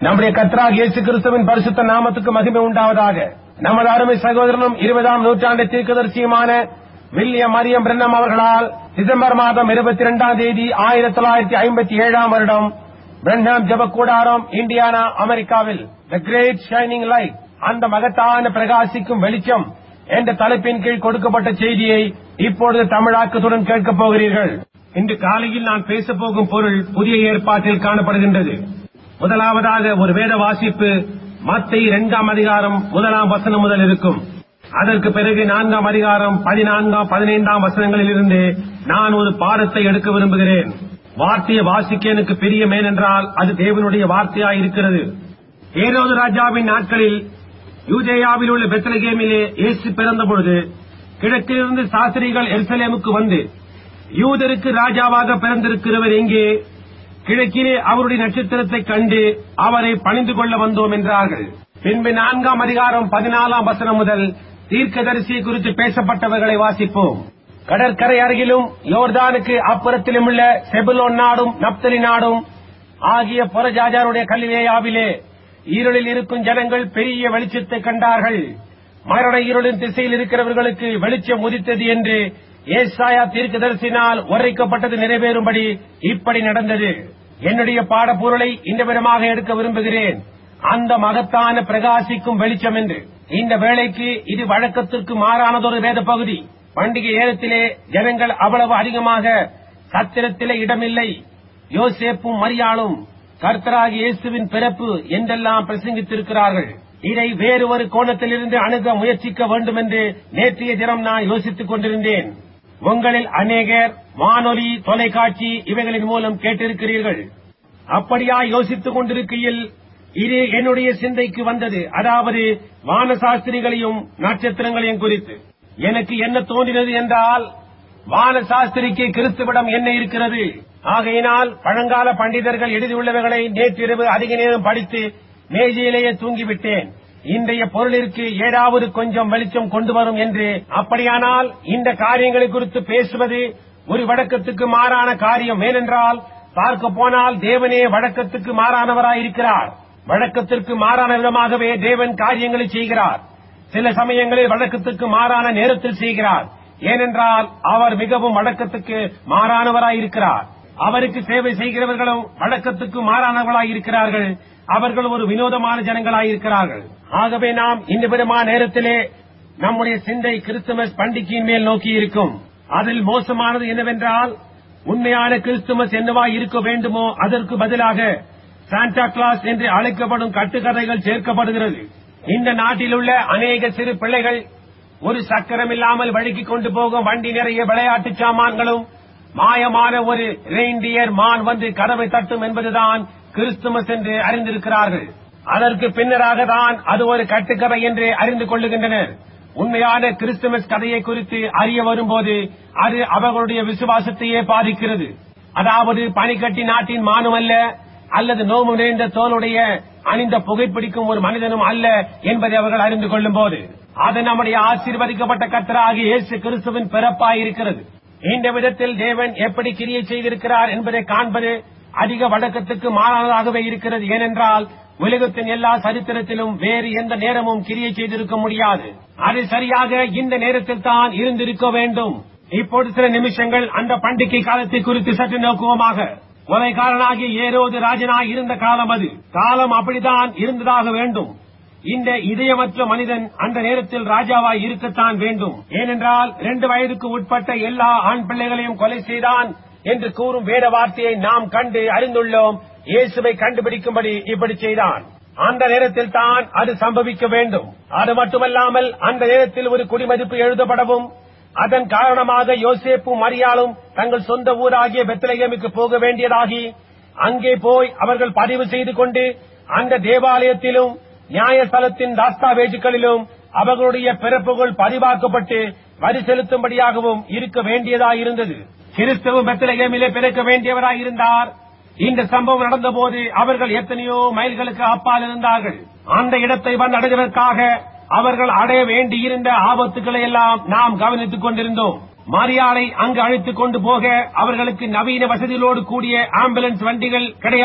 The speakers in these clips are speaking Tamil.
நம்முடைய கர்த்தராக இயேசு கிறிஸ்துவின் பரிசுத்த நாமத்துக்கு மகிமை உண்டாவதாக நமது அருமை சகோதரனும் இருபதாம் நூற்றாண்டு தீர்க்கதரிசியுமான வில்லியம் மரியம் பிரன்னம் அவர்களால் டிசம்பர் மாதம் இருபத்தி இரண்டாம் தேதி ஆயிரத்தி தொள்ளாயிரத்தி ஐம்பத்தி ஏழாம் வருடம் பிரன்னம் ஜபக்கூடாரம் இந்தியானா அமெரிக்காவில் த கிரேட் ஷைனிங் லைட் அந்த மகத்தான பிரகாசிக்கும் வெளிச்சம் என்ற தலைப்பின் கீழ் கொடுக்கப்பட்ட செய்தியை இப்பொழுது தமிழாக்கத்துடன் கேட்கப் போகிறீர்கள் இன்று காலையில் நான் பேசப் போகும் பொருள் புதிய ஏற்பாட்டில் காணப்படுகின்றது முதலாவதாக ஒரு வேத வாசிப்பு மத்திய இரண்டாம் அதிகாரம் முதலாம் வசனம் முதல் இருக்கும் அதற்கு பிறகு நான்காம் அதிகாரம் பதினான்காம் பதினைந்தாம் வசனங்களில் இருந்து நான் ஒரு பாடத்தை எடுக்க விரும்புகிறேன் வார்த்தையை வாசிக்க எனக்கு பிரியம் ஏனென்றால் அது தேவனுடைய வார்த்தையாய் இருக்கிறது ஏரோது ராஜாவின் நாட்களில் யூதேயாவில் உள்ள பெத்தலகேமிலே இயேசு பிறந்த பொழுது கிழக்கிலிருந்து சாஸ்திரிகள் எருசலேமுக்கு வந்து யூதருக்கு ராஜாவாக பிறந்திருக்கிறவர் எங்கே கிழக்கிலே அவருடைய நட்சத்திரத்தை கண்டு அவரை பணிந்து கொள்ள வந்தோம் என்றார்கள் பின்பு நான்காம் அதிகாரம் பதினாலாம் வசனம் முதல் தீர்க்கதரிசி குறித்து பேசப்பட்டவர்களை வாசிப்போம் கடற்கரை அருகிலும் யோர்தானுக்கு அப்புறத்திலும் உள்ள செபுலோன் நாடும் நப்தலி நாடும் ஆகிய புறஜாஜாருடைய கல்வியாவிலே ஈரலில் இருக்கும் ஜனங்கள் பெரிய வெளிச்சத்தை கண்டார்கள் மரண இருளின் திசையில் இருக்கிறவர்களுக்கு வெளிச்சம் உதித்தது என்று ஏசாயா தீர்க்கதரிசினால் உரைக்கப்பட்டது நிறைவேறும்படி இப்படி நடந்தது என்னுடைய பாடப்பொருளை இந்த விதமாக எடுக்க விரும்புகிறேன் அந்த மகத்தான பிரகாசிக்கும் வெளிச்சம் என்று இந்த வேளைக்கு இது வழக்கத்திற்கு மாறானதொரு வேத பகுதி பண்டிகை நேரத்திலே ஜனங்கள் அவ்வளவு அதிகமாக சத்திரத்திலே இடமில்லை யோசேப்பும் மரியாளும் கர்த்தராகி இயேசுவின் பிறப்பு என்றெல்லாம் பிரசங்கித்திருக்கிறார்கள் இதை வேறு ஒரு கோணத்திலிருந்து அணுக முயற்சிக்க வேண்டும் என்று நேற்றைய தினம் நான் யோசித்துக் கொண்டிருந்தேன் உங்களில் அநேகர் வானொலி தொலைக்காட்சி இவைகளின் மூலம் கேட்டிருக்கிறீர்கள் அப்படியா யோசித்துக் கொண்டிருக்கையில் இது என்னுடைய சிந்தைக்கு வந்தது அதாவது வானசாஸ்திரிகளையும் நட்சத்திரங்களையும் குறித்து எனக்கு என்ன தோன்றினது என்றால் வானசாஸ்திரிக்கு கிறிஸ்துவிடம் என்ன இருக்கிறது ஆகையினால் பழங்கால பண்டிதர்கள் எழுதியுள்ளவைகளை நேற்றிரவு அதிக நேரம் படித்து மேஜையிலேயே தூங்கிவிட்டேன் இன்றைய பொருளிற்கு ஏதாவது கொஞ்சம் வெளிச்சம் கொண்டு வரும் என்று அப்படியானால் இந்த காரியங்களை குறித்து பேசுவது ஒரு வழக்கத்துக்கு மாறான காரியம் ஏனென்றால் பார்க்க போனால் தேவனே வழக்கத்துக்கு மாறானவராயிருக்கிறார் வழக்கத்திற்கு மாறான விதமாகவே தேவன் காரியங்களை செய்கிறார் சில சமயங்களில் வழக்கத்துக்கு மாறான நேரத்தில் செய்கிறார் ஏனென்றால் அவர் மிகவும் வழக்கத்துக்கு மாறானவராயிருக்கிறார் அவருக்கு சேவை செய்கிறவர்களும் வழக்கத்துக்கு மாறானவர்களாயிருக்கிறார்கள் அவர்கள் ஒரு வினோதமான ஜனங்களாயிருக்கிறார்கள் ஆகவே நாம் இந்த விதமான நேரத்திலே நம்முடைய சிந்தை கிறிஸ்துமஸ் பண்டிகையின் மேல் நோக்கி இருக்கும் அதில் மோசமானது என்னவென்றால் உண்மையான கிறிஸ்துமஸ் என்னவா இருக்க வேண்டுமோ அதற்கு பதிலாக சாண்டா கிளாஸ் என்று அழைக்கப்படும் கட்டுக்கதைகள் சேர்க்கப்படுகிறது இந்த நாட்டில் உள்ள அநேக சிறு பிள்ளைகள் ஒரு சக்கரம் இல்லாமல் வழுக்கிக் கொண்டு போகும் வண்டி நிறைய விளையாட்டு சாமான்களும் மாயமான ஒரு ரெயின்டியர் மான் வந்து கதவை தட்டும் என்பதுதான் கிறிஸ்துமஸ் என்று அறிந்திருக்கிறார்கள் அதற்கு பின்னராக தான் அது ஒரு கட்டுக்கதை என்று அறிந்து கொள்ளுகின்றனர் உண்மையான கிறிஸ்துமஸ் கதையை குறித்து அறிய வரும்போது அது அவர்களுடைய விசுவாசத்தையே பாதிக்கிறது அதாவது பனிக்கட்டி நாட்டின் மானும் அல்ல அல்லது நோம்பு நிறைந்த தோலுடைய அணிந்த புகைப்பிடிக்கும் ஒரு மனிதனும் அல்ல என்பதை அவர்கள் அறிந்து கொள்ளும் போது அது நம்முடைய ஆசீர்வதிக்கப்பட்ட கத்தராகி இயேசு கிறிஸ்துவின் பிறப்பாயிருக்கிறது இந்த விதத்தில் தேவன் எப்படி கிரியை செய்திருக்கிறார் என்பதை காண்பது அதிக வழக்கத்துக்கு மாறானதாகவே இருக்கிறது ஏனென்றால் உலகத்தின் எல்லா சரித்திரத்திலும் வேறு எந்த நேரமும் கிரியை செய்திருக்க முடியாது அது சரியாக இந்த நேரத்தில் தான் இருந்திருக்க வேண்டும் இப்போது சில நிமிஷங்கள் அந்த பண்டிகை காலத்தை குறித்து சற்று நோக்குவோமாக கொலைகாரனாகி ஏரோது ராஜனாய் இருந்த காலம் அது காலம் அப்படித்தான் இருந்ததாக வேண்டும் இந்த இதயமற்ற மனிதன் அந்த நேரத்தில் ராஜாவாய் இருக்கத்தான் வேண்டும் ஏனென்றால் இரண்டு வயதுக்கு உட்பட்ட எல்லா ஆண் பிள்ளைகளையும் கொலை செய்தான் என்று கூறும் வேத வார்த்தையை நாம் கண்டு அறிந்துள்ளோம் இயேசுவை கண்டுபிடிக்கும்படி இப்படி செய்தான் அந்த நேரத்தில் தான் அது சம்பவிக்க வேண்டும் அது மட்டுமல்லாமல் அந்த நேரத்தில் ஒரு குடிமதிப்பு எழுதப்படவும் அதன் காரணமாக யோசேப்பும் மரியாளும் தங்கள் சொந்த ஊராகிய பெத்தலகேமுக்கு போக வேண்டியதாகி அங்கே போய் அவர்கள் பதிவு செய்து கொண்டு அந்த தேவாலயத்திலும் நியாயஸ்தலத்தின் தாஸ்தாவேஜுகளிலும் அவர்களுடைய பிறப்புகள் பதிவாக்கப்பட்டு வரி செலுத்தும்படியாகவும் இருக்க வேண்டியதாயிருந்தது கிறிஸ்தவ பெத்தலகேமிலே பிறக்க வேண்டியவராயிருந்தார் இந்த சம்பவம் நடந்தபோது அவர்கள் எத்தனையோ மைல்களுக்கு அப்பால் இருந்தார்கள் அந்த இடத்தை வந்து அடைவதற்காக அவர்கள் அடைய வேண்டியிருந்த ஆபத்துக்களை எல்லாம் நாம் கவனித்துக் கொண்டிருந்தோம் மரியாதை அங்கு அழைத்துக் கொண்டு போக அவர்களுக்கு நவீன வசதிகளோடு கூடிய ஆம்புலன்ஸ் வண்டிகள் கிடையாது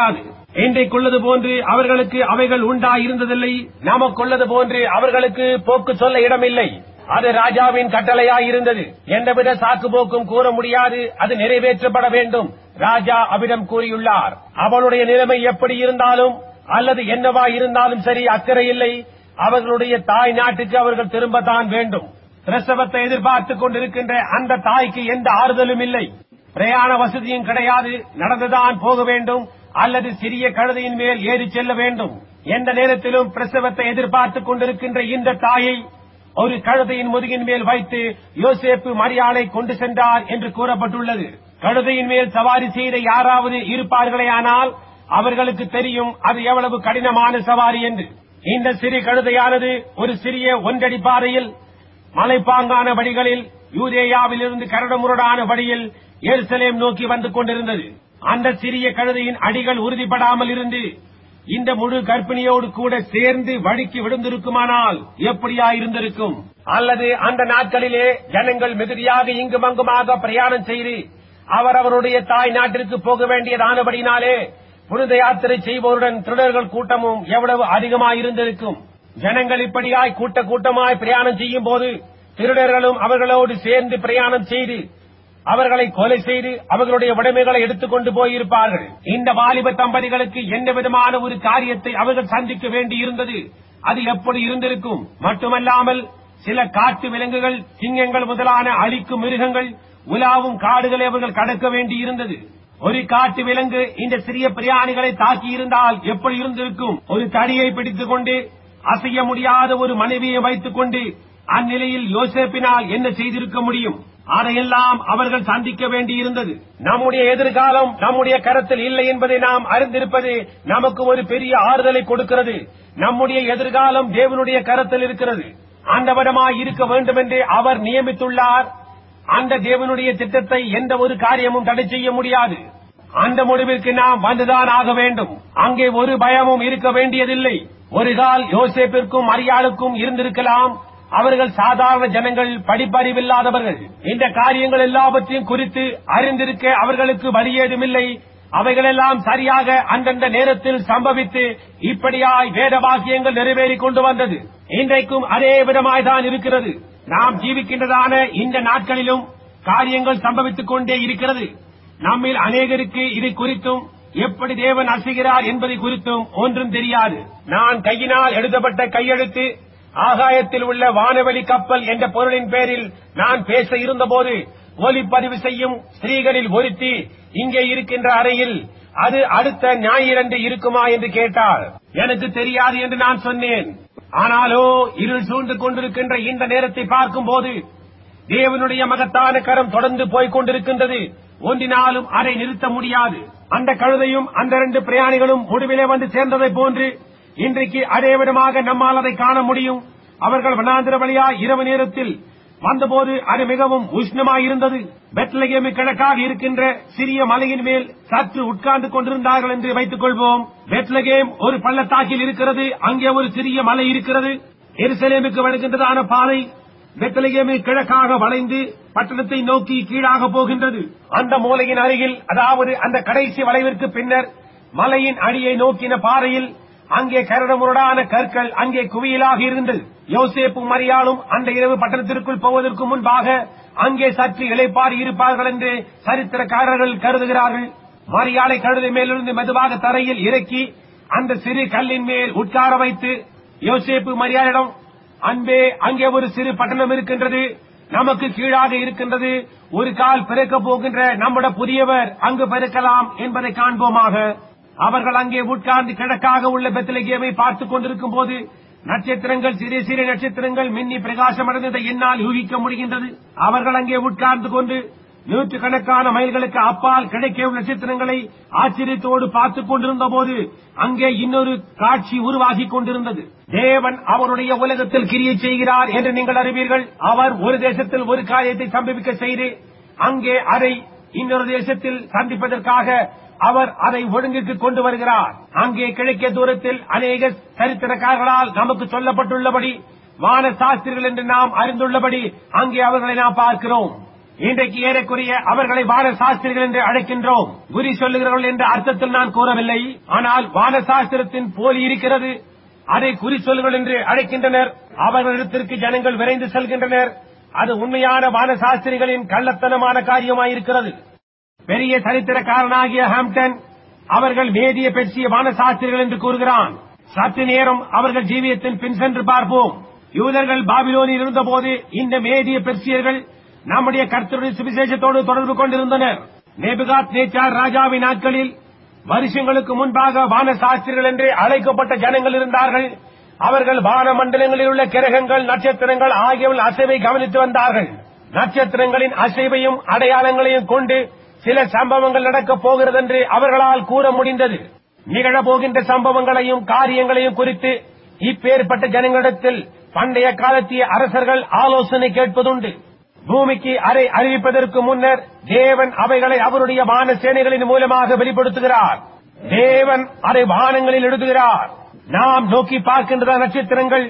இன்றைக்குள்ளது போன்று அவர்களுக்கு அவைகள் உண்டாயிருந்ததில்லை நமக்குள்ளது போன்று அவர்களுக்கு போக்கு சொல்ல இடமில்லை அது ராஜாவின் கட்டளையாய் இருந்தது எந்தவித சாக்கு போக்கும் கூற முடியாது அது நிறைவேற்றப்பட வேண்டும் ராஜா அவிடம் கூறியுள்ளார் அவளுடைய நிலைமை எப்படி இருந்தாலும் அல்லது என்னவா இருந்தாலும் சரி அக்கறை இல்லை அவர்களுடைய தாய் நாட்டுக்கு அவர்கள் திரும்பத்தான் வேண்டும் பிரசவத்தை எதிர்பார்த்துக் கொண்டிருக்கின்ற அந்த தாய்க்கு எந்த ஆறுதலும் இல்லை பிரயாண வசதியும் கிடையாது நடந்துதான் போக வேண்டும் அல்லது சிறிய கழுதையின் மேல் ஏறி செல்ல வேண்டும் எந்த நேரத்திலும் பிரசவத்தை எதிர்பார்த்துக் கொண்டிருக்கின்ற இந்த தாயை ஒரு கழுதையின் முதுகின் மேல் வைத்து யோசேப்பு மரியாதை கொண்டு சென்றார் என்று கூறப்பட்டுள்ளது கழுதையின் மேல் சவாரி செய்த யாராவது இருப்பார்களேயானால் அவர்களுக்கு தெரியும் அது எவ்வளவு கடினமான சவாரி என்று இந்த சிறு கழுதையானது ஒரு சிறிய ஒன்றடி பாறையில் மலைப்பாங்கான வழிகளில் யூதேயாவில் இருந்து கரடுமுரடான வழியில் எருசலேம் நோக்கி வந்து கொண்டிருந்தது அந்த சிறிய கழுதையின் அடிகள் உறுதிப்படாமல் இருந்து இந்த முழு கர்ப்பிணியோடு கூட சேர்ந்து வழிக்கு விழுந்திருக்குமானால் எப்படியா இருந்திருக்கும் அல்லது அந்த நாட்களிலே ஜனங்கள் மிகுதியாக இங்கும் அங்குமாக பிரயாணம் செய்து அவரவருடைய தாய் நாட்டிற்கு போக வேண்டியதானபடினாலே புனித யாத்திரை செய்வோருடன் திருடர்கள் கூட்டமும் எவ்வளவு அதிகமாயிருந்திருக்கும் ஜனங்கள் இப்படியாய் கூட்ட கூட்டமாய் பிரயாணம் செய்யும் போது திருடர்களும் அவர்களோடு சேர்ந்து பிரயாணம் செய்து அவர்களை கொலை செய்து அவர்களுடைய உடைமைகளை எடுத்துக்கொண்டு போயிருப்பார்கள் இந்த வாலிப தம்பதிகளுக்கு எந்த விதமான ஒரு காரியத்தை அவர்கள் சந்திக்க வேண்டியிருந்தது அது எப்படி இருந்திருக்கும் மட்டுமல்லாமல் சில காட்டு விலங்குகள் சிங்கங்கள் முதலான அழிக்கும் மிருகங்கள் உலாவும் காடுகளை அவர்கள் கடக்க வேண்டியிருந்தது ஒரு காட்டு விலங்கு இந்த சிறிய பிரயாணிகளை தாக்கி இருந்தால் எப்படி இருந்திருக்கும் ஒரு தடியை பிடித்துக் கொண்டு அசைய முடியாத ஒரு மனைவியை வைத்துக் கொண்டு அந்நிலையில் யோசேப்பினால் என்ன செய்திருக்க முடியும் அதையெல்லாம் அவர்கள் சந்திக்க வேண்டியிருந்தது நம்முடைய எதிர்காலம் நம்முடைய கரத்தில் இல்லை என்பதை நாம் அறிந்திருப்பது நமக்கு ஒரு பெரிய ஆறுதலை கொடுக்கிறது நம்முடைய எதிர்காலம் தேவனுடைய கரத்தில் இருக்கிறது ஆண்டவரமாய் இருக்க வேண்டும் என்று அவர் நியமித்துள்ளார் அந்த தேவனுடைய திட்டத்தை எந்த ஒரு காரியமும் தடை செய்ய முடியாது அந்த முடிவிற்கு நாம் வந்துதான் ஆக வேண்டும் அங்கே ஒரு பயமும் இருக்க வேண்டியதில்லை ஒரு கால் யோசேப்பிற்கும் மரியாளுக்கும் இருந்திருக்கலாம் அவர்கள் சாதாரண ஜனங்கள் படிப்பறிவில்லாதவர்கள் இந்த காரியங்கள் எல்லாவற்றையும் குறித்து அறிந்திருக்க அவர்களுக்கு வழியேதுமில்லை அவைகளெல்லாம் சரியாக அந்தந்த நேரத்தில் சம்பவித்து இப்படியாய் வேத வாக்கியங்கள் நிறைவேறிக் கொண்டு வந்தது இன்றைக்கும் அதே விதமாய்தான் இருக்கிறது நாம் ஜீவிக்கின்றதான இந்த நாட்களிலும் காரியங்கள் சம்பவித்துக் கொண்டே இருக்கிறது நம்மில் அநேகருக்கு இது குறித்தும் எப்படி தேவன் அசைகிறார் என்பதை குறித்தும் ஒன்றும் தெரியாது நான் கையினால் எழுதப்பட்ட கையெழுத்து ஆகாயத்தில் உள்ள வானவெளி கப்பல் என்ற பொருளின் பேரில் நான் பேச இருந்தபோது ஒலிப்பதிவு செய்யும் ஸ்திரீகளில் ஒருத்தி இங்கே இருக்கின்ற அறையில் அது அடுத்த ஞாயிறன்று இருக்குமா என்று கேட்டாள் எனக்கு தெரியாது என்று நான் சொன்னேன் ஆனாலோ இருள் சூழ்ந்து கொண்டிருக்கின்ற இந்த நேரத்தை பார்க்கும்போது தேவனுடைய மகத்தான கரம் தொடர்ந்து போய்க் கொண்டிருக்கின்றது ஒன்றினாலும் அதை நிறுத்த முடியாது அந்த கழுதையும் அந்த இரண்டு பிரயாணிகளும் முடிவிலே வந்து சேர்ந்ததைப் போன்று இன்றைக்கு அதே விதமாக நம்மால் அதை காண முடியும் அவர்கள் வனாந்திர வழியா இரவு நேரத்தில் வந்தபோது அது மிகவும் உஷ்ணமாயிருந்தது பெத்லகேமு கிழக்காக இருக்கின்ற சிறிய மலையின் மேல் சற்று உட்கார்ந்து கொண்டிருந்தார்கள் என்று வைத்துக் கொள்வோம் பெத்லகேம் ஒரு பள்ளத்தாக்கில் இருக்கிறது அங்கே ஒரு சிறிய மலை இருக்கிறது எருசலேமுக்கு வருகின்றதான பாதை பெத்லகேமு கிழக்காக வளைந்து பட்டணத்தை நோக்கி கீழாக போகின்றது அந்த மூலையின் அருகில் அதாவது அந்த கடைசி வளைவிற்கு பின்னர் மலையின் அடியை நோக்கின பாறையில் அங்கே கரடுமுரடான கற்கள் அங்கே குவியலாக இருந்தது யோசேப்பும் மரியாளும் அந்த இரவு பட்டணத்திற்குள் போவதற்கு முன்பாக அங்கே சற்று இளைப்பாறி இருப்பார்கள் என்று சரித்திரக்காரர்கள் கருதுகிறார்கள் மரியாளை கழுதை மேலிருந்து மெதுவாக தரையில் இறக்கி அந்த சிறு கல்லின் மேல் உட்கார வைத்து யோசேப்பு மரியாளிடம் அன்பே அங்கே ஒரு சிறு பட்டணம் இருக்கின்றது நமக்கு கீழாக இருக்கின்றது ஒரு கால் பிறக்க போகின்ற நம்முடைய புதியவர் அங்கு பிறக்கலாம் என்பதை காண்போமாக அவர்கள் அங்கே உட்கார்ந்து கிழக்காக உள்ள பெத்தலகேமை பார்த்துக் கொண்டிருக்கும் போது நட்சத்திரங்கள் சிறிய சிறிய நட்சத்திரங்கள் மின்னி பிரகாசமடைந்ததை என்னால் யூகிக்க முடிகின்றது அவர்கள் அங்கே உட்கார்ந்து கொண்டு நூற்றுக்கணக்கான மைல்களுக்கு அப்பால் கிடைக்கும் நட்சத்திரங்களை ஆச்சரியத்தோடு பார்த்துக் கொண்டிருந்த போது அங்கே இன்னொரு காட்சி உருவாகி கொண்டிருந்தது தேவன் அவருடைய உலகத்தில் கிரியை செய்கிறார் என்று நீங்கள் அறிவீர்கள் அவர் ஒரு தேசத்தில் ஒரு காரியத்தை சம்பவிக்க செய்து அங்கே அதை இன்னொரு தேசத்தில் சந்திப்பதற்காக அவர் அதை ஒழுங்குக்கு கொண்டு வருகிறார் அங்கே கிழக்கே தூரத்தில் அநேக சரித்திரக்காரர்களால் நமக்கு சொல்லப்பட்டுள்ளபடி வான சாஸ்திரிகள் என்று நாம் அறிந்துள்ளபடி அங்கே அவர்களை நாம் பார்க்கிறோம் இன்றைக்கு ஏறக்குறைய அவர்களை வான சாஸ்திரிகள் என்று அழைக்கின்றோம் குறி சொல்லுகிறவர்கள் என்ற அர்த்தத்தில் நான் கூறவில்லை ஆனால் வான சாஸ்திரத்தின் போலி இருக்கிறது அதை குறி சொல்லுங்கள் என்று அழைக்கின்றனர் அவர்களிடத்திற்கு ஜனங்கள் விரைந்து செல்கின்றனர் அது உண்மையான வான சாஸ்திரிகளின் கள்ளத்தனமான காரியமாயிருக்கிறது பெரிய சரித்திரக்காரனாகிய ஹாம்டன் அவர்கள் மேதிய பெற்சிய வானசாஸ்திரிகள் என்று கூறுகிறான் சற்று நேரம் அவர்கள் ஜீவியத்தின் பின் சென்று பார்ப்போம் யூதர்கள் பாபிலோனில் இருந்தபோது இந்த மேதிய பெர்சியர்கள் நம்முடைய கர்த்தருடைய சுவிசேஷத்தோடு தொடர்பு கொண்டிருந்தனர் நேபுகாத் நேச்சார் ராஜாவின் நாட்களில் வருஷங்களுக்கு முன்பாக வானசாஸ்திரிகள் என்று அழைக்கப்பட்ட ஜனங்கள் இருந்தார்கள் அவர்கள் வான மண்டலங்களில் உள்ள கிரகங்கள் நட்சத்திரங்கள் ஆகியவை அசைவை கவனித்து வந்தார்கள் நட்சத்திரங்களின் அசைவையும் அடையாளங்களையும் கொண்டு சில சம்பவங்கள் நடக்கப் போகிறது என்று அவர்களால் கூற முடிந்தது நிகழப்போகின்ற சம்பவங்களையும் காரியங்களையும் குறித்து இப்பேற்பட்ட ஜனங்களிடத்தில் பண்டைய காலத்திய அரசர்கள் ஆலோசனை கேட்பதுண்டு பூமிக்கு அதை அறிவிப்பதற்கு முன்னர் தேவன் அவைகளை அவருடைய வான சேனைகளின் மூலமாக வெளிப்படுத்துகிறார் தேவன் அதை வானங்களில் எழுதுகிறார் நாம் நோக்கி பார்க்கின்ற நட்சத்திரங்கள்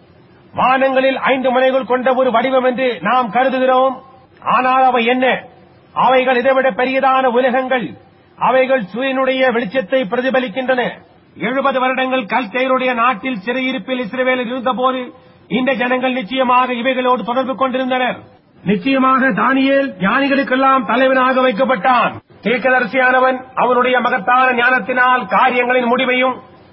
வானங்களில் ஐந்து முனைகள் கொண்ட ஒரு வடிவம் என்று நாம் கருதுகிறோம் ஆனால் அவை என்ன அவைகள் இதைவிட பெரியதான உலகங்கள் அவைகள் சூரியனுடைய வெளிச்சத்தை பிரதிபலிக்கின்றன எழுபது வருடங்கள் கல்தேருடைய நாட்டில் சிறையிருப்பில் இஸ்ரேலில் இருந்தபோது இந்த ஜனங்கள் நிச்சயமாக இவைகளோடு தொடர்பு கொண்டிருந்தனர் நிச்சயமாக தானியேல் ஞானிகளுக்கெல்லாம் தலைவனாக வைக்கப்பட்டான் தீர்க்கதரிசியானவன் அவனுடைய மகத்தான ஞானத்தினால் காரியங்களின் முடிவையும்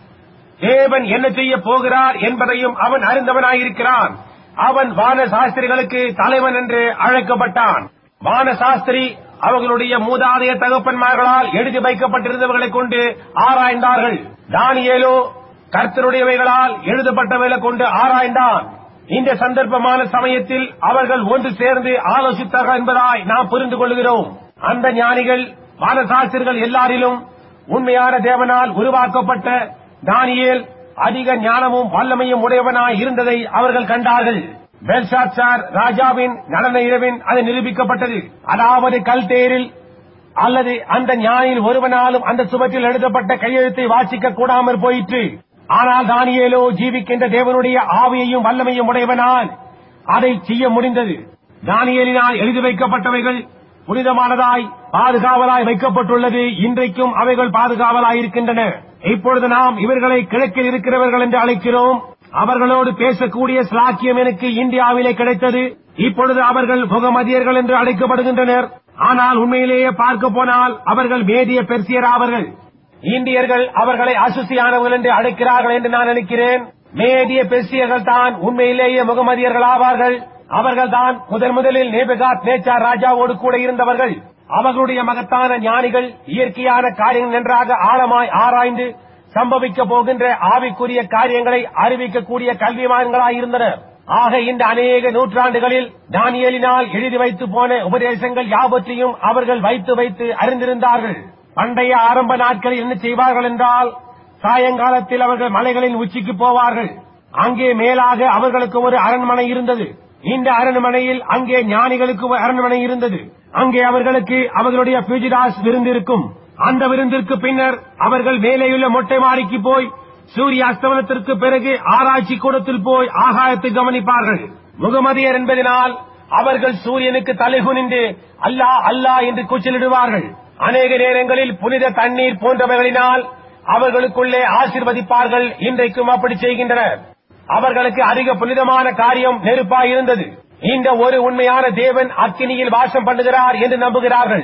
தேவன் என்ன செய்ய போகிறார் என்பதையும் அவன் அறிந்தவனாயிருக்கிறான் அவன் வான சாஸ்திரிகளுக்கு தலைவன் என்று அழைக்கப்பட்டான் வான சாஸ்திரி அவர்களுடைய மூதாதைய தகப்பன்மார்களால் எழுதி வைக்கப்பட்டிருந்தவர்களை கொண்டு ஆராய்ந்தார்கள் தானியேலோ கர்த்தருடையவைகளால் எழுதப்பட்டவைகளை கொண்டு ஆராய்ந்தான் இந்த சந்தர்ப்பமான சமயத்தில் அவர்கள் ஒன்று சேர்ந்து ஆலோசித்தார்கள் என்பதாய் நாம் புரிந்து கொள்கிறோம் அந்த ஞானிகள் வானசாஸ்திரிகள் எல்லாரிலும் உண்மையான தேவனால் உருவாக்கப்பட்ட தானியேல் அதிக ஞானமும் வல்லமையும் உடையவனாய் இருந்ததை அவர்கள் கண்டார்கள் பெல்ஷாத்சார் ராஜாவின் நடன இரவின் அது நிரூபிக்கப்பட்டது அதாவது கல்தேரில் அல்லது அந்த ஞானியில் ஒருவனாலும் அந்த சுவற்றில் எழுதப்பட்ட கையெழுத்தை வாசிக்க கூடாமற் போயிற்று ஆனால் தானியேலோ ஜீவிக்கின்ற தேவனுடைய ஆவியையும் வல்லமையும் உடையவனால் அதை செய்ய முடிந்தது தானியேலினால் எழுதி வைக்கப்பட்டவைகள் புனிதமானதாய் பாதுகாவலாய் வைக்கப்பட்டுள்ளது இன்றைக்கும் அவைகள் பாதுகாவலாய் இருக்கின்றன இப்பொழுது நாம் இவர்களை கிழக்கில் இருக்கிறவர்கள் என்று அழைக்கிறோம் அவர்களோடு பேசக்கூடிய ஸ்லாக்கியம் எனக்கு இந்தியாவிலே கிடைத்தது இப்பொழுது அவர்கள் முகமதியர்கள் என்று அழைக்கப்படுகின்றனர் ஆனால் உண்மையிலேயே பார்க்க போனால் அவர்கள் மேதிய பெர்சியர் ஆவர்கள் இந்தியர்கள் அவர்களை அசுசியானவர்கள் என்று அழைக்கிறார்கள் என்று நான் நினைக்கிறேன் மேதிய பெர்சியர்கள் தான் உண்மையிலேயே முகமதியர்கள் ஆவார்கள் அவர்கள் தான் முதன் முதலில் நேபகாத் நேச்சார் ராஜாவோடு கூட இருந்தவர்கள் அவர்களுடைய மகத்தான ஞானிகள் இயற்கையான காரியங்கள் நன்றாக ஆழமாய் ஆராய்ந்து சம்பவிக்க போகின்ற ஆவிக்குரிய காரியங்களை அறிவிக்கக்கூடிய கல்விமான்களாய் இருந்தனர் ஆக இந்த அநேக நூற்றாண்டுகளில் தானியலினால் எழுதி வைத்து போன உபதேசங்கள் யாவற்றையும் அவர்கள் வைத்து வைத்து அறிந்திருந்தார்கள் பண்டைய ஆரம்ப நாட்களில் என்ன செய்வார்கள் என்றால் சாயங்காலத்தில் அவர்கள் மலைகளின் உச்சிக்கு போவார்கள் அங்கே மேலாக அவர்களுக்கு ஒரு அரண்மனை இருந்தது இந்த அரண்மனையில் அங்கே ஞானிகளுக்கு ஒரு அரண்மனை இருந்தது அங்கே அவர்களுக்கு அவர்களுடைய பியூஜிடாஸ் விருந்து இருக்கும் அந்த விருந்திற்கு பின்னர் அவர்கள் மேலேயுள்ள மொட்டை மாடிக்கு போய் சூரிய அஸ்தமனத்திற்கு பிறகு ஆராய்ச்சி கூடத்தில் போய் ஆகாயத்தை கவனிப்பார்கள் முகமதியர் என்பதனால் அவர்கள் சூரியனுக்கு தலைகுனிந்து அல்லாஹ் அல்லாஹ் என்று கூச்சலிடுவார்கள் அநேக நேரங்களில் புனித தண்ணீர் போன்றவைகளினால் அவர்களுக்குள்ளே ஆசிர்வதிப்பார்கள் இன்றைக்கும் அப்படி செய்கின்றனர் அவர்களுக்கு அதிக புனிதமான காரியம் நெருப்பாய் இருந்தது இந்த ஒரு உண்மையான தேவன் அக்கினியில் வாசம் பண்ணுகிறார் என்று நம்புகிறார்கள்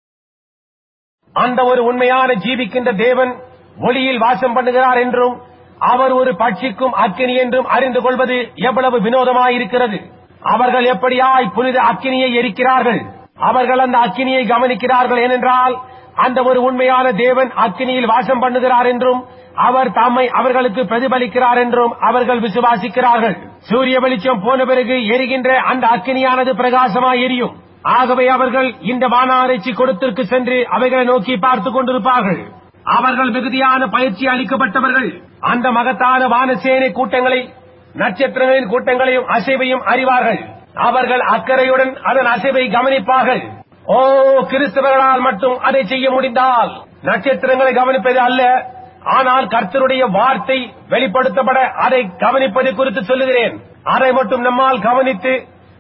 அந்த ஒரு உண்மையான ஜீவிக்கின்ற தேவன் ஒளியில் வாசம் பண்ணுகிறார் என்றும் அவர் ஒரு பட்சிக்கும் அக்கினி என்றும் அறிந்து கொள்வது எவ்வளவு வினோதமாயிருக்கிறது அவர்கள் எப்படியாய் புனித அக்கினியை எரிக்கிறார்கள் அவர்கள் அந்த அக்கினியை கவனிக்கிறார்கள் ஏனென்றால் அந்த ஒரு உண்மையான தேவன் அக்கினியில் வாசம் பண்ணுகிறார் என்றும் அவர் தம்மை அவர்களுக்கு பிரதிபலிக்கிறார் என்றும் அவர்கள் விசுவாசிக்கிறார்கள் சூரிய வெளிச்சம் போன பிறகு எரிகின்ற அந்த அக்கினியானது பிரகாசமாய் எரியும் ஆகவே அவர்கள் இந்த வானாராய்ச்சி கொடுத்திற்கு சென்று அவைகளை நோக்கி பார்த்துக் கொண்டிருப்பார்கள் அவர்கள் மிகுதியான பயிற்சி அளிக்கப்பட்டவர்கள் அந்த மகத்தான வானசேனை கூட்டங்களை நட்சத்திரங்களின் கூட்டங்களையும் அசைவையும் அறிவார்கள் அவர்கள் அக்கறையுடன் அதன் அசைவை கவனிப்பார்கள் ஓ கிறிஸ்தவர்களால் மட்டும் அதை செய்ய முடிந்தால் நட்சத்திரங்களை கவனிப்பது அல்ல ஆனால் கர்த்தருடைய வார்த்தை வெளிப்படுத்தப்பட அதை கவனிப்பது குறித்து சொல்லுகிறேன் அதை மட்டும் நம்மால் கவனித்து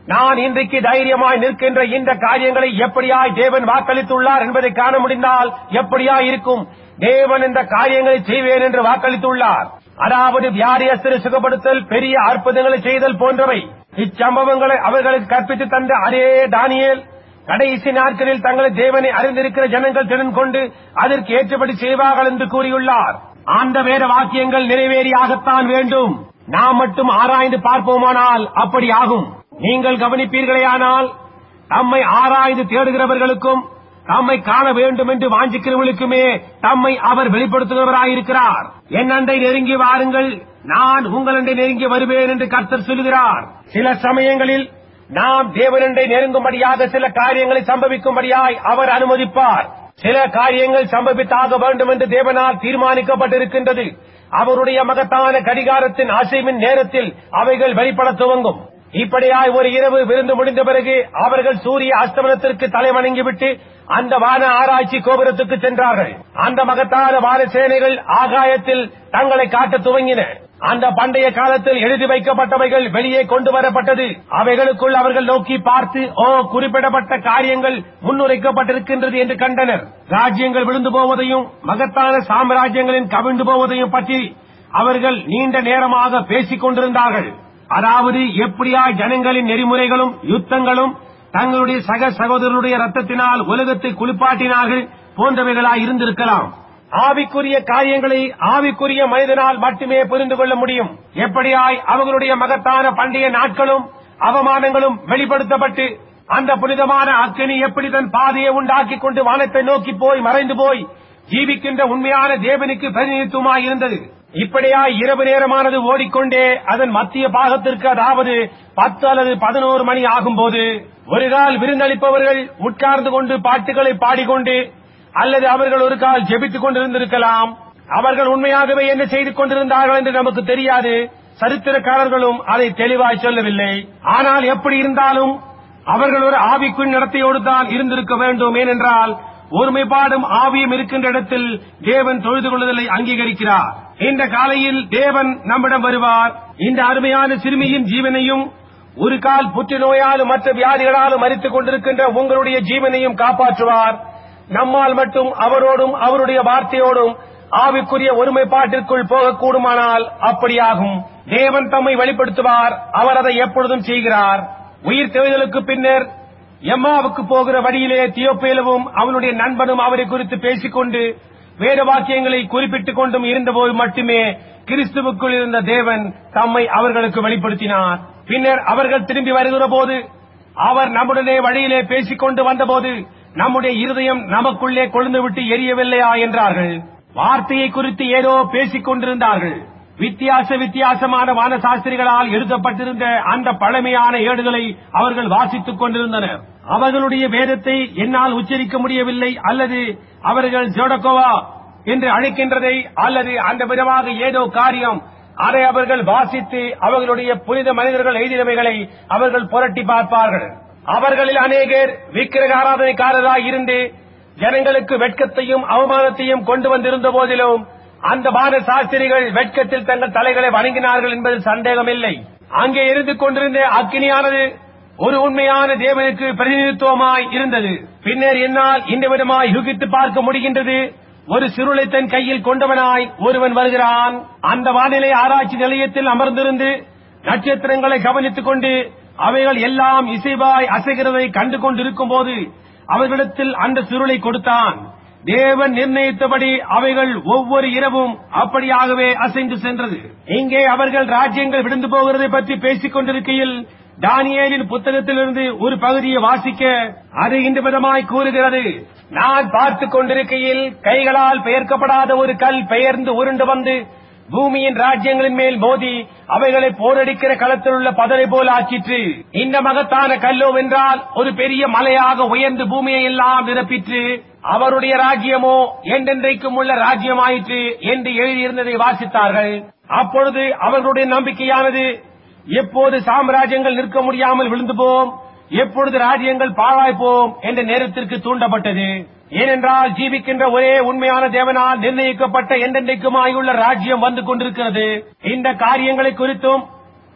நான் இன்றைக்கு தைரியமாய் நிற்கின்ற இந்த காரியங்களை எப்படியாய் தேவன் வாக்களித்துள்ளார் என்பதை காண முடிந்தால் எப்படியாய் இருக்கும் தேவன் இந்த காரியங்களை செய்வேன் என்று வாக்களித்துள்ளார் அதாவது வியாதியஸ்திர சுகப்படுத்தல் பெரிய அற்புதங்களை செய்தல் போன்றவை இச்சம்பவங்களை அவர்களுக்கு கற்பித்து தந்த அதே தானியேல் கடைசி நாட்களில் தங்களை தேவனை அறிந்திருக்கிற ஜனங்கள் திறன் கொண்டு அதற்கு ஏற்றபடி செய்வார்கள் என்று கூறியுள்ளார் அந்த வேத வாக்கியங்கள் நிறைவேறியாகத்தான் வேண்டும் நாம் மட்டும் ஆராய்ந்து பார்ப்போமானால் அப்படி ஆகும் நீங்கள் கவனிப்பீர்களேயானால் தம்மை ஆராய்ந்து தேடுகிறவர்களுக்கும் தம்மை காண வேண்டும் என்று வாஞ்சிக்கிறவர்களுக்குமே தம்மை அவர் வெளிப்படுத்துகிறவராயிருக்கிறார் என் அண்டை நெருங்கி வாருங்கள் நான் உங்களண்டை நெருங்கி வருவேன் என்று கர்த்தர் சொல்கிறார் சில சமயங்களில் நாம் தேவனண்டை நெருங்கும்படியாக சில காரியங்களை சம்பவிக்கும்படியாய் அவர் அனுமதிப்பார் சில காரியங்கள் சம்பவித்தாக வேண்டும் என்று தேவனால் தீர்மானிக்கப்பட்டிருக்கின்றது அவருடைய மகத்தான கடிகாரத்தின் அசைவின் நேரத்தில் அவைகள் வெளிப்பட துவங்கும் இப்படியாய் ஒரு இரவு விருந்து முடிந்த பிறகு அவர்கள் சூரிய அஸ்தமனத்திற்கு தலைவணங்கிவிட்டு அந்த வான ஆராய்ச்சி கோபுரத்துக்கு சென்றார்கள் அந்த மகத்தான வான சேனைகள் ஆகாயத்தில் தங்களை காட்ட துவங்கின அந்த பண்டைய காலத்தில் எழுதி வைக்கப்பட்டவைகள் வெளியே கொண்டு வரப்பட்டது அவைகளுக்குள் அவர்கள் நோக்கி பார்த்து ஓ குறிப்பிடப்பட்ட காரியங்கள் முன்னுரைக்கப்பட்டிருக்கின்றது என்று கண்டனர் ராஜ்யங்கள் விழுந்து போவதையும் மகத்தான சாம்ராஜ்யங்களின் கவிழ்ந்து போவதையும் பற்றி அவர்கள் நீண்ட நேரமாக பேசிக் கொண்டிருந்தார்கள் அதாவது எப்படியா ஜனங்களின் நெறிமுறைகளும் யுத்தங்களும் தங்களுடைய சக சகோதரருடைய ரத்தத்தினால் உலகத்தை குளிப்பாட்டினார்கள் போன்றவைகளாய் இருந்திருக்கலாம் ஆவிக்குரிய காரியங்களை ஆவிக்குரிய மனிதனால் மட்டுமே புரிந்து கொள்ள முடியும் எப்படியாய் அவர்களுடைய மகத்தான பண்டைய நாட்களும் அவமானங்களும் வெளிப்படுத்தப்பட்டு அந்த புனிதமான அக்கினி எப்படி தன் பாதையை உண்டாக்கிக் கொண்டு வானத்தை நோக்கி போய் மறைந்து போய் ஜீவிக்கின்ற உண்மையான தேவனுக்கு பிரதிநிதித்துவமாய் இருந்தது இப்படியாய் இரவு நேரமானது ஓடிக்கொண்டே அதன் மத்திய பாகத்திற்கு அதாவது பத்து அல்லது பதினோரு மணி ஆகும்போது ஒரு கால் விருந்தளிப்பவர்கள் உட்கார்ந்து கொண்டு பாட்டுகளை பாடிக்கொண்டு அல்லது அவர்கள் ஒரு கால் ஜெபித்துக் கொண்டிருந்திருக்கலாம் அவர்கள் உண்மையாகவே என்ன செய்து கொண்டிருந்தார்கள் என்று நமக்கு தெரியாது சரித்திரக்காரர்களும் அதை தெளிவாய் சொல்லவில்லை ஆனால் எப்படி இருந்தாலும் அவர்கள் ஒரு ஆவிக்குள் நடத்தையோடு தான் இருந்திருக்க வேண்டும் ஏனென்றால் ஒருமைப்பாடும் ஆவியும் இருக்கின்ற இடத்தில் தேவன் தொழுது கொள்ளுதலை அங்கீகரிக்கிறார் இந்த காலையில் தேவன் நம்மிடம் வருவார் இந்த அருமையான சிறுமியின் ஜீவனையும் ஒரு கால் புற்றுநோயாலும் மற்ற வியாதிகளாலும் மறித்துக் கொண்டிருக்கின்ற உங்களுடைய ஜீவனையும் காப்பாற்றுவார் நம்மால் மட்டும் அவரோடும் அவருடைய வார்த்தையோடும் ஆவிக்குரிய ஒருமைப்பாட்டிற்குள் போகக்கூடுமானால் அப்படியாகும் தேவன் தம்மை வெளிப்படுத்துவார் அவர் அதை எப்பொழுதும் செய்கிறார் உயிர் தெழுதலுக்கு பின்னர் எம்மாவுக்கு போகிற வழியிலே தியோப்பேலவும் அவனுடைய நண்பனும் அவரை குறித்து பேசிக்கொண்டு வேத வாக்கியங்களை குறிப்பிட்டுக் கொண்டும் இருந்தபோது மட்டுமே கிறிஸ்துவுக்குள் இருந்த தேவன் தம்மை அவர்களுக்கு வெளிப்படுத்தினார் பின்னர் அவர்கள் திரும்பி வருகிற போது அவர் நம்முடனே வழியிலே பேசிக் கொண்டு வந்தபோது நம்முடைய இருதயம் நமக்குள்ளே கொழுந்துவிட்டு எரியவில்லையா என்றார்கள் வார்த்தையை குறித்து ஏதோ பேசிக் கொண்டிருந்தார்கள் வித்தியாச வித்தியாசமான வானசாஸ்திரிகளால் எழுதப்பட்டிருந்த அந்த பழமையான ஏடுகளை அவர்கள் வாசித்துக் கொண்டிருந்தனர் அவர்களுடைய வேதத்தை என்னால் உச்சரிக்க முடியவில்லை அல்லது அவர்கள் ஜோடகோவா என்று அழைக்கின்றதை அல்லது அந்த விதமாக ஏதோ காரியம் அதை அவர்கள் வாசித்து அவர்களுடைய புனித மனிதர்கள் எழுதினவைகளை அவர்கள் புரட்டி பார்ப்பார்கள் அவர்களில் அநேகர் விக்கிரக ஆராதனைக்காரராய் இருந்து ஜனங்களுக்கு வெட்கத்தையும் அவமானத்தையும் கொண்டு வந்திருந்த போதிலும் அந்த வான சாஸ்திரிகள் வெட்கத்தில் தங்கள் தலைகளை வணங்கினார்கள் என்பதில் சந்தேகமில்லை அங்கே இருந்து கொண்டிருந்த அக்கினியானது ஒரு உண்மையான தேவனுக்கு பிரதிநிதித்துவமாய் இருந்தது பின்னர் என்னால் இந்த விதமாய் யுகித்து பார்க்க முடிகின்றது ஒரு சுருளை தன் கையில் கொண்டவனாய் ஒருவன் வருகிறான் அந்த வானிலை ஆராய்ச்சி நிலையத்தில் அமர்ந்திருந்து நட்சத்திரங்களை கவனித்துக் கொண்டு அவைகள் எல்லாம் இசைவாய் அசைகிறதை கண்டு கொண்டிருக்கும் போது அவர்களிடத்தில் அந்த சுருளை கொடுத்தான் தேவன் நிர்ணயித்தபடி அவைகள் ஒவ்வொரு இரவும் அப்படியாகவே அசைந்து சென்றது இங்கே அவர்கள் ராஜ்யங்கள் விழுந்து போகிறதை பற்றி பேசிக் கொண்டிருக்கையில் தானியேலின் புத்தகத்திலிருந்து ஒரு பகுதியை வாசிக்க அது இந்த விதமாய் கூறுகிறது நான் பார்த்துக் கொண்டிருக்கையில் கைகளால் பெயர்க்கப்படாத ஒரு கல் பெயர்ந்து உருண்டு வந்து பூமியின் ராஜ்யங்களின் மேல் மோதி அவைகளை போரடிக்கிற களத்தில் உள்ள பதரை போல் ஆக்கிற்று இந்த மகத்தான கல்லோ வென்றால் ஒரு பெரிய மலையாக உயர்ந்து பூமியை எல்லாம் நிரப்பிற்று அவருடைய ராஜ்யமோ என்றென்றைக்கும் உள்ள ராஜ்யமாயிற்று என்று எழுதியிருந்ததை வாசித்தார்கள் அப்பொழுது அவர்களுடைய நம்பிக்கையானது எப்போது சாம்ராஜ்யங்கள் நிற்க முடியாமல் விழுந்து போம் எப்பொழுது ராஜ்யங்கள் பாழாய்ப்போம் என்ற நேரத்திற்கு தூண்டப்பட்டது ஏனென்றால் ஜீவிக்கின்ற ஒரே உண்மையான தேவனால் நிர்ணயிக்கப்பட்ட என்றென்றைக்குமாயுள்ள ராஜ்யம் வந்து கொண்டிருக்கிறது இந்த காரியங்களை குறித்தும்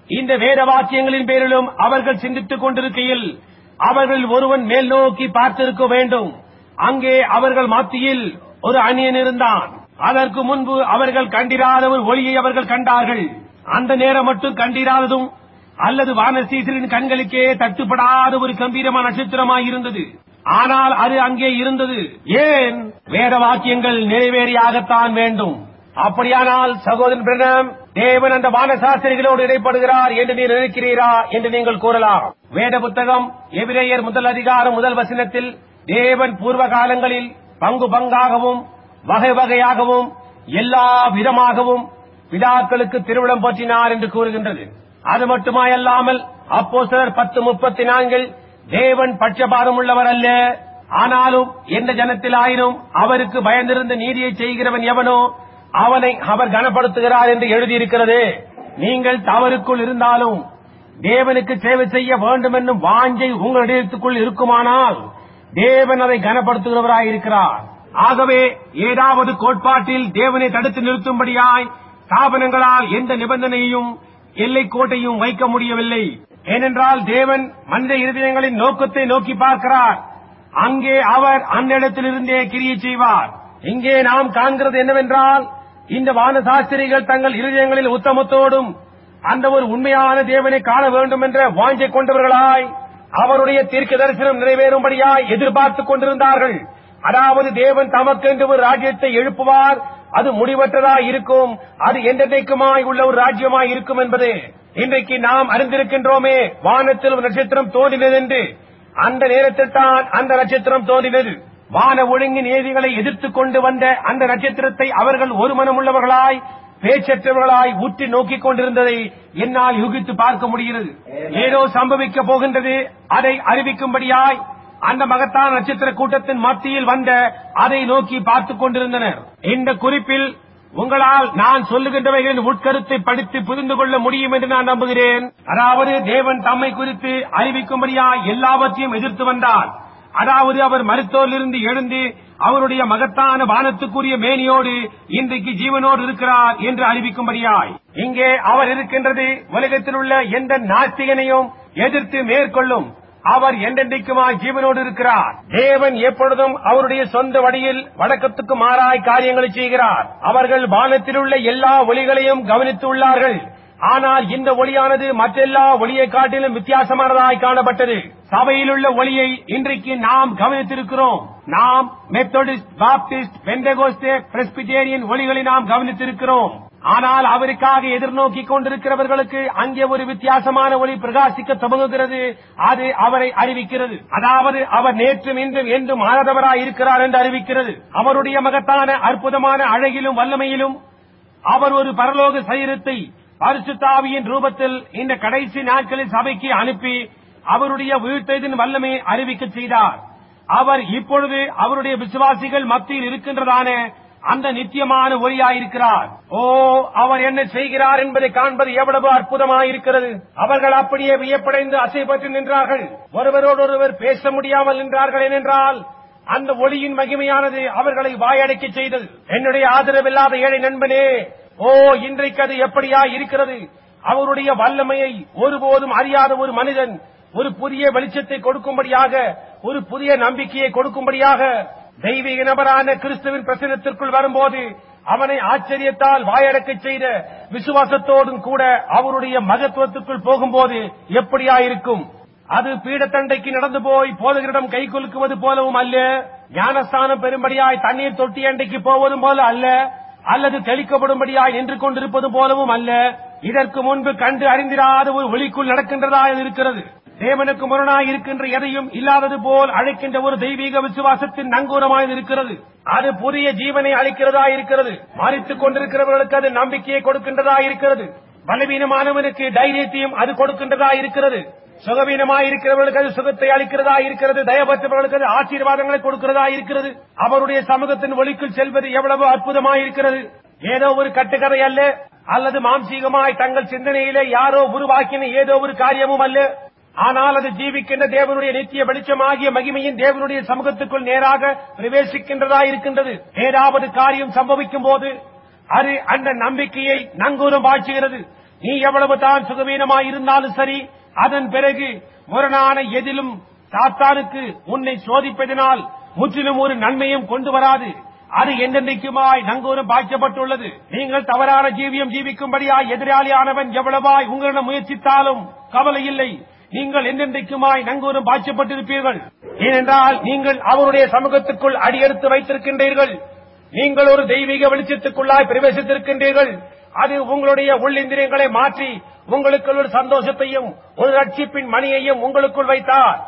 இந்த வேத வாக்கியங்களின் பேரிலும் அவர்கள் சிந்தித்துக் கொண்டிருக்கையில் அவர்கள் ஒருவன் மேல் நோக்கி பார்த்திருக்க வேண்டும் அங்கே அவர்கள் மத்தியில் ஒரு அணியன் இருந்தான் அதற்கு முன்பு அவர்கள் கண்டிராத ஒரு ஒளியை அவர்கள் கண்டார்கள் அந்த நேரம் மட்டும் கண்டிராததும் அல்லது வானசீசரின் கண்களுக்கே தட்டுப்படாத ஒரு கம்பீரமான நட்சத்திரமாய் இருந்தது ஆனால் அது அங்கே இருந்தது ஏன் வேத வாக்கியங்கள் நிறைவேறியாகத்தான் வேண்டும் அப்படியானால் சகோதரன் பிரணம் தேவன் அந்த வானசாஸ்திரிகளோடு இடைப்படுகிறார் என்று நீர் நினைக்கிறீரா என்று நீங்கள் கூறலாம் வேத புத்தகம் எபிரேயர் முதல் அதிகாரம் முதல் வசனத்தில் தேவன் பூர்வ காலங்களில் பங்கு பங்காகவும் வகை வகையாகவும் எல்லா விதமாகவும் பிதாக்களுக்கு திருவிழம் போற்றினார் என்று கூறுகின்றது அது மட்டுமாயல்லாமல் அப்போ சிலர் பத்து முப்பத்தி நான்கில் தேவன் பட்சபாரம் உள்ளவர் அல்ல ஆனாலும் எந்த ஜனத்திலாயினும் அவருக்கு பயந்திருந்த நீதியை செய்கிறவன் எவனோ அவனை அவர் கனப்படுத்துகிறார் என்று எழுதியிருக்கிறது நீங்கள் தவறுக்குள் இருந்தாலும் தேவனுக்கு சேவை செய்ய வேண்டும் என்னும் வாஞ்சை உங்களிடத்துக்குள் இருக்குமானால் தேவன் அதை கனப்படுத்துகிறவராயிருக்கிறார் ஆகவே ஏதாவது கோட்பாட்டில் தேவனை தடுத்து நிறுத்தும்படியாய் ஸ்தாபனங்களால் எந்த நிபந்தனையையும் எல்லைக்கோட்டையும் வைக்க முடியவில்லை ஏனென்றால் தேவன் மனித இருதயங்களின் நோக்கத்தை நோக்கி பார்க்கிறார் அங்கே அவர் அந்த இடத்திலிருந்தே கிரியை செய்வார் இங்கே நாம் காண்கிறது என்னவென்றால் இந்த வானசாஸ்திரிகள் தங்கள் இருதயங்களில் உத்தமத்தோடும் அந்த ஒரு உண்மையான தேவனை காண வேண்டும் என்ற வாஞ்சை கொண்டவர்களாய் அவருடைய தீர்க்க தரிசனம் நிறைவேறும்படியாய் எதிர்பார்த்துக் கொண்டிருந்தார்கள் அதாவது தேவன் தமக்கென்று ஒரு ராஜ்யத்தை எழுப்புவார் அது முடிவற்றதாய் இருக்கும் அது என்றென்றைக்குமாய் உள்ள ஒரு ராஜ்யமாய் இருக்கும் என்பது இன்றைக்கு நாம் அறிந்திருக்கின்றோமே வானத்தில் ஒரு நட்சத்திரம் தோன்றினது என்று அந்த நேரத்தில் தான் அந்த நட்சத்திரம் தோன்றினது வான ஒழுங்கு நீதிகளை எதிர்த்துக் கொண்டு வந்த அந்த நட்சத்திரத்தை அவர்கள் ஒரு மனமுள்ளவர்களாய் பேச்சற்றவர்களாய் உற்று நோக்கிக் கொண்டிருந்ததை என்னால் யூகித்து பார்க்க முடிகிறது ஏதோ சம்பவிக்க போகின்றது அதை அறிவிக்கும்படியாய் அந்த மகத்தான நட்சத்திர கூட்டத்தின் மத்தியில் வந்த அதை நோக்கி பார்த்துக் கொண்டிருந்தனர் இந்த குறிப்பில் உங்களால் நான் சொல்லுகின்றவைகளின் உட்கருத்தை படித்து புரிந்து கொள்ள முடியும் என்று நான் நம்புகிறேன் அதாவது தேவன் தம்மை குறித்து அறிவிக்கும்படியா எல்லாவற்றையும் எதிர்த்து வந்தார் அதாவது அவர் மருத்துவரிலிருந்து எழுந்து அவருடைய மகத்தான வானத்துக்குரிய மேனியோடு இன்றைக்கு ஜீவனோடு இருக்கிறார் என்று அறிவிக்கும்படியாய் இங்கே அவர் இருக்கின்றது உலகத்தில் உள்ள எந்த நாஸ்திகனையும் எதிர்த்து மேற்கொள்ளும் அவர் என்றென்றைக்குமாய் ஜீவனோடு இருக்கிறார் தேவன் எப்பொழுதும் அவருடைய சொந்த வழியில் வழக்கத்துக்கு மாறாய் காரியங்களை செய்கிறார் அவர்கள் வானத்தில் உள்ள எல்லா ஒளிகளையும் கவனித்துள்ளார்கள் ஆனால் இந்த ஒளியானது மற்றெல்லா ஒளியை காட்டிலும் வித்தியாசமானதாய் காணப்பட்டது சபையில் உள்ள ஒளியை இன்றைக்கு நாம் கவனித்திருக்கிறோம் நாம் மெத்தடிஸ்ட் பாப்டிஸ்ட் பெண்டகோஸ்டே பிரஸ்பிடேரியன் ஒளிகளை நாம் கவனித்திருக்கிறோம் ஆனால் அவருக்காக எதிர்நோக்கி கொண்டிருக்கிறவர்களுக்கு அங்கே ஒரு வித்தியாசமான ஒளி பிரகாசிக்க துவங்குகிறது அது அவரை அறிவிக்கிறது அதாவது அவர் நேற்றும் இன்றும் என்றும் மாறாதவராய் இருக்கிறார் என்று அறிவிக்கிறது அவருடைய மகத்தான அற்புதமான அழகிலும் வல்லமையிலும் அவர் ஒரு பரலோக சரீரத்தை பரிசுத்தாவியின் ரூபத்தில் இந்த கடைசி நாட்களில் சபைக்கு அனுப்பி அவருடைய வீழ்த்ததின் வல்லமையை அறிவிக்க செய்தார் அவர் இப்பொழுது அவருடைய விசுவாசிகள் மத்தியில் இருக்கின்றதான அந்த நித்தியமான ஒளியாயிருக்கிறார் ஓ அவர் என்ன செய்கிறார் என்பதை காண்பது எவ்வளவு அற்புதமாயிருக்கிறது அவர்கள் அப்படியே வியப்படைந்து அசைப்பட்டு நின்றார்கள் ஒருவரோடு ஒருவர் பேச முடியாமல் நின்றார்கள் ஏனென்றால் அந்த ஒளியின் மகிமையானது அவர்களை வாயடைக்க செய்தது என்னுடைய ஆதரவில்லாத ஏழை நண்பனே ஓ இன்றைக்கு அது எப்படியா இருக்கிறது அவருடைய வல்லமையை ஒருபோதும் அறியாத ஒரு மனிதன் ஒரு புதிய வெளிச்சத்தை கொடுக்கும்படியாக ஒரு புதிய நம்பிக்கையை கொடுக்கும்படியாக தெய்வீக நபரான கிறிஸ்துவின் பிரசனத்திற்குள் வரும்போது அவனை ஆச்சரியத்தால் வாயடக்கச் செய்த விசுவாசத்தோடும் கூட அவருடைய மகத்துவத்துக்குள் போகும்போது எப்படியாயிருக்கும் அது பீடத்தண்டைக்கு நடந்து போய் போதகரிடம் கை குலுக்குவது போலவும் அல்ல ஞானஸ்தானம் பெறும்படியாய் தண்ணீர் தொட்டி அண்டைக்கு போவதும் போல அல்ல அல்லது தெளிக்கப்படும்படியாய் நின்று கொண்டிருப்பது போலவும் அல்ல இதற்கு முன்பு கண்டு அறிந்திராத ஒரு ஒளிக்குள் நடக்கின்றதா இருக்கிறது தேவனுக்கு முரணாய் இருக்கின்ற எதையும் இல்லாதது போல் அழைக்கின்ற ஒரு தெய்வீக விசுவாசத்தின் நங்கூரமாய் இருக்கிறது அது புதிய ஜீவனை அளிக்கிறதா இருக்கிறது மறித்துக் கொண்டிருக்கிறவர்களுக்கு அது நம்பிக்கையை கொடுக்கின்றதா இருக்கிறது பலவீனமானவனுக்கு தைரியத்தையும் அது கொடுக்கின்றதா இருக்கிறது சுகவீனமாய் இருக்கிறவர்களுக்கு அது சுகத்தை அளிக்கிறதா இருக்கிறது தயபற்றவர்களுக்கு அது ஆசீர்வாதங்களை கொடுக்கிறதா இருக்கிறது அவருடைய சமூகத்தின் ஒளிக்குள் செல்வது எவ்வளவு அற்புதமாய் இருக்கிறது ஏதோ ஒரு கட்டுக்கதை அல்ல அல்லது மாம்சீகமாய் தங்கள் சிந்தனையிலே யாரோ உருவாக்கின ஏதோ ஒரு காரியமும் அல்ல ஆனால் அது ஜீவிக்கின்ற தேவனுடைய நித்திய வெளிச்சமாகிய மகிமையின் தேவனுடைய சமூகத்துக்குள் நேராக பிரவேசிக்கின்றதா இருக்கின்றது ஏதாவது காரியம் சம்பவிக்கும் போது அது அந்த நம்பிக்கையை நங்கூரம் பாய்ச்சுகிறது நீ எவ்வளவு தான் சுகவீனமாய் இருந்தாலும் சரி அதன் பிறகு முரணான எதிலும் சாத்தானுக்கு உன்னை சோதிப்பதனால் முற்றிலும் ஒரு நன்மையும் கொண்டு வராது அது என்றென்றைக்குமாய் நங்கூரம் பாய்ச்சப்பட்டுள்ளது நீங்கள் தவறான ஜீவியம் ஜீவிக்கும்படியாய் எதிராளியானவன் எவ்வளவாய் உங்களிடம் முயற்சித்தாலும் கவலை இல்லை நீங்கள் என்றென்றைக்குமாய் நங்கூரம் பாய்ச்சப்பட்டிருப்பீர்கள் ஏனென்றால் நீங்கள் அவருடைய சமூகத்துக்குள் அடியெடுத்து வைத்திருக்கின்றீர்கள் நீங்கள் ஒரு தெய்வீக வெளிச்சத்துக்குள்ளாய் பிரவேசித்திருக்கின்றீர்கள் அது உங்களுடைய உள்ளிந்திரியங்களை மாற்றி உங்களுக்குள் ஒரு சந்தோஷத்தையும் ஒரு ரட்சிப்பின் மணியையும் உங்களுக்குள் வைத்தார்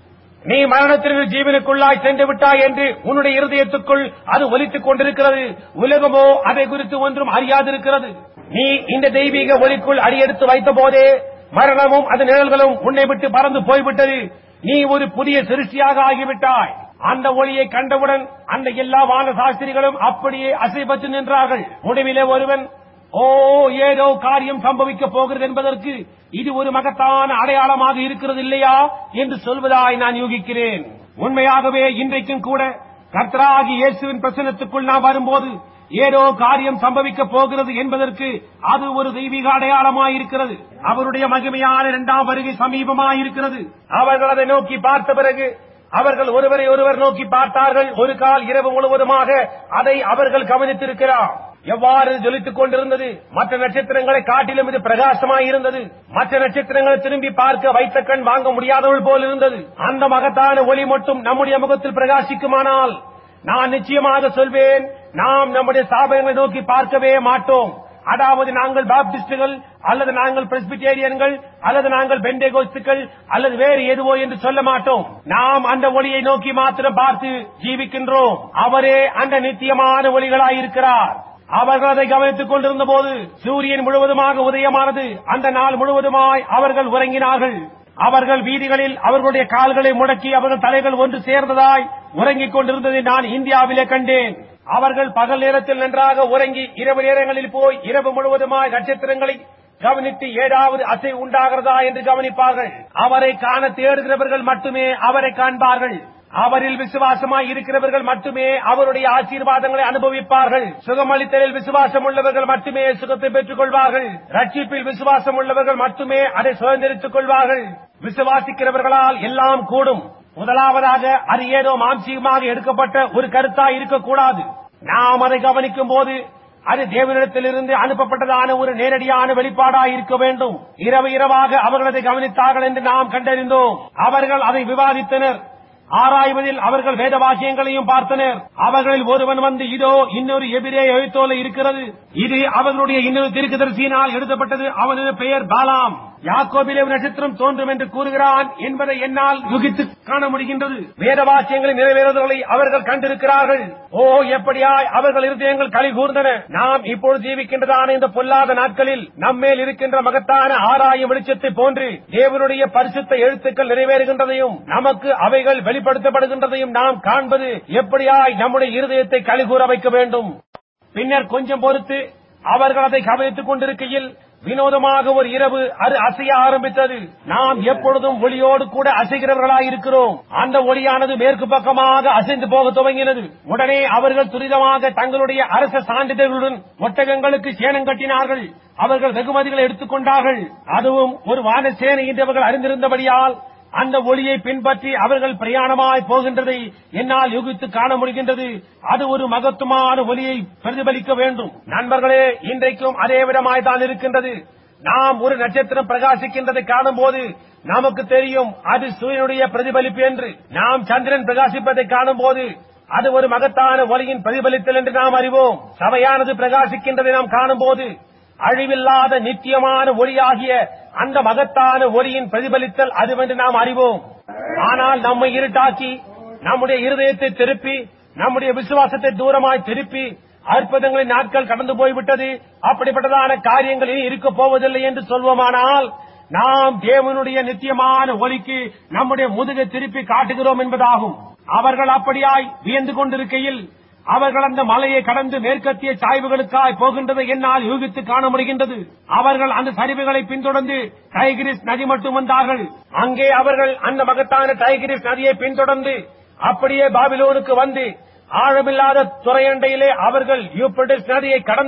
நீ மரணத்திற்கு ஜீவனுக்குள்ளாய் சென்று விட்டாய் என்று உன்னுடைய இருதயத்துக்குள் அது ஒலித்துக் கொண்டிருக்கிறது உலகமோ அதை குறித்து ஒன்றும் அறியாதிருக்கிறது நீ இந்த தெய்வீக ஒலிக்குள் அடியெடுத்து வைத்த போதே மரணமும் அது நிழல்களும் உன்னை விட்டு பறந்து போய்விட்டது நீ ஒரு புதிய சிருஷ்டியாக ஆகிவிட்டாய் அந்த ஒளியை கண்டவுடன் அந்த எல்லா வான சாஸ்திரிகளும் அப்படியே அசைபத்து நின்றார்கள் முடிவிலே ஒருவன் ஓ ஏதோ காரியம் சம்பவிக்க போகிறது என்பதற்கு இது ஒரு மகத்தான அடையாளமாக இருக்கிறது இல்லையா என்று சொல்வதாய் நான் யூகிக்கிறேன் உண்மையாகவே இன்றைக்கும் கூட கர்த்தராகி இயேசுவின் பிரசனத்துக்குள் நாம் வரும்போது ஏதோ காரியம் சம்பவிக்க போகிறது என்பதற்கு அது ஒரு தெய்வீக அடையாளமாயிருக்கிறது அவருடைய மகிமையான இரண்டாம் வருகை சமீபமாயிருக்கிறது அவர்கள் அதை நோக்கி பார்த்த பிறகு அவர்கள் ஒருவரை ஒருவர் நோக்கி பார்த்தார்கள் ஒரு கால் இரவு முழுவதுமாக அதை அவர்கள் கவனித்திருக்கிறார் எவ்வாறு ஜொலித்துக் கொண்டிருந்தது மற்ற நட்சத்திரங்களை காட்டிலும் இது பிரகாசமாய் இருந்தது மற்ற நட்சத்திரங்களை திரும்பி பார்க்க வைத்த கண் வாங்க முடியாதவள் போல் இருந்தது அந்த மகத்தான ஒளி மட்டும் நம்முடைய முகத்தில் பிரகாசிக்குமானால் நான் நிச்சயமாக சொல்வேன் நாம் நம்முடைய ஸ்தாபனங்களை நோக்கி பார்க்கவே மாட்டோம் அதாவது நாங்கள் பாப்டிஸ்டுகள் அல்லது நாங்கள் பிரஸ்பிட்டேரியன்கள் அல்லது நாங்கள் பெண்டேகோஸ்துக்கள் அல்லது வேறு எதுவோ என்று சொல்ல மாட்டோம் நாம் அந்த ஒளியை நோக்கி மாத்திரம் பார்த்து ஜீவிக்கின்றோம் அவரே அந்த நித்தியமான ஒளிகளாயிருக்கிறார் அவர்கள் அதை கவனித்துக் கொண்டிருந்த போது சூரியன் முழுவதுமாக உதயமானது அந்த நாள் முழுவதுமாய் அவர்கள் உறங்கினார்கள் அவர்கள் வீதிகளில் அவர்களுடைய கால்களை முடக்கி அவர்கள் தலைகள் ஒன்று சேர்ந்ததாய் உறங்கிக் கொண்டிருந்ததை நான் இந்தியாவிலே கண்டேன் அவர்கள் பகல் நேரத்தில் நன்றாக உறங்கி இரவு நேரங்களில் போய் இரவு முழுவதுமாய் நட்சத்திரங்களை கவனித்து ஏதாவது அசை உண்டாகிறதா என்று கவனிப்பார்கள் அவரை காண தேடுகிறவர்கள் மட்டுமே அவரை காண்பார்கள் அவரில் விசுவாசமாய் இருக்கிறவர்கள் மட்டுமே அவருடைய ஆசீர்வாதங்களை அனுபவிப்பார்கள் சுகமளித்தலில் விசுவாசம் உள்ளவர்கள் மட்டுமே சுகத்தை பெற்றுக் கொள்வார்கள் ரட்சிப்பில் விசுவாசம் உள்ளவர்கள் மட்டுமே அதை சுதந்திரித்துக் கொள்வார்கள் விசுவாசிக்கிறவர்களால் எல்லாம் கூடும் முதலாவதாக அது ஏதோ மாம்சீகமாக எடுக்கப்பட்ட ஒரு கருத்தாய் இருக்கக்கூடாது நாம் அதை கவனிக்கும் போது அது தேவனிடத்திலிருந்து அனுப்பப்பட்டதான ஒரு நேரடியான வெளிப்பாடாய் இருக்க வேண்டும் இரவு இரவாக அவர்கள் அதை கவனித்தார்கள் என்று நாம் கண்டறிந்தோம் அவர்கள் அதை விவாதித்தனர் ஆராய்வதில் அவர்கள் வேத வாக்கியங்களையும் பார்த்தனர் அவர்களில் ஒருவன் வந்து இதோ இன்னொரு எதிரே எழுத்தோல இருக்கிறது இது அவர்களுடைய இன்னொரு திருக்குதரிசியினால் எழுதப்பட்டது அவனது பெயர் பாலாம் யாக்கோபிலே ஒரு நட்சத்திரம் தோன்றும் என்று கூறுகிறான் என்பதை என்னால் யுகித்து காண முடிகின்றது வேத வாக்கியங்களின் நிறைவேறுதல்களை அவர்கள் கண்டிருக்கிறார்கள் ஓ எப்படியாய் அவர்கள் இருதயங்கள் களி கூர்ந்தன நாம் இப்பொழுது ஜீவிக்கின்றதான இந்த பொல்லாத நாட்களில் நம்மேல் இருக்கின்ற மகத்தான ஆராயும் வெளிச்சத்தை போன்று தேவனுடைய பரிசுத்த எழுத்துக்கள் நிறைவேறுகின்றதையும் நமக்கு அவைகள் வெளிப்படுத்தப்படுகின்றதையும் நாம் காண்பது எப்படியாய் நம்முடைய இருதயத்தை களி கூற வைக்க வேண்டும் பின்னர் கொஞ்சம் பொறுத்து அவர்கள் அதை கவனித்துக் கொண்டிருக்கையில் வினோதமாக ஒரு இரவு அது அசைய ஆரம்பித்தது நாம் எப்பொழுதும் ஒளியோடு கூட அசைகிறவர்களாய் இருக்கிறோம் அந்த ஒளியானது மேற்கு பக்கமாக அசைந்து போக துவங்கினது உடனே அவர்கள் துரிதமாக தங்களுடைய அரச சான்றிதழ்களுடன் ஒட்டகங்களுக்கு சேனம் கட்டினார்கள் அவர்கள் வெகுமதிகளை எடுத்துக்கொண்டார்கள் அதுவும் ஒரு வான சேனை என்றவர்கள் அறிந்திருந்தபடியால் அந்த ஒளியை பின்பற்றி அவர்கள் பிரயாணமாய் போகின்றதை என்னால் யூகித்து காண முடிகின்றது அது ஒரு மகத்துவமான ஒளியை பிரதிபலிக்க வேண்டும் நண்பர்களே இன்றைக்கும் அதே விதமாய் தான் இருக்கின்றது நாம் ஒரு நட்சத்திரம் பிரகாசிக்கின்றதை காணும் போது நமக்கு தெரியும் அது சூரியனுடைய பிரதிபலிப்பு என்று நாம் சந்திரன் பிரகாசிப்பதை காணும் போது அது ஒரு மகத்தான ஒளியின் பிரதிபலித்தல் என்று நாம் அறிவோம் சபையானது பிரகாசிக்கின்றதை நாம் காணும் போது அழிவில்லாத நித்தியமான ஒளியாகிய அந்த மகத்தான ஒளியின் பிரதிபலித்தல் அதுவென்று நாம் அறிவோம் ஆனால் நம்மை இருட்டாக்கி நம்முடைய இருதயத்தை திருப்பி நம்முடைய விசுவாசத்தை தூரமாய் திருப்பி அற்புதங்களின் நாட்கள் கடந்து போய்விட்டது அப்படிப்பட்டதான காரியங்கள் இனி இருக்க போவதில்லை என்று சொல்வோமானால் நாம் தேவனுடைய நித்தியமான ஒலிக்கு நம்முடைய முதுகை திருப்பி காட்டுகிறோம் என்பதாகும் அவர்கள் அப்படியாய் வியந்து கொண்டிருக்கையில் அவர்கள் அந்த மலையை கடந்து மேற்கத்திய சாய்வுகளுக்காய் போகின்றதை என்னால் யூகித்து காண முடிகின்றது அவர்கள் அந்த சரிவுகளை பின்தொடர்ந்து டைகிரிஸ் நதி மட்டும் வந்தார்கள் அங்கே அவர்கள் அந்த மகத்தான டைகிரிஸ் நதியை பின்தொடர்ந்து அப்படியே பாபிலோனுக்கு வந்து ஆழமில்லாத துறையண்டையிலே அவர்கள் யூப்ரட்டிஸ் நதியை கடந்து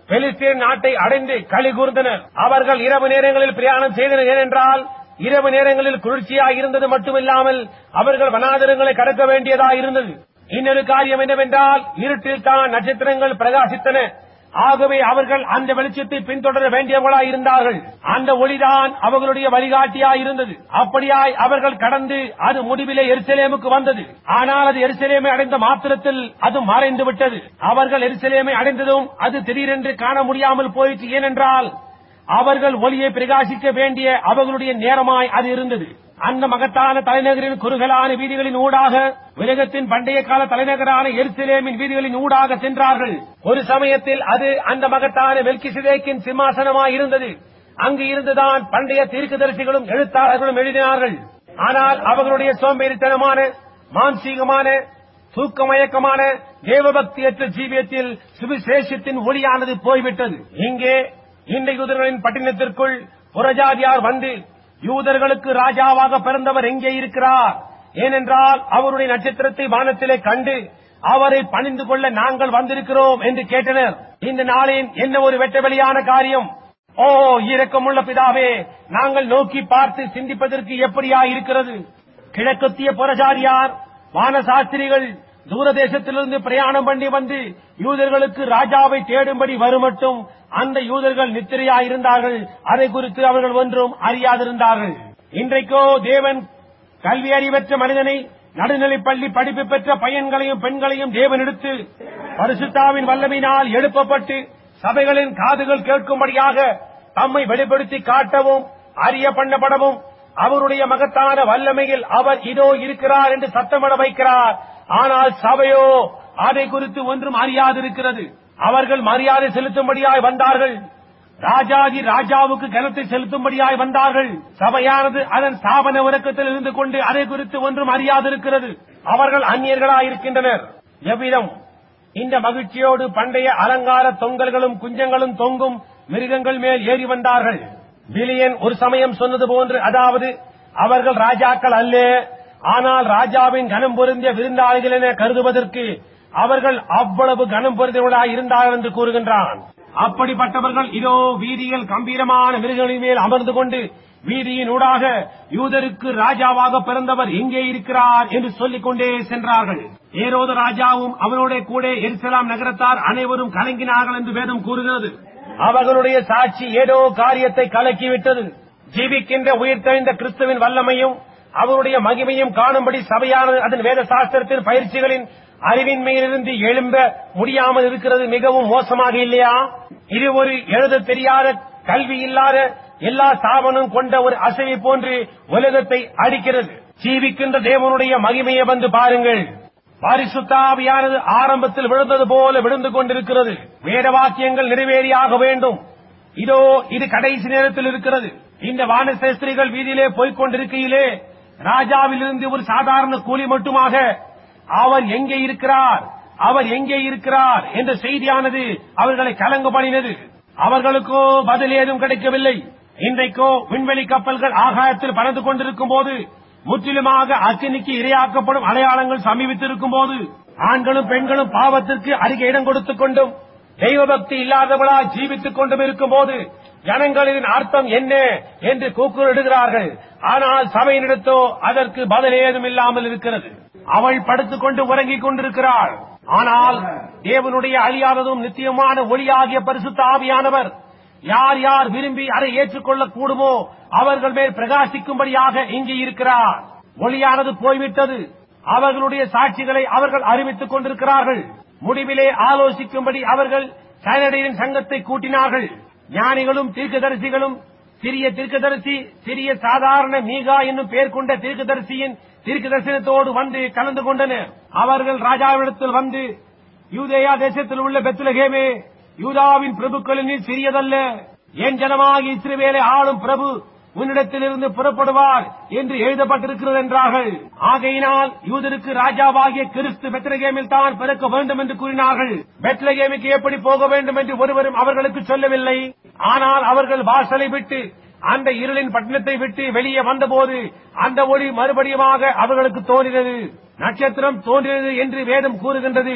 பெலிஸ்தீன் நாட்டை அடைந்து களி கூர்ந்தனர் அவர்கள் இரவு நேரங்களில் பிரயாணம் செய்தனர் ஏனென்றால் இரவு நேரங்களில் குளிர்ச்சியாக இருந்தது மட்டுமில்லாமல் அவர்கள் வனாதரங்களை கடக்க வேண்டியதாக இருந்தது இன்னொரு காரியம் என்னவென்றால் இருட்டில் தான் நட்சத்திரங்கள் பிரகாசித்தன ஆகவே அவர்கள் அந்த வெளிச்சத்தை பின்தொடர வேண்டியவர்களாய் இருந்தார்கள் அந்த ஒளிதான் அவர்களுடைய வழிகாட்டியாய் இருந்தது அப்படியாய் அவர்கள் கடந்து அது முடிவிலே எருசலேமுக்கு வந்தது ஆனால் அது எருசலேமை அடைந்த மாத்திரத்தில் அது மறைந்து விட்டது அவர்கள் எருசலேமை அடைந்ததும் அது திடீரென்று காண முடியாமல் போயிற்று ஏனென்றால் அவர்கள் ஒளியை பிரகாசிக்க வேண்டிய அவர்களுடைய நேரமாய் அது இருந்தது அந்த மகத்தான தலைநகரின் குறுகலான வீதிகளின் ஊடாக உலகத்தின் பண்டைய கால தலைநகரான எருசலேமின் வீதிகளின் ஊடாக சென்றார்கள் ஒரு சமயத்தில் அது அந்த மகத்தான மெல்கிசிதேக்கின் சிம்மாசனமாய் இருந்தது அங்கு இருந்துதான் பண்டைய தீர்க்கதரிசிகளும் எழுத்தாளர்களும் எழுதினார்கள் ஆனால் அவர்களுடைய சோம்பேறித்தனமான மான்சீகமான தூக்கமயக்கமான தேவபக்தியற்ற ஜீவியத்தில் சுவிசேஷத்தின் ஒளியானது போய்விட்டது இங்கே இந்த யூதர்களின் பட்டினத்திற்குள் புறஜாதியார் வந்து யூதர்களுக்கு ராஜாவாக பிறந்தவர் எங்கே இருக்கிறார் ஏனென்றால் அவருடைய நட்சத்திரத்தை வானத்திலே கண்டு அவரை பணிந்து கொள்ள நாங்கள் வந்திருக்கிறோம் என்று கேட்டனர் இந்த நாளின் என்ன ஒரு வெட்டவெளியான காரியம் ஓ இரக்கமுள்ள பிதாவே நாங்கள் நோக்கி பார்த்து சிந்திப்பதற்கு எப்படியா இருக்கிறது கிழக்கத்திய புறஜாரியார் வானசாஸ்திரிகள் தூரதேசத்திலிருந்து பிரயாணம் பண்ணி வந்து யூதர்களுக்கு ராஜாவை தேடும்படி வருமட்டும் அந்த யூதர்கள் நித்திரையாயிருந்தார்கள் அதை குறித்து அவர்கள் ஒன்றும் அறியாதிருந்தார்கள் இன்றைக்கோ தேவன் கல்வி அறிவற்ற மனிதனை நடுநிலைப் பள்ளி படிப்பு பெற்ற பையன்களையும் பெண்களையும் தேவன் எடுத்து பரிசுத்தாவின் வல்லமையினால் எழுப்பப்பட்டு சபைகளின் காதுகள் கேட்கும்படியாக தம்மை வெளிப்படுத்தி காட்டவும் அறிய பண்ணப்படவும் அவருடைய மகத்தான வல்லமையில் அவர் இதோ இருக்கிறார் என்று சத்தமிட வைக்கிறார் ஆனால் சபையோ அதை குறித்து ஒன்றும் அறியாதிருக்கிறது அவர்கள் மரியாதை செலுத்தும்படியாய் வந்தார்கள் ராஜாதி ராஜாவுக்கு கனத்தை செலுத்தும்படியாய் வந்தார்கள் சபையானது அதன் ஸ்தாபன உறக்கத்தில் இருந்து கொண்டு அதை குறித்து ஒன்றும் அறியாதிருக்கிறது அவர்கள் அந்நியர்களாய் இருக்கின்றனர் எவ்விதம் இந்த மகிழ்ச்சியோடு பண்டைய அலங்கார தொங்கல்களும் குஞ்சங்களும் தொங்கும் மிருகங்கள் மேல் ஏறி வந்தார்கள் பிலியன் ஒரு சமயம் சொன்னது போன்று அதாவது அவர்கள் ராஜாக்கள் அல்ல ஆனால் ராஜாவின் கனம் பொருந்திய விருந்தாளிகள் என கருதுவதற்கு அவர்கள் அவ்வளவு கனம் பொருந்தியவர்களாய் இருந்தார்கள் என்று கூறுகின்றான் அப்படிப்பட்டவர்கள் இதோ வீதியில் கம்பீரமான மிருகங்களின் மேல் அமர்ந்து கொண்டு வீதியின் ஊடாக யூதருக்கு ராஜாவாக பிறந்தவர் எங்கே இருக்கிறார் என்று சொல்லிக் கொண்டே சென்றார்கள் ஏரோத ராஜாவும் அவனோட கூட எருசலாம் நகரத்தார் அனைவரும் கலங்கினார்கள் என்று வேதம் கூறுகிறது அவர்களுடைய சாட்சி ஏதோ காரியத்தை கலக்கிவிட்டது ஜீவிக்கின்ற உயிர்த்தெழுந்த கிறிஸ்துவின் வல்லமையும் அவருடைய மகிமையும் காணும்படி சபையானது அதன் வேத சாஸ்திரத்தின் பயிற்சிகளின் அறிவின்மையிலிருந்து எழும்ப முடியாமல் இருக்கிறது மிகவும் மோசமாக இல்லையா இது ஒரு எழுத தெரியாத கல்வி இல்லாத எல்லா ஸ்தாபனம் கொண்ட ஒரு அசைவை போன்று உலகத்தை அடிக்கிறது ஜீவிக்கின்ற தேவனுடைய மகிமையை வந்து பாருங்கள் பரிசுத்தாவியானது ஆரம்பத்தில் விழுந்தது போல விழுந்து கொண்டிருக்கிறது வேத வாக்கியங்கள் நிறைவேறியாக வேண்டும் இதோ இது கடைசி நேரத்தில் இருக்கிறது இந்த வானசேஸ்திரிகள் வீதியிலே போய்க் கொண்டிருக்கையிலே ராஜாவிலிருந்து ஒரு சாதாரண கூலி மட்டுமாக அவர் எங்கே இருக்கிறார் அவர் எங்கே இருக்கிறார் என்ற செய்தியானது அவர்களை கலங்க பண்ணினது அவர்களுக்கோ பதில் ஏதும் கிடைக்கவில்லை இன்றைக்கோ விண்வெளி கப்பல்கள் ஆகாயத்தில் பறந்து கொண்டிருக்கும் போது முற்றிலுமாக அக்கினிக்கு இரையாக்கப்படும் அடையாளங்கள் சமீபித்திருக்கும் போது ஆண்களும் பெண்களும் பாவத்திற்கு அதிக இடம் கொடுத்துக் கொண்டும் தெய்வபக்தி இல்லாதவளா ஜீவித்துக் கொண்டும் இருக்கும் போது ஜனங்களின் அர்த்தம் என்ன என்று கூக்குரலிடுகிறார்கள் ஆனால் சபையினிடத்தோ அதற்கு பதில் ஏதும் இல்லாமல் இருக்கிறது அவள் படுத்துக் கொண்டு உறங்கிக் கொண்டிருக்கிறாள் ஆனால் தேவனுடைய அழியாததும் நித்தியமான ஒளியாகிய பரிசுத்த ஆவியானவர் யார் யார் விரும்பி அதை ஏற்றுக்கொள்ளக் கூடுமோ அவர்கள் மேல் பிரகாசிக்கும்படியாக இங்கே இருக்கிறார் ஒளியானது போய்விட்டது அவர்களுடைய சாட்சிகளை அவர்கள் அறிவித்துக் கொண்டிருக்கிறார்கள் முடிவிலே ஆலோசிக்கும்படி அவர்கள் சனடையின் சங்கத்தை கூட்டினார்கள் ஞானிகளும் தீர்க்கதரிசிகளும் சிறிய தீர்க்கதரிசி சிறிய சாதாரண மீகா என்னும் பெயர் கொண்ட தீர்க்கதரிசியின் தீர்க்க தரிசனத்தோடு வந்து கலந்து கொண்டனர் அவர்கள் ராஜாவிடத்தில் வந்து யூதேயா தேசத்தில் உள்ள பெத்துலகேமே யூதாவின் பிரபுக்களில் நீ சிறியதல்ல என் ஜனமாகி இஸ்ரவேலை ஆளும் பிரபு உன்னிடத்திலிருந்து புறப்படுவார் என்று எழுதப்பட்டிருக்கிறது என்றார்கள் ஆகையினால் யூதருக்கு ராஜாவாகிய கிறிஸ்து பெத்லகேமில் தான் பிறக்க வேண்டும் என்று கூறினார்கள் பெத்லகேமுக்கு எப்படி போக வேண்டும் என்று ஒருவரும் அவர்களுக்கு சொல்லவில்லை ஆனால் அவர்கள் வாசலை விட்டு அந்த இருளின் பட்டணத்தை விட்டு வெளியே வந்தபோது அந்த ஒளி மறுபடியுமாக அவர்களுக்கு தோன்றினது நட்சத்திரம் தோன்றினது என்று வேதம் கூறுகின்றது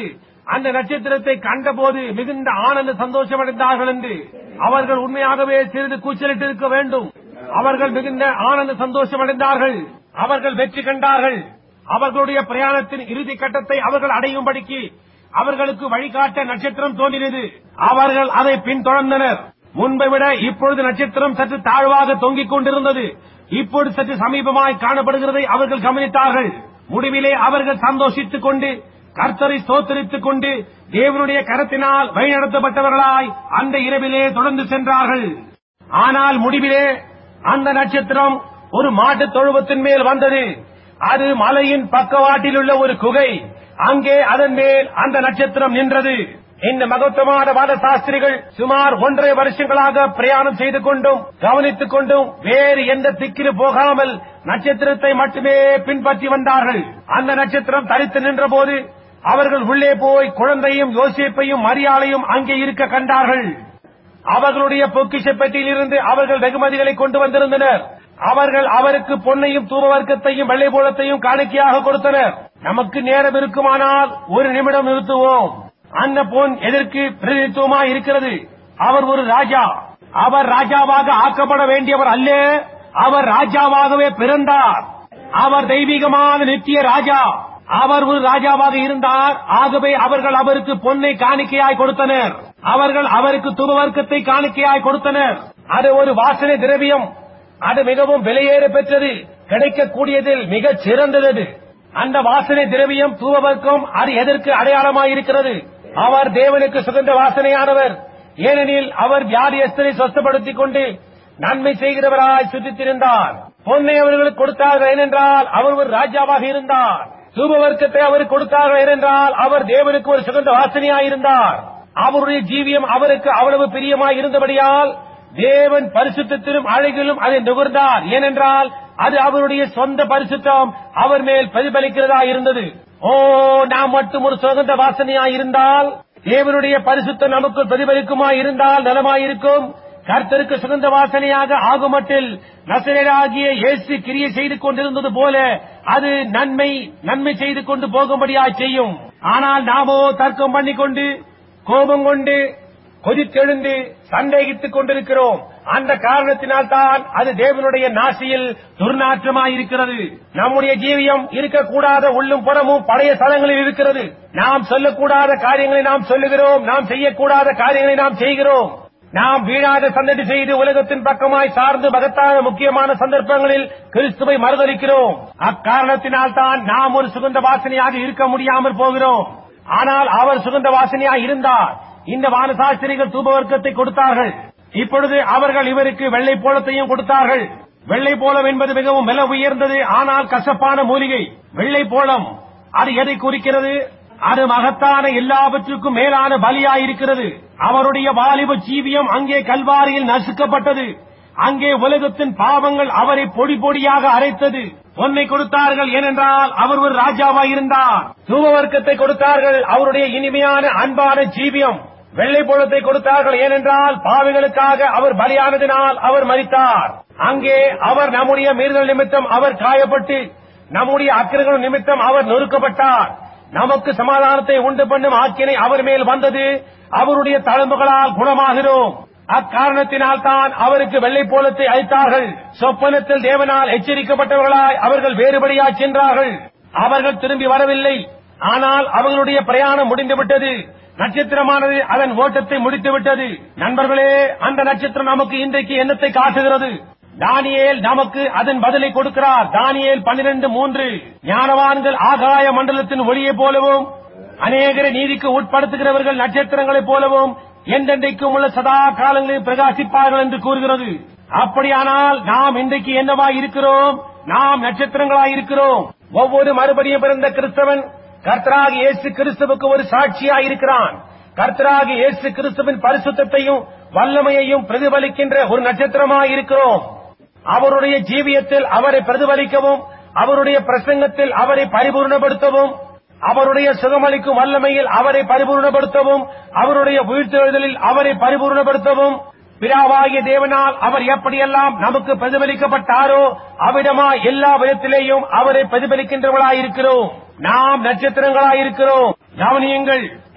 அந்த நட்சத்திரத்தை கண்டபோது மிகுந்த ஆனந்த சந்தோஷம் அடைந்தார்கள் என்று அவர்கள் உண்மையாகவே சிறிது கூச்சலிட்டு இருக்க வேண்டும் அவர்கள் மிகுந்த ஆனந்த சந்தோஷம் அடைந்தார்கள் அவர்கள் வெற்றி கண்டார்கள் அவர்களுடைய பிரயாணத்தின் இறுதி கட்டத்தை அவர்கள் அடையும்படிக்கு அவர்களுக்கு வழிகாட்ட நட்சத்திரம் தோன்றினது அவர்கள் அதை பின்தொடர்ந்தனர் முன்பை விட இப்பொழுது நட்சத்திரம் சற்று தாழ்வாக தொங்கிக் கொண்டிருந்தது இப்பொழுது சற்று சமீபமாய் காணப்படுகிறதை அவர்கள் கவனித்தார்கள் முடிவிலே அவர்கள் சந்தோஷித்துக் கொண்டு கர்த்தரை ஸ்தோத்தரித்துக் கொண்டு தேவனுடைய கரத்தினால் வழிநடத்தப்பட்டவர்களாய் அந்த இரவிலே தொடர்ந்து சென்றார்கள் ஆனால் முடிவிலே அந்த நட்சத்திரம் ஒரு மாட்டுத் தொழுவத்தின் மேல் வந்தது அது மலையின் பக்கவாட்டில் உள்ள ஒரு குகை அங்கே அதன் மேல் அந்த நட்சத்திரம் நின்றது இந்த மகத்துவமான வாத சாஸ்திரிகள் சுமார் ஒன்றரை வருஷங்களாக பிரயாணம் செய்து கொண்டும் கவனித்துக் கொண்டும் வேறு எந்த திக்கிலும் போகாமல் நட்சத்திரத்தை மட்டுமே பின்பற்றி வந்தார்கள் அந்த நட்சத்திரம் தரித்து நின்றபோது அவர்கள் உள்ளே போய் குழந்தையும் யோசிப்பையும் மரியாதையும் அங்கே இருக்க கண்டார்கள் அவர்களுடைய பொக்கிஷ பெட்டியில் இருந்து அவர்கள் வெகுமதிகளை கொண்டு வந்திருந்தனர் அவர்கள் அவருக்கு பொன்னையும் தூபவர்க்கத்தையும் வெள்ளை போலத்தையும் காணிக்கையாக கொடுத்தனர் நமக்கு நேரம் இருக்குமானால் ஒரு நிமிடம் நிறுத்துவோம் அந்த பொன் எதற்கு பிரதிநிதித்துவமா இருக்கிறது அவர் ஒரு ராஜா அவர் ராஜாவாக ஆக்கப்பட வேண்டியவர் அல்ல அவர் ராஜாவாகவே பிறந்தார் அவர் தெய்வீகமான நித்திய ராஜா அவர் ஒரு ராஜாவாக இருந்தார் ஆகவே அவர்கள் அவருக்கு பொன்னை காணிக்கையாய் கொடுத்தனர் அவர்கள் அவருக்கு துபவர்க்கத்தை காணிக்கையாய் கொடுத்தனர் அது ஒரு வாசனை திரவியம் அது மிகவும் விலையேற பெற்றது கிடைக்கக்கூடியதில் மிகச் சிறந்தது அது. அந்த வாசனை திரவியம் தூவவர்க்கம் அது எதற்கு அடையாளமாய் இருக்கிறது அவர் தேவனுக்கு சுகந்த வாசனையானவர் ஏனெனில் அவர் வியாதியஸ்தரை சொஸ்தப்படுத்திக் கொண்டு நன்மை செய்கிறவராய் சுத்தித்திருந்தார் பொன்னை அவர்களுக்கு கொடுத்தார்கள் ஏனென்றால் அவர் ஒரு ராஜாவாக இருந்தார் தூபவர்க்கத்தை அவர் கொடுத்தார்கள் ஏனென்றால் அவர் தேவனுக்கு ஒரு சுகந்த வாசனையாய் இருந்தார் அவருடைய ஜீவியம் அவருக்கு அவ்வளவு பிரியமாய் இருந்தபடியால் தேவன் பரிசுத்திலும் அழகிலும் அதை நுகர்ந்தார் ஏனென்றால் அது அவருடைய சொந்த பரிசுத்தம் அவர் மேல் பிரதிபலிக்கிறதா இருந்தது ஓ நாம் மட்டும் ஒரு சுகந்த வாசனையாய் இருந்தால் தேவனுடைய பரிசுத்தம் நமக்கு பிரதிபலிக்குமா இருந்தால் நலமாயிருக்கும் கர்த்தருக்கு சுகந்த வாசனையாக ஆகுமட்டில் நசரேராகிய இயேசு கிரியை செய்து கொண்டிருந்தது போல அது நன்மை நன்மை செய்து கொண்டு போகும்படியாய் செய்யும் ஆனால் நாமோ தர்க்கம் பண்ணிக்கொண்டு கோபம் கொண்டு கொதித்தெழுந்து சந்தேகித்துக் கொண்டிருக்கிறோம் அந்த காரணத்தினால் தான் அது தேவனுடைய நாசியில் துர்நாற்றமாயிருக்கிறது நம்முடைய ஜீவியம் இருக்கக்கூடாத உள்ளும் புறமும் பழைய ஸ்தலங்களில் இருக்கிறது நாம் சொல்லக்கூடாத காரியங்களை நாம் சொல்லுகிறோம் நாம் செய்யக்கூடாத காரியங்களை நாம் செய்கிறோம் நாம் வீணாத சந்தடி செய்து உலகத்தின் பக்கமாய் சார்ந்து மகத்தான முக்கியமான சந்தர்ப்பங்களில் கிறிஸ்துவை மறுதளிக்கிறோம் அக்காரணத்தினால் தான் நாம் ஒரு சுகந்த வாசனையாக இருக்க முடியாமல் போகிறோம் ஆனால் அவர் சுகந்த வாசனையாக இருந்தார் இந்த வானசாஸ்திரிகள் தூபவர்க்கத்தை கொடுத்தார்கள் இப்பொழுது அவர்கள் இவருக்கு வெள்ளை போலத்தையும் கொடுத்தார்கள் வெள்ளை போலம் என்பது மிகவும் விலை உயர்ந்தது ஆனால் கசப்பான மூலிகை வெள்ளை போலம் அது எதை குறிக்கிறது அது மகத்தான எல்லாவற்றுக்கும் மேலான பலியாயிருக்கிறது அவருடைய வாலிப ஜீவியம் அங்கே கல்வாரியில் நசுக்கப்பட்டது அங்கே உலகத்தின் பாவங்கள் அவரை பொடி பொடியாக அரைத்தது பொன்னை கொடுத்தார்கள் ஏனென்றால் அவர் ஒரு ராஜாவாய் இருந்தார் தூபவர்க்கத்தை கொடுத்தார்கள் அவருடைய இனிமையான அன்பான ஜீவியம் வெள்ளை போலத்தை கொடுத்தார்கள் ஏனென்றால் பாவிகளுக்காக அவர் பலியானதினால் அவர் மரித்தார் அங்கே அவர் நம்முடைய மீறுதல் நிமித்தம் அவர் காயப்பட்டு நம்முடைய அக்கிரங்கள் நிமித்தம் அவர் நொறுக்கப்பட்டார் நமக்கு சமாதானத்தை உண்டு பண்ணும் ஆக்கினை அவர் மேல் வந்தது அவருடைய தழும்புகளால் குணமாகிறோம் அக்காரணத்தினால் தான் அவருக்கு வெள்ளை போலத்தை அளித்தார்கள் சொப்பனத்தில் தேவனால் எச்சரிக்கப்பட்டவர்களாய் அவர்கள் வேறுபடியாய் சென்றார்கள் அவர்கள் திரும்பி வரவில்லை ஆனால் அவர்களுடைய பிரயாணம் முடிந்துவிட்டது நட்சத்திரமானது அதன் ஓட்டத்தை முடித்துவிட்டது நண்பர்களே அந்த நட்சத்திரம் நமக்கு இன்றைக்கு எண்ணத்தை காட்டுகிறது தானியேல் நமக்கு அதன் பதிலை கொடுக்கிறார் தானியேல் பன்னிரண்டு மூன்று ஞானவான்கள் ஆகாய மண்டலத்தின் ஒளியை போலவும் அநேகரை நீதிக்கு உட்படுத்துகிறவர்கள் நட்சத்திரங்களைப் போலவும் எந்தெந்தைக்கும் உள்ள சதா காலங்களில் பிரகாசிப்பார்கள் என்று கூறுகிறது அப்படியானால் நாம் இன்றைக்கு என்னவாய் இருக்கிறோம் நாம் நட்சத்திரங்களாய் இருக்கிறோம் ஒவ்வொரு மறுபடியும் பிறந்த கிறிஸ்தவன் கர்த்தராக இயேசு கிறிஸ்துவுக்கு ஒரு சாட்சியாய் இருக்கிறான் கர்த்தராக இயேசு கிறிஸ்துவின் பரிசுத்தையும் வல்லமையையும் பிரதிபலிக்கின்ற ஒரு நட்சத்திரமாய் இருக்கிறோம் அவருடைய ஜீவியத்தில் அவரை பிரதிபலிக்கவும் அவருடைய பிரசங்கத்தில் அவரை பரிபூர்ணப்படுத்தவும் அவருடைய சுகமளிக்கும் வல்லமையில் அவரை பரிபூர்ணப்படுத்தவும் அவருடைய உயிர்த்தெழுதலில் அவரை பரிபூர்ணப்படுத்தவும் பிராவாகிய தேவனால் அவர் எப்படியெல்லாம் நமக்கு பிரதிபலிக்கப்பட்டாரோ அவ்விடமா எல்லா விதத்திலேயும் அவரை பிரதிபலிக்கின்றவர்களாயிருக்கிறோம் நாம் நட்சத்திரங்களாயிருக்கிறோம் கவனியுங்கள்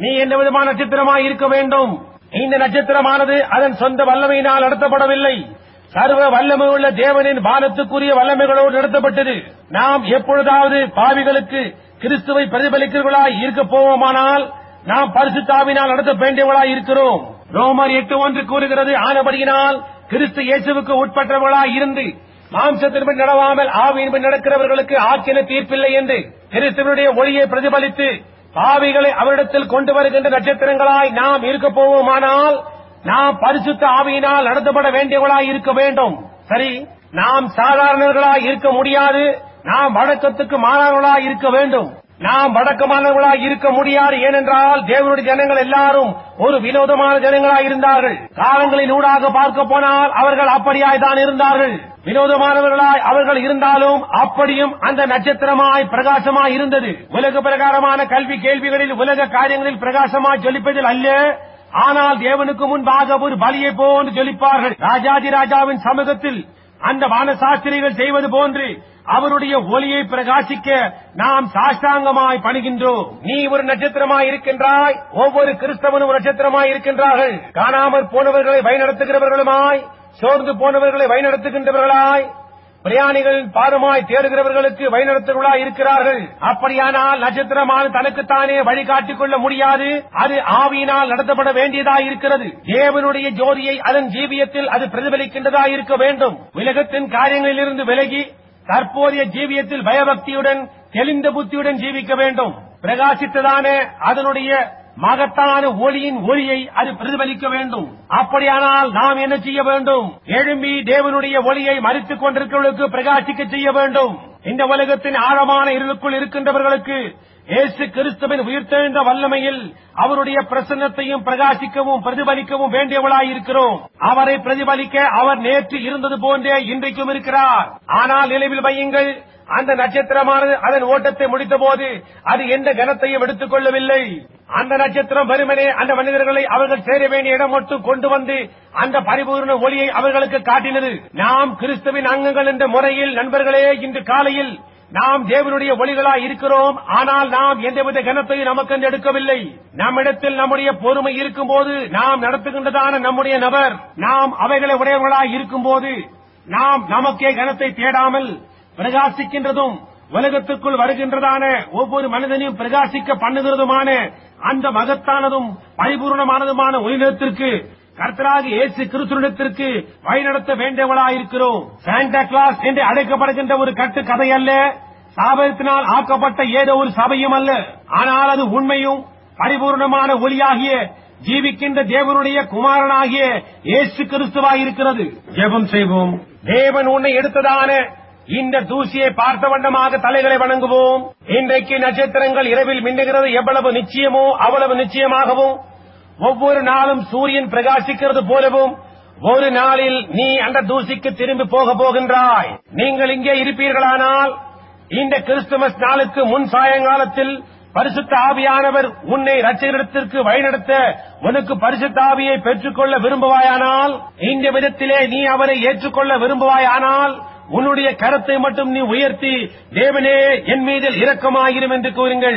நீ எந்த விதமான நட்சத்திரமாய் இருக்க வேண்டும் இந்த நட்சத்திரமானது அதன் சொந்த வல்லமையினால் நடத்தப்படவில்லை சர்வ வல்லமை உள்ள தேவனின் பானத்துக்குரிய வல்லமைகளோடு நடத்தப்பட்டது நாம் எப்பொழுதாவது பாவிகளுக்கு கிறிஸ்துவை பிரதிபலிக்கிறவர்களாய் இருக்க போவோமானால் நாம் பரிசுத்தாவினால் நடத்த வேண்டியவர்களாய் இருக்கிறோம் ரோமர் எட்டு ஒன்று கூறுகிறது ஆனபடியினால் கிறிஸ்து இயேசுவுக்கு உட்பட்டவர்களாய் இருந்து மாம்சத்தின்பின் நடவாமல் ஆவியின்பின் நடக்கிறவர்களுக்கு ஆக்கின தீர்ப்பில்லை என்று கிறிஸ்துவனுடைய ஒளியை பிரதிபலித்து பாவிகளை அவரிடத்தில் கொண்டு வருகின்ற நட்சத்திரங்களாய் நாம் இருக்க போவோமானால் நாம் பரிசுத்த ஆவியினால் நடத்தப்பட வேண்டியவர்களாய் இருக்க வேண்டும் சரி நாம் சாதாரணர்களாய் இருக்க முடியாது நாம் வழக்கத்துக்கு மாறானவர்களாய் இருக்க வேண்டும் நாம் வழக்கமானவர்களாய் இருக்க முடியாது ஏனென்றால் தேவனுடைய ஜனங்கள் எல்லாரும் ஒரு வினோதமான ஜனங்களாய் இருந்தார்கள் காலங்களின் ஊடாக பார்க்க போனால் அவர்கள் அப்படியாய் தான் இருந்தார்கள் வினோதமானவர்களாய் அவர்கள் இருந்தாலும் அப்படியும் அந்த நட்சத்திரமாய் பிரகாசமாய் இருந்தது உலக பிரகாரமான கல்வி கேள்விகளில் உலக காரியங்களில் பிரகாசமாய் ஜொலிப்பதில் அல்ல ஆனால் தேவனுக்கு முன்பாக ஒரு பலியை போன்று ஜொலிப்பார்கள் ராஜாதி ராஜாவின் சமூகத்தில் அந்த வானசாஸ்திரிகள் செய்வது போன்று அவருடைய ஒளியை பிரகாசிக்க நாம் சாஷ்டாங்கமாய் பணிகின்றோம் நீ ஒரு நட்சத்திரமாய் இருக்கின்றாய் ஒவ்வொரு கிறிஸ்தவனும் ஒரு நட்சத்திரமாய் இருக்கின்றார்கள் காணாமற் போனவர்களை வழிநடத்துகிறவர்களுமாய் சோர்ந்து போனவர்களை வழிநடத்துகின்றவர்களாய் பிரயாணிகளின் பாதமாய் தேடுகிறவர்களுக்கு வழிநடத்துவர்களாய் இருக்கிறார்கள் அப்படியானால் நட்சத்திரமான தனக்குத்தானே வழிகாட்டிக் கொள்ள முடியாது அது ஆவியினால் நடத்தப்பட வேண்டியதாய் இருக்கிறது தேவனுடைய ஜோதியை அதன் ஜீவியத்தில் அது பிரதிபலிக்கின்றதாய் இருக்க வேண்டும் உலகத்தின் காரியங்களிலிருந்து விலகி தற்போதைய ஜீவியத்தில் பயபக்தியுடன் தெளிந்த புத்தியுடன் ஜீவிக்க வேண்டும் பிரகாசித்ததான அதனுடைய மகத்தான ஒளியின் ஒளியை அது பிரதிபலிக்க வேண்டும் அப்படியானால் நாம் என்ன செய்ய வேண்டும் எழும்பி தேவனுடைய ஒளியை மறித்துக் கொண்டிருக்கிறவர்களுக்கு பிரகாசிக்க செய்ய வேண்டும் இந்த உலகத்தின் ஆழமான இருளுக்குள் இருக்கின்றவர்களுக்கு இயேசு கிறிஸ்துவின் உயிர்த்தெழுந்த வல்லமையில் அவருடைய பிரசன்னத்தையும் பிரகாசிக்கவும் பிரதிபலிக்கவும் வேண்டியவளாய் இருக்கிறோம் அவரை பிரதிபலிக்க அவர் நேற்று இருந்தது போன்றே இன்றைக்கும் இருக்கிறார் ஆனால் நினைவில் வையுங்கள் அந்த நட்சத்திரமானது அதன் ஓட்டத்தை முடித்தபோது அது எந்த கனத்தையும் எடுத்துக் கொள்ளவில்லை அந்த நட்சத்திரம் வெறுமனே அந்த மனிதர்களை அவர்கள் சேர வேண்டிய இடம் மட்டும் கொண்டு வந்து அந்த பரிபூர்ண ஒளியை அவர்களுக்கு காட்டினது நாம் கிறிஸ்துவின் அங்கங்கள் என்ற முறையில் நண்பர்களே இன்று காலையில் நாம் தேவனுடைய ஒளிகளாய் இருக்கிறோம் ஆனால் நாம் எந்தவித கனத்தையும் நமக்கு எடுக்கவில்லை நம்மிடத்தில் நம்முடைய பொறுமை இருக்கும்போது நாம் நடத்துகின்றதான நம்முடைய நபர் நாம் அவைகளை உடையவர்களாய் இருக்கும்போது நாம் நமக்கே கனத்தை தேடாமல் பிரகாசிக்கின்றதும் உலகத்துக்குள் வருகின்றதான ஒவ்வொரு மனிதனையும் பிரகாசிக்க பண்ணுகிறதுமான அந்த மகத்தானதும் பரிபூர்ணமானதுமான ஒளிநிலத்திற்கு கர்த்தராக இயேசு கிறிஸ்துவத்திற்கு வழிநடத்த வேண்டியவளாயிருக்கிறோம் சாண்டா கிளாஸ் என்று அழைக்கப்படுகின்ற ஒரு கட்டு கதை அல்ல சாபத்தினால் ஆக்கப்பட்ட ஏதோ ஒரு சபையும் அல்ல ஆனால் அது உண்மையும் பரிபூர்ணமான ஒளியாகிய ஜீவிக்கின்ற தேவனுடைய குமாரனாகிய இயேசு கிறிஸ்துவாயிருக்கிறது ஜெபம் செய்வோம் தேவன் உன்னை எடுத்ததான இந்த தூசியை பார்த்த வண்ணமாக தலைகளை வணங்குவோம் இன்றைக்கு நட்சத்திரங்கள் இரவில் மின்னுகிறது எவ்வளவு நிச்சயமோ அவ்வளவு நிச்சயமாகவும் ஒவ்வொரு நாளும் சூரியன் பிரகாசிக்கிறது போலவும் ஒரு நாளில் நீ அந்த தூசிக்கு திரும்பி போக போகின்றாய் நீங்கள் இங்கே இருப்பீர்களானால் இந்த கிறிஸ்துமஸ் நாளுக்கு முன் சாயங்காலத்தில் பரிசுத்த ஆவியானவர் உன்னை ரட்சகரிடத்திற்கு வழிநடத்த உனக்கு பரிசுத்த ஆவியை பெற்றுக்கொள்ள விரும்புவாயானால் இந்த விதத்திலே நீ அவரை ஏற்றுக்கொள்ள விரும்புவாயானால் உன்னுடைய கரத்தை மட்டும் நீ உயர்த்தி தேவனே என் மீது இரக்கமாயிரும் என்று கூறுங்கள்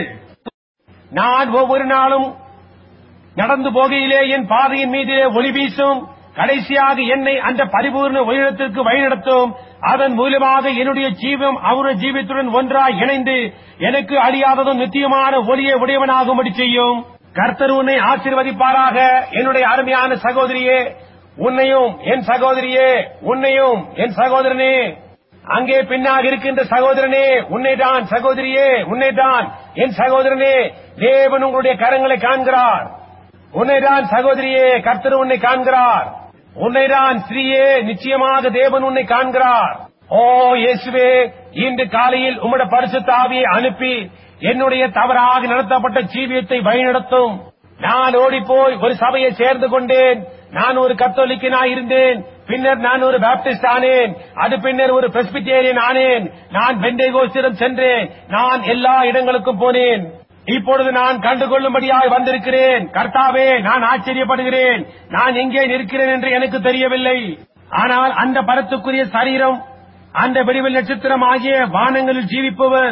நான் ஒவ்வொரு நாளும் நடந்து போகையிலே என் பாதையின் மீதிலே ஒளி வீசும் கடைசியாக என்னை அந்த பரிபூர்ண உயிரத்திற்கு வழிநடத்தும் அதன் மூலமாக என்னுடைய ஜீவம் அவருடைய ஜீவித்துடன் ஒன்றாய் இணைந்து எனக்கு அழியாததும் நித்தியமான ஒளியை உடையவனாகும்படி செய்யும் கர்த்தர் உன்னை ஆசீர்வதிப்பாராக என்னுடைய அருமையான சகோதரியே உன்னையும் என் சகோதரியே உன்னையும் என் சகோதரனே அங்கே பின்னாக இருக்கின்ற சகோதரனே உன்னைதான் சகோதரியே உன்னைதான் என் சகோதரனே தேவன் உங்களுடைய கரங்களை காண்கிறார் உன்னைதான் சகோதரியே கர்த்தர் உன்னை காண்கிறார் உன்னைதான் ஸ்ரீயே நிச்சயமாக தேவன் உன்னை காண்கிறார் ஓ இயேசுவே இன்று காலையில் உம்முடைய பரிசுத்த ஆவியை அனுப்பி என்னுடைய தவறாக நடத்தப்பட்ட ஜீவியத்தை வழிநடத்தும் நான் ஓடிப்போய் ஒரு சபையை சேர்ந்து கொண்டேன் நான் ஒரு கத்தோலிக்கனாய் இருந்தேன் பின்னர் நான் ஒரு பாப்டிஸ்ட் ஆனேன் அது பின்னர் ஒரு பிரஸ்பிட்டேரியன் ஆனேன் நான் பெண்டேகோஸ்டிடம் சென்றேன் நான் எல்லா இடங்களுக்கும் போனேன் இப்பொழுது நான் கண்டுகொள்ளும்படியாய் வந்திருக்கிறேன் கர்த்தாவே நான் ஆச்சரியப்படுகிறேன் நான் எங்கே நிற்கிறேன் என்று எனக்கு தெரியவில்லை ஆனால் அந்த பரத்துக்குரிய சரீரம் அந்த விடிவல் நட்சத்திரம் ஆகிய வானங்களில் ஜீவிப்பவர்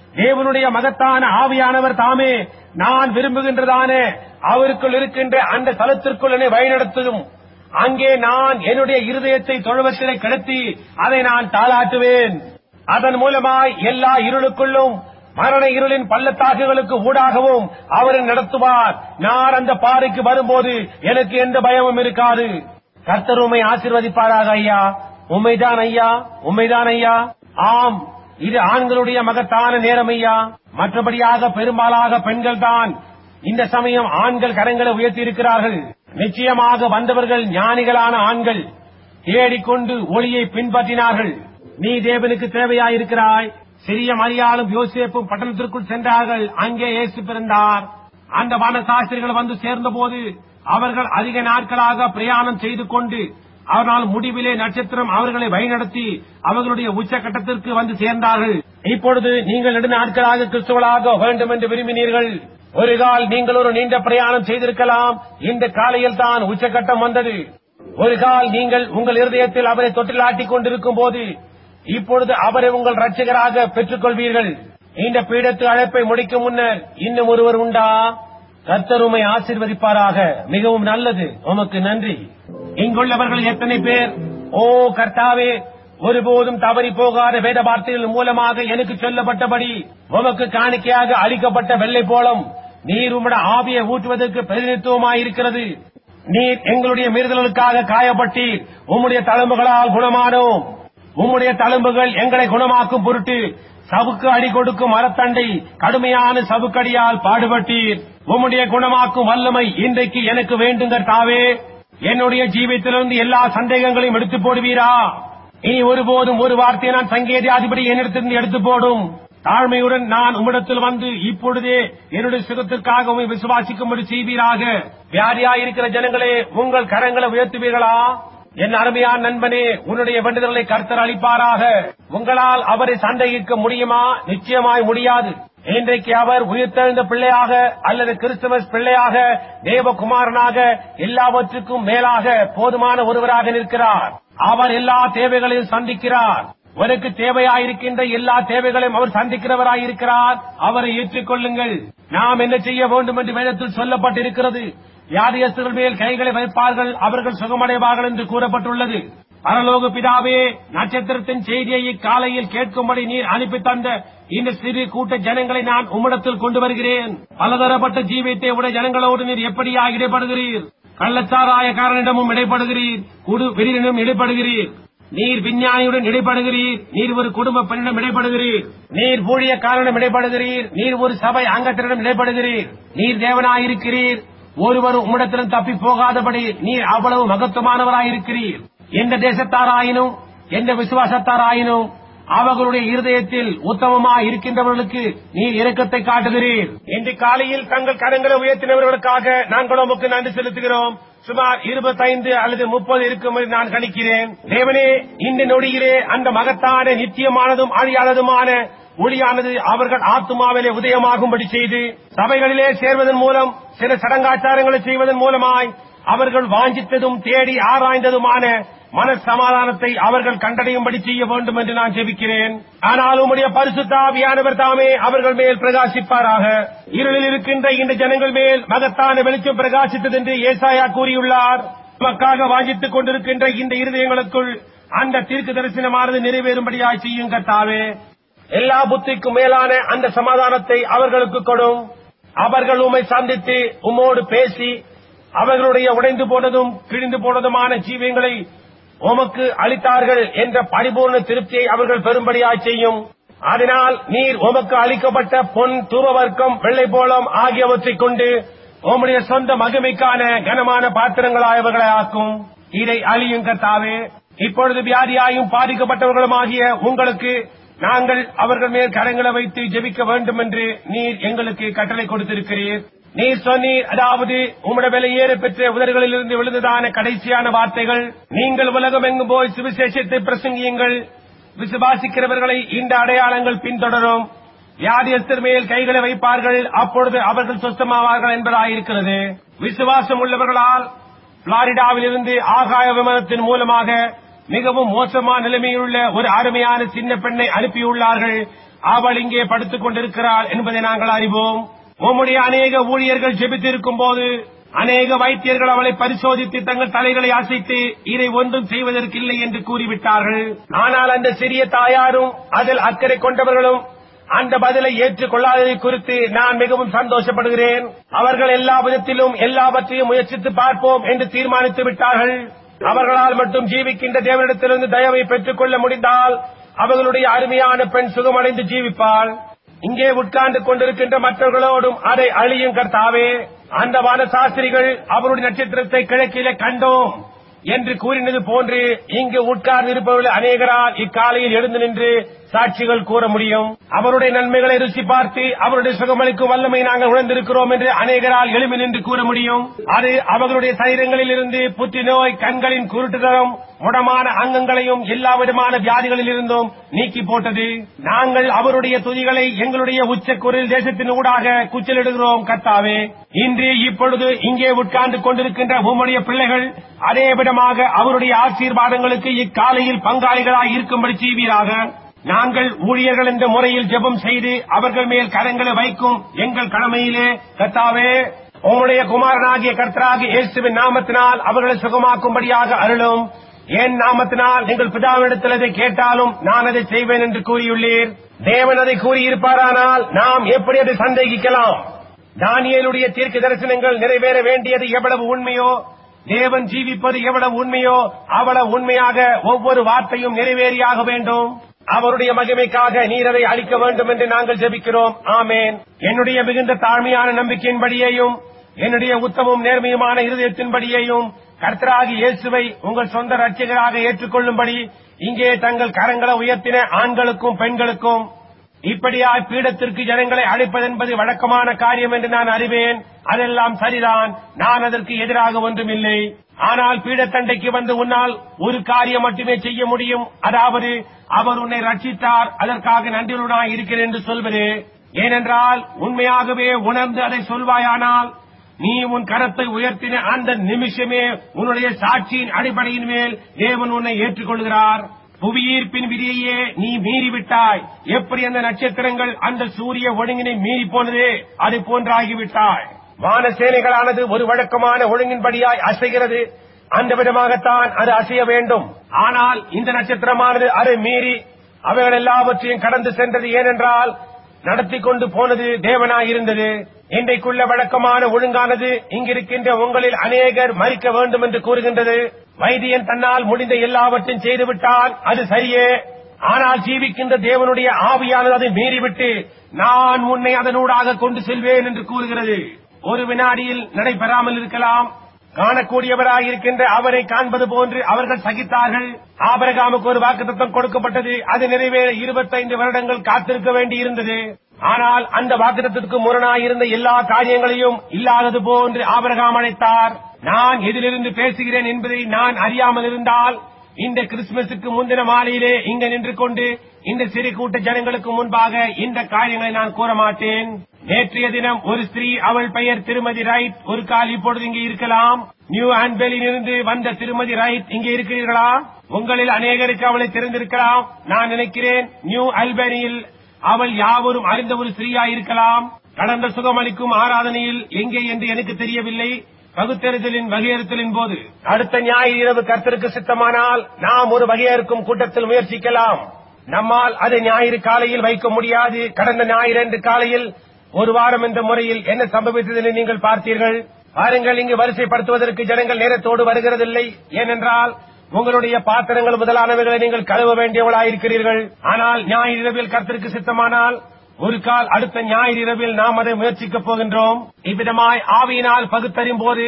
தேவனுடைய மகத்தான ஆவியானவர் தாமே நான் விரும்புகின்றதான அவருக்குள் இருக்கின்ற அந்த தலத்திற்குள் என்னை வழிநடத்தும் அங்கே நான் என்னுடைய இருதயத்தை தொழுவத்திலே கிடத்தி அதை நான் தாளாட்டுவேன் அதன் மூலமாய் எல்லா இருளுக்குள்ளும் மரண இருளின் பள்ளத்தாக்குகளுக்கு ஊடாகவும் அவரை நடத்துவார் நான் அந்த பாறைக்கு வரும்போது எனக்கு எந்த பயமும் இருக்காது கர்த்தர் உம்மை ஆசீர்வதிப்பாராக ஐயா உண்மைதான் ஐயா உண்மைதான் ஐயா ஆம் இது ஆண்களுடைய மகத்தான நேரம் ஐயா மற்றபடியாக பெரும்பாலாக பெண்கள் தான் இந்த சமயம் ஆண்கள் கரங்களை உயர்த்தி இருக்கிறார்கள் நிச்சயமாக வந்தவர்கள் ஞானிகளான ஆண்கள் தேடிக்கொண்டு ஒளியை பின்பற்றினார்கள் நீ தேவனுக்கு தேவையாயிருக்கிறாய் சிறிய மரியாளும் யோசேப்பும் பட்டணத்திற்குள் சென்றார்கள் அங்கே இயேசு பிறந்தார் அந்த வனசாஸ்திரிகள் வந்து சேர்ந்தபோது அவர்கள் அதிக நாட்களாக பிரயாணம் செய்து கொண்டு அவனால் முடிவிலே நட்சத்திரம் அவர்களை வழிநடத்தி அவர்களுடைய உச்சகட்டத்திற்கு வந்து சேர்ந்தார்கள் இப்பொழுது நீங்கள் நெடு நாட்களாக கிறிஸ்துவளாக வேண்டும் என்று விரும்பினீர்கள் ஒரு கால் நீங்கள் ஒரு நீண்ட பிரயாணம் செய்திருக்கலாம் இந்த காலையில் தான் உச்சகட்டம் வந்தது ஒரு கால் நீங்கள் உங்கள் இருதயத்தில் அவரை தொட்டிலாட்டிக் கொண்டிருக்கும் போது இப்பொழுது அவரை உங்கள் ரட்சகராக பெற்றுக் கொள்வீர்கள் இந்த பீடத்து அழைப்பை முடிக்கும் முன்னர் இன்னும் ஒருவர் உண்டா கர்த்தர் உம்மை ஆசீர்வதிப்பாராக மிகவும் நல்லது உமக்கு நன்றி இங்குள்ளவர்கள் எத்தனை பேர் ஓ கர்த்தாவே ஒருபோதும் தவறி போகாத வேத வார்த்தைகள் மூலமாக எனக்கு சொல்லப்பட்டபடி உமக்கு காணிக்கையாக அளிக்கப்பட்ட வெள்ளை போலம் நீர் உம்முட ஆவியை ஊற்றுவதற்கு பிரதிநிதித்துவமாயிருக்கிறது நீர் எங்களுடைய மீறுதலுக்காக காயப்பட்டீர் உம்முடைய தழும்புகளால் குணமானோம் உம்முடைய தழும்புகள் எங்களை குணமாக்கும் பொருட்டு சவுக்கு அடி கொடுக்கும் மரத்தண்டை கடுமையான சவுக்கடியால் பாடுபட்டீர் உம்முடைய குணமாக்கும் வல்லமை இன்றைக்கு எனக்கு வேண்டுங்க தாவே என்னுடைய ஜீவித்திலிருந்து எல்லா சந்தேகங்களையும் எடுத்து போடுவீரா இனி ஒருபோதும் ஒரு வார்த்தையை நான் சங்கேதியாதிபடி என்னிடத்திலிருந்து எடுத்து போடும் தாழ்மையுடன் நான் உம்மிடத்தில் வந்து இப்பொழுதே என்னுடைய சுகத்திற்காக உம்மை விசுவாசிக்கும்படி செய்வீராக வியாதியாயிருக்கிற ஜனங்களே உங்கள் கரங்களை உயர்த்துவீர்களா என் அருமையான நண்பனே உன்னுடைய வேண்டுதல்களை கர்த்தர் அளிப்பாராக உங்களால் அவரை சந்தேகிக்க முடியுமா நிச்சயமாய் முடியாது இன்றைக்கு அவர் உயிர்த்தெழுந்த பிள்ளையாக அல்லது கிறிஸ்துமஸ் பிள்ளையாக தேவகுமாரனாக எல்லாவற்றுக்கும் மேலாக போதுமான ஒருவராக நிற்கிறார் அவர் எல்லா தேவைகளையும் சந்திக்கிறார் உனக்கு தேவையாயிருக்கின்ற எல்லா தேவைகளையும் அவர் சந்திக்கிறவராயிருக்கிறார் அவரை ஏற்றுக்கொள்ளுங்கள் நாம் என்ன செய்ய வேண்டும் என்று வேதத்தில் சொல்லப்பட்டிருக்கிறது வியாதியஸ்தர்கள் மேல் கைகளை வைப்பார்கள் அவர்கள் சுகமடைவார்கள் என்று கூறப்பட்டுள்ளது பரலோக பிதாவே நட்சத்திரத்தின் செய்தியை இக்காலையில் கேட்கும்படி நீர் அனுப்பி தந்த இந்த சிறு கூட்ட ஜனங்களை நான் உம்மிடத்தில் கொண்டு வருகிறேன் பலதரப்பட்ட ஜீவியத்தை உடைய ஜனங்களோடு நீர் எப்படியாக இடைப்படுகிறீர் கள்ளச்சாராயக்காரனிடமும் இடைப்படுகிறீர் குடு வெறியினும் இடைப்படுகிறீர் நீர் விஞ்ஞானியுடன் இடைப்படுகிறீர் நீர் ஒரு குடும்ப பெண்ணிடம் இடைப்படுகிறீர் நீர் ஊழியக்காரனிடம் இடைப்படுகிறீர் நீர் ஒரு சபை அங்கத்தினரிடம் இடைப்படுகிறீர் நீர் தேவனாயிருக்கிறீர் ஒருவரும் உம்மிடத்திலும் தப்பி போகாதபடி நீர் அவ்வளவு மகத்துவமானவராயிருக்கிறீர் எந்த தேசத்தாராயினும் எந்த விசுவாசத்தாராயினும் அவர்களுடைய இருதயத்தில் உத்தமமாய் இருக்கின்றவர்களுக்கு நீர் இரக்கத்தை காட்டுகிறீர் இன்று காலையில் தங்கள் கரங்களை உயர்த்தினவர்களுக்காக நாங்கள் உமக்கு நன்றி செலுத்துகிறோம் சுமார் இருபத்தைந்து அல்லது முப்பது இருக்கும் என்று நான் கணிக்கிறேன் தேவனே இந்த நொடியிலே அந்த மகத்தான நித்தியமானதும் அழியாததுமான ஒளியானது அவர்கள் ஆத்துமாவிலே உதயமாகும்படி செய்து சபைகளிலே சேர்வதன் மூலம் சில சடங்காச்சாரங்களை செய்வதன் மூலமாய் அவர்கள் வாஞ்சித்ததும் தேடி ஆராய்ந்ததுமான மன சமாதானத்தை அவர்கள் கண்டடையும்படி செய்ய வேண்டும் என்று நான் ஜெபிக்கிறேன் ஆனால் உம்முடைய பரிசுத்தாவியானவர் தாமே அவர்கள் மேல் பிரகாசிப்பாராக இருளில் இருக்கின்ற இந்த ஜனங்கள் மேல் மகத்தான வெளிச்சம் பிரகாசித்தது என்று ஏசாயா கூறியுள்ளார் நமக்காக வாஞ்சித்துக் கொண்டிருக்கின்ற இந்த இருதயங்களுக்குள் அந்த தீர்க்க தரிசனமானது நிறைவேறும்படியாய் செய்யும் கர்த்தாவே எல்லா புத்திக்கும் மேலான அந்த சமாதானத்தை அவர்களுக்கு கொடும் அவர்கள் உம்மை சந்தித்து உம்மோடு பேசி அவர்களுடைய உடைந்து போனதும் கிழிந்து போனதுமான ஜீவியங்களை உமக்கு அளித்தார்கள் என்ற பரிபூர்ண திருப்தியை அவர்கள் பெறும்படியாய் செய்யும் அதனால் நீர் உமக்கு அளிக்கப்பட்ட பொன் தூபவர்க்கம் வெள்ளை போலம் ஆகியவற்றைக் கொண்டு உம்முடைய சொந்த மகிமைக்கான கனமான பாத்திரங்களாய் அவர்களை ஆக்கும் இதை அழியும் கர்த்தாவே இப்பொழுது வியாதியாயும் பாதிக்கப்பட்டவர்களுமாகிய உங்களுக்கு நாங்கள் அவர்கள் மேல் கரங்களை வைத்து ஜெபிக்க வேண்டும் என்று நீர் எங்களுக்கு கட்டளை கொடுத்திருக்கிறீர் நீர் சொன்னீர் அதாவது உம்முடைய விலையேற பெற்ற உதடுகளிலிருந்து விழுந்ததான கடைசியான வார்த்தைகள் நீங்கள் உலகம் எங்கும் போய் சுவிசேஷத்தை பிரசங்கியுங்கள் விசுவாசிக்கிறவர்களை இந்த அடையாளங்கள் பின்தொடரும் வியாதியஸ்தர் மேல் கைகளை வைப்பார்கள் அப்பொழுது அவர்கள் சொந்தமாவார்கள் என்பதாயிருக்கிறது விசுவாசம் உள்ளவர்களால் பிளாரிடாவில் இருந்து ஆகாய விமானத்தின் மூலமாக மிகவும் மோசமான நிலைமையில் உள்ள ஒரு அருமையான சின்ன பெண்ணை அனுப்பியுள்ளார்கள் அவள் இங்கே படுத்துக் கொண்டிருக்கிறாள் என்பதை நாங்கள் அறிவோம் உம்முடைய அநேக ஊழியர்கள் ஜெபித்திருக்கும் போது அநேக வைத்தியர்கள் அவளை பரிசோதித்து தங்கள் தலைகளை அசைத்து இதை ஒன்றும் செய்வதற்கில்லை என்று கூறிவிட்டார்கள் ஆனால் அந்த சிறிய தாயாரும் அதில் அக்கறை கொண்டவர்களும் அந்த பதிலை ஏற்றுக்கொள்ளாததை குறித்து நான் மிகவும் சந்தோஷப்படுகிறேன் அவர்கள் எல்லா விதத்திலும் எல்லாவற்றையும் முயற்சித்து பார்ப்போம் என்று தீர்மானித்து விட்டார்கள் அவர்களால் மட்டும் ஜீவிக்கின்ற தேவனிடத்திலிருந்து தயவை பெற்றுக் கொள்ள முடிந்தால் அவர்களுடைய அருமையான பெண் சுகமடைந்து ஜீவிப்பாள் இங்கே உட்கார்ந்து கொண்டிருக்கின்ற மற்றவர்களோடும் அதை அழியும் கர்த்தாவே அந்த வானசாஸ்திரிகள் அவருடைய நட்சத்திரத்தை கிழக்கிலே கண்டோம் என்று கூறினது போன்று இங்கு உட்கார்ந்து இருப்பவர்கள் அநேகரால் இக்காலையில் எழுந்து நின்று சாட்சிகள் கூற முடியும் அவருடைய நன்மைகளை ருசி பார்த்து அவருடைய சுகமளிக்கும் வல்லமை நாங்கள் உணர்ந்திருக்கிறோம் என்று அநேகரால் எழுமி நின்று கூற முடியும் அது அவர்களுடைய சரீரங்களில் இருந்து புற்றுநோய் கண்களின் குருட்டுதலும் முடமான அங்கங்களையும் எல்லா விதமான வியாதிகளில் இருந்தும் நீக்கி போட்டது நாங்கள் அவருடைய துதிகளை எங்களுடைய உச்சக்குரில் தேசத்தின் ஊடாக குச்சலிடுகிறோம் கர்த்தாவே இன்று இப்பொழுது இங்கே உட்கார்ந்து கொண்டிருக்கின்ற உம்முடைய பிள்ளைகள் அதே விதமாக அவருடைய ஆசீர்வாதங்களுக்கு இக்காலையில் பங்காளிகளாய் இருக்கும்படி செய்வீராக நாங்கள் ஊழியர்கள் என்ற முறையில் ஜெபம் செய்து அவர்கள் மேல் கரங்களை வைக்கும் எங்கள் கடமையிலே கர்த்தாவே உம்முடைய குமாரனாகிய கர்த்தராகிய இயேசுவின் நாமத்தினால் அவர்களை சுகமாக்கும்படியாக அருளும் என் நாமத்தினால் நீங்கள் பிதாவிடத்தில் அதை கேட்டாலும் நான் அதை செய்வேன் என்று கூறியுள்ளீர் தேவன் அதை கூறியிருப்பாரானால் நாம் எப்படி அதை சந்தேகிக்கலாம் தானியேலுடைய தீர்க்க தரிசனங்கள் நிறைவேற வேண்டியது எவ்வளவு உண்மையோ தேவன் ஜீவிப்பது எவ்வளவு உண்மையோ அவ்வளவு உண்மையாக ஒவ்வொரு வார்த்தையும் நிறைவேறியாக வேண்டும் அவருடைய மகிமைக்காக நீர் அதை அளிக்க வேண்டும் என்று நாங்கள் ஜெபிக்கிறோம் ஆமேன் என்னுடைய மிகுந்த தாழ்மையான நம்பிக்கையின்படியேயும் என்னுடைய உத்தமும் நேர்மையுமான இருதயத்தின்படியேயும் கர்த்தராகி இயேசுவை உங்கள் சொந்த ரட்சகராக ஏற்றுக்கொள்ளும்படி இங்கே தங்கள் கரங்களை உயர்த்தின ஆண்களுக்கும் பெண்களுக்கும் இப்படியாய் பீடத்திற்கு ஜனங்களை அழைப்பதென்பது வழக்கமான காரியம் என்று நான் அறிவேன் அதெல்லாம் சரிதான் நான் அதற்கு எதிராக ஒன்றுமில்லை ஆனால் பீடத்தண்டைக்கு வந்து உன்னால் ஒரு காரியம் மட்டுமே செய்ய முடியும் அதாவது அவர் உன்னை ரட்சித்தார் அதற்காக நன்றியுடனாய் இருக்கிறேன் என்று சொல்வது ஏனென்றால் உண்மையாகவே உணர்ந்து அதை சொல்வாயானால் நீ உன் கரத்தை உயர்த்தின அந்த நிமிஷமே உன்னுடைய சாட்சியின் அடிப்படையின் மேல் தேவன் உன்னை ஏற்றுக்கொள்கிறார் புவியீர்ப்பின் விதியையே நீ மீறிவிட்டாய் எப்படி அந்த நட்சத்திரங்கள் அந்த சூரிய ஒழுங்கினை மீறி போனதே அது போன்றாகிவிட்டாய் வானசேனைகளானது ஒரு வழக்கமான ஒழுங்கின்படியாய் அசைகிறது அந்த விதமாகத்தான் அது அசைய வேண்டும் ஆனால் இந்த நட்சத்திரமானது அதை மீறி அவைகள் எல்லாவற்றையும் கடந்து சென்றது ஏனென்றால் நடத்தி கொண்டு போனது தேவனாயிருந்தது இன்றைக்குள்ள வழக்கமான ஒழுங்கானது இங்கிருக்கின்ற உங்களில் அநேகர் மறிக்க வேண்டும் என்று கூறுகின்றது வைத்தியன் தன்னால் முடிந்த எல்லாவற்றையும் செய்துவிட்டால் அது சரியே ஆனால் ஜீவிக்கின்ற தேவனுடைய ஆவியானது அதை மீறிவிட்டு நான் உன்னை அதனூடாக கொண்டு செல்வேன் என்று கூறுகிறது ஒரு வினாடியில் நடைபெறாமல் இருக்கலாம் காணக்கூடியவராய் இருக்கின்ற அவரை காண்பது போன்று அவர்கள் சகித்தார்கள் ஆபரகாமுக்கு ஒரு வாக்குத்தத்தம் கொடுக்கப்பட்டது அது நிறைவேற இருபத்தைந்து வருடங்கள் காத்திருக்க வேண்டியிருந்தது ஆனால் அந்த வாக்குத்தத்திற்கு முரணாயிருந்த எல்லா காரியங்களையும் இல்லாதது போன்று ஆபரகாம் அழைத்தார் நான் எதிலிருந்து பேசுகிறேன் என்பதை நான் அறியாமல் இருந்தால் இந்த கிறிஸ்துமஸுக்கு முந்தின மாலையிலே இங்க நின்று கொண்டு இந்த சிறு கூட்ட ஜனங்களுக்கு முன்பாக இந்த காரியங்களை நான் கூற மாட்டேன் நேற்றைய தினம் ஒரு ஸ்திரீ அவள் பெயர் திருமதி ரைட் ஒரு கால் இப்பொழுது இங்கே இருக்கலாம் நியூ ஆன்பெலில் இருந்து வந்த திருமதி ரைட் இங்கே இருக்கிறீர்களா உங்களில் அநேகருக்கு அவளை தெரிந்திருக்கலாம் நான் நினைக்கிறேன் நியூ அல்பேனியில் அவள் யாவரும் அறிந்த ஒரு ஸ்திரீயா இருக்கலாம் கடந்த சுகமளிக்கும் ஆராதனையில் எங்கே என்று எனக்கு தெரியவில்லை பகுத்தறிதலின் வகையறுத்தலின் போது அடுத்த ஞாயிறு இரவு கர்த்தருக்கு சித்தமானால் நாம் ஒரு வகையறுக்கும் கூட்டத்தில் முயற்சிக்கலாம் நம்மால் அதை ஞாயிறு காலையில் வைக்க முடியாது கடந்த ஞாயிறு என்று காலையில் ஒரு வாரம் என்ற முறையில் என்ன சம்பவித்தது என்று நீங்கள் பார்த்தீர்கள் பாருங்கள் இங்கு வரிசைப்படுத்துவதற்கு ஜனங்கள் நேரத்தோடு வருகிறதில்லை ஏனென்றால் உங்களுடைய பாத்திரங்கள் முதலானவைகளை நீங்கள் கழுவ வேண்டியவளாயிருக்கிறீர்கள் ஆனால் ஞாயிறு இரவில் கர்த்தருக்கு சித்தமானால் ஒரு கால் அடுத்த ஞாயிறு இரவில் நாம் அதை முயற்சிக்கப் போகின்றோம் இவ்விதமாய் ஆவியினால் பகுத்தறியும் போது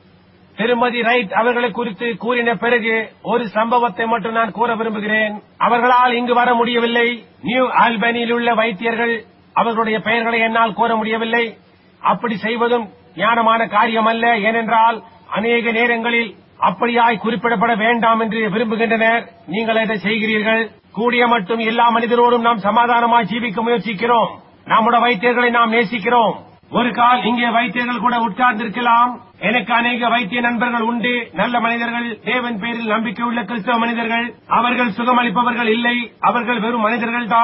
திருமதி ரைட் அவர்களை குறித்து கூறின பிறகு ஒரு சம்பவத்தை மட்டும் நான் கூற விரும்புகிறேன் அவர்களால் இங்கு வர முடியவில்லை நியூ ஆல்பனியில் உள்ள வைத்தியர்கள் அவர்களுடைய பெயர்களை என்னால் கூற முடியவில்லை அப்படி செய்வதும் ஞானமான காரியம் அல்ல ஏனென்றால் அநேக நேரங்களில் அப்படியாய் குறிப்பிடப்பட வேண்டாம் என்று விரும்புகின்றனர் நீங்கள் அதை செய்கிறீர்கள் கூடிய மட்டும் எல்லா மனிதரோடும் நாம் சமாதானமாய் ஜீவிக்க முயற்சிக்கிறோம் நம்முடைய வைத்தியர்களை நாம் நேசிக்கிறோம் ஒரு கால் இங்கே வைத்தியர்கள் கூட உட்கார்ந்திருக்கலாம் எனக்கு அநேக வைத்திய நண்பர்கள் உண்டு நல்ல மனிதர்கள் தேவன் பேரில் நம்பிக்கை உள்ள கிறிஸ்தவ மனிதர்கள் அவர்கள் சுகமளிப்பவர்கள் இல்லை அவர்கள் வெறும் மனிதர்கள் தான்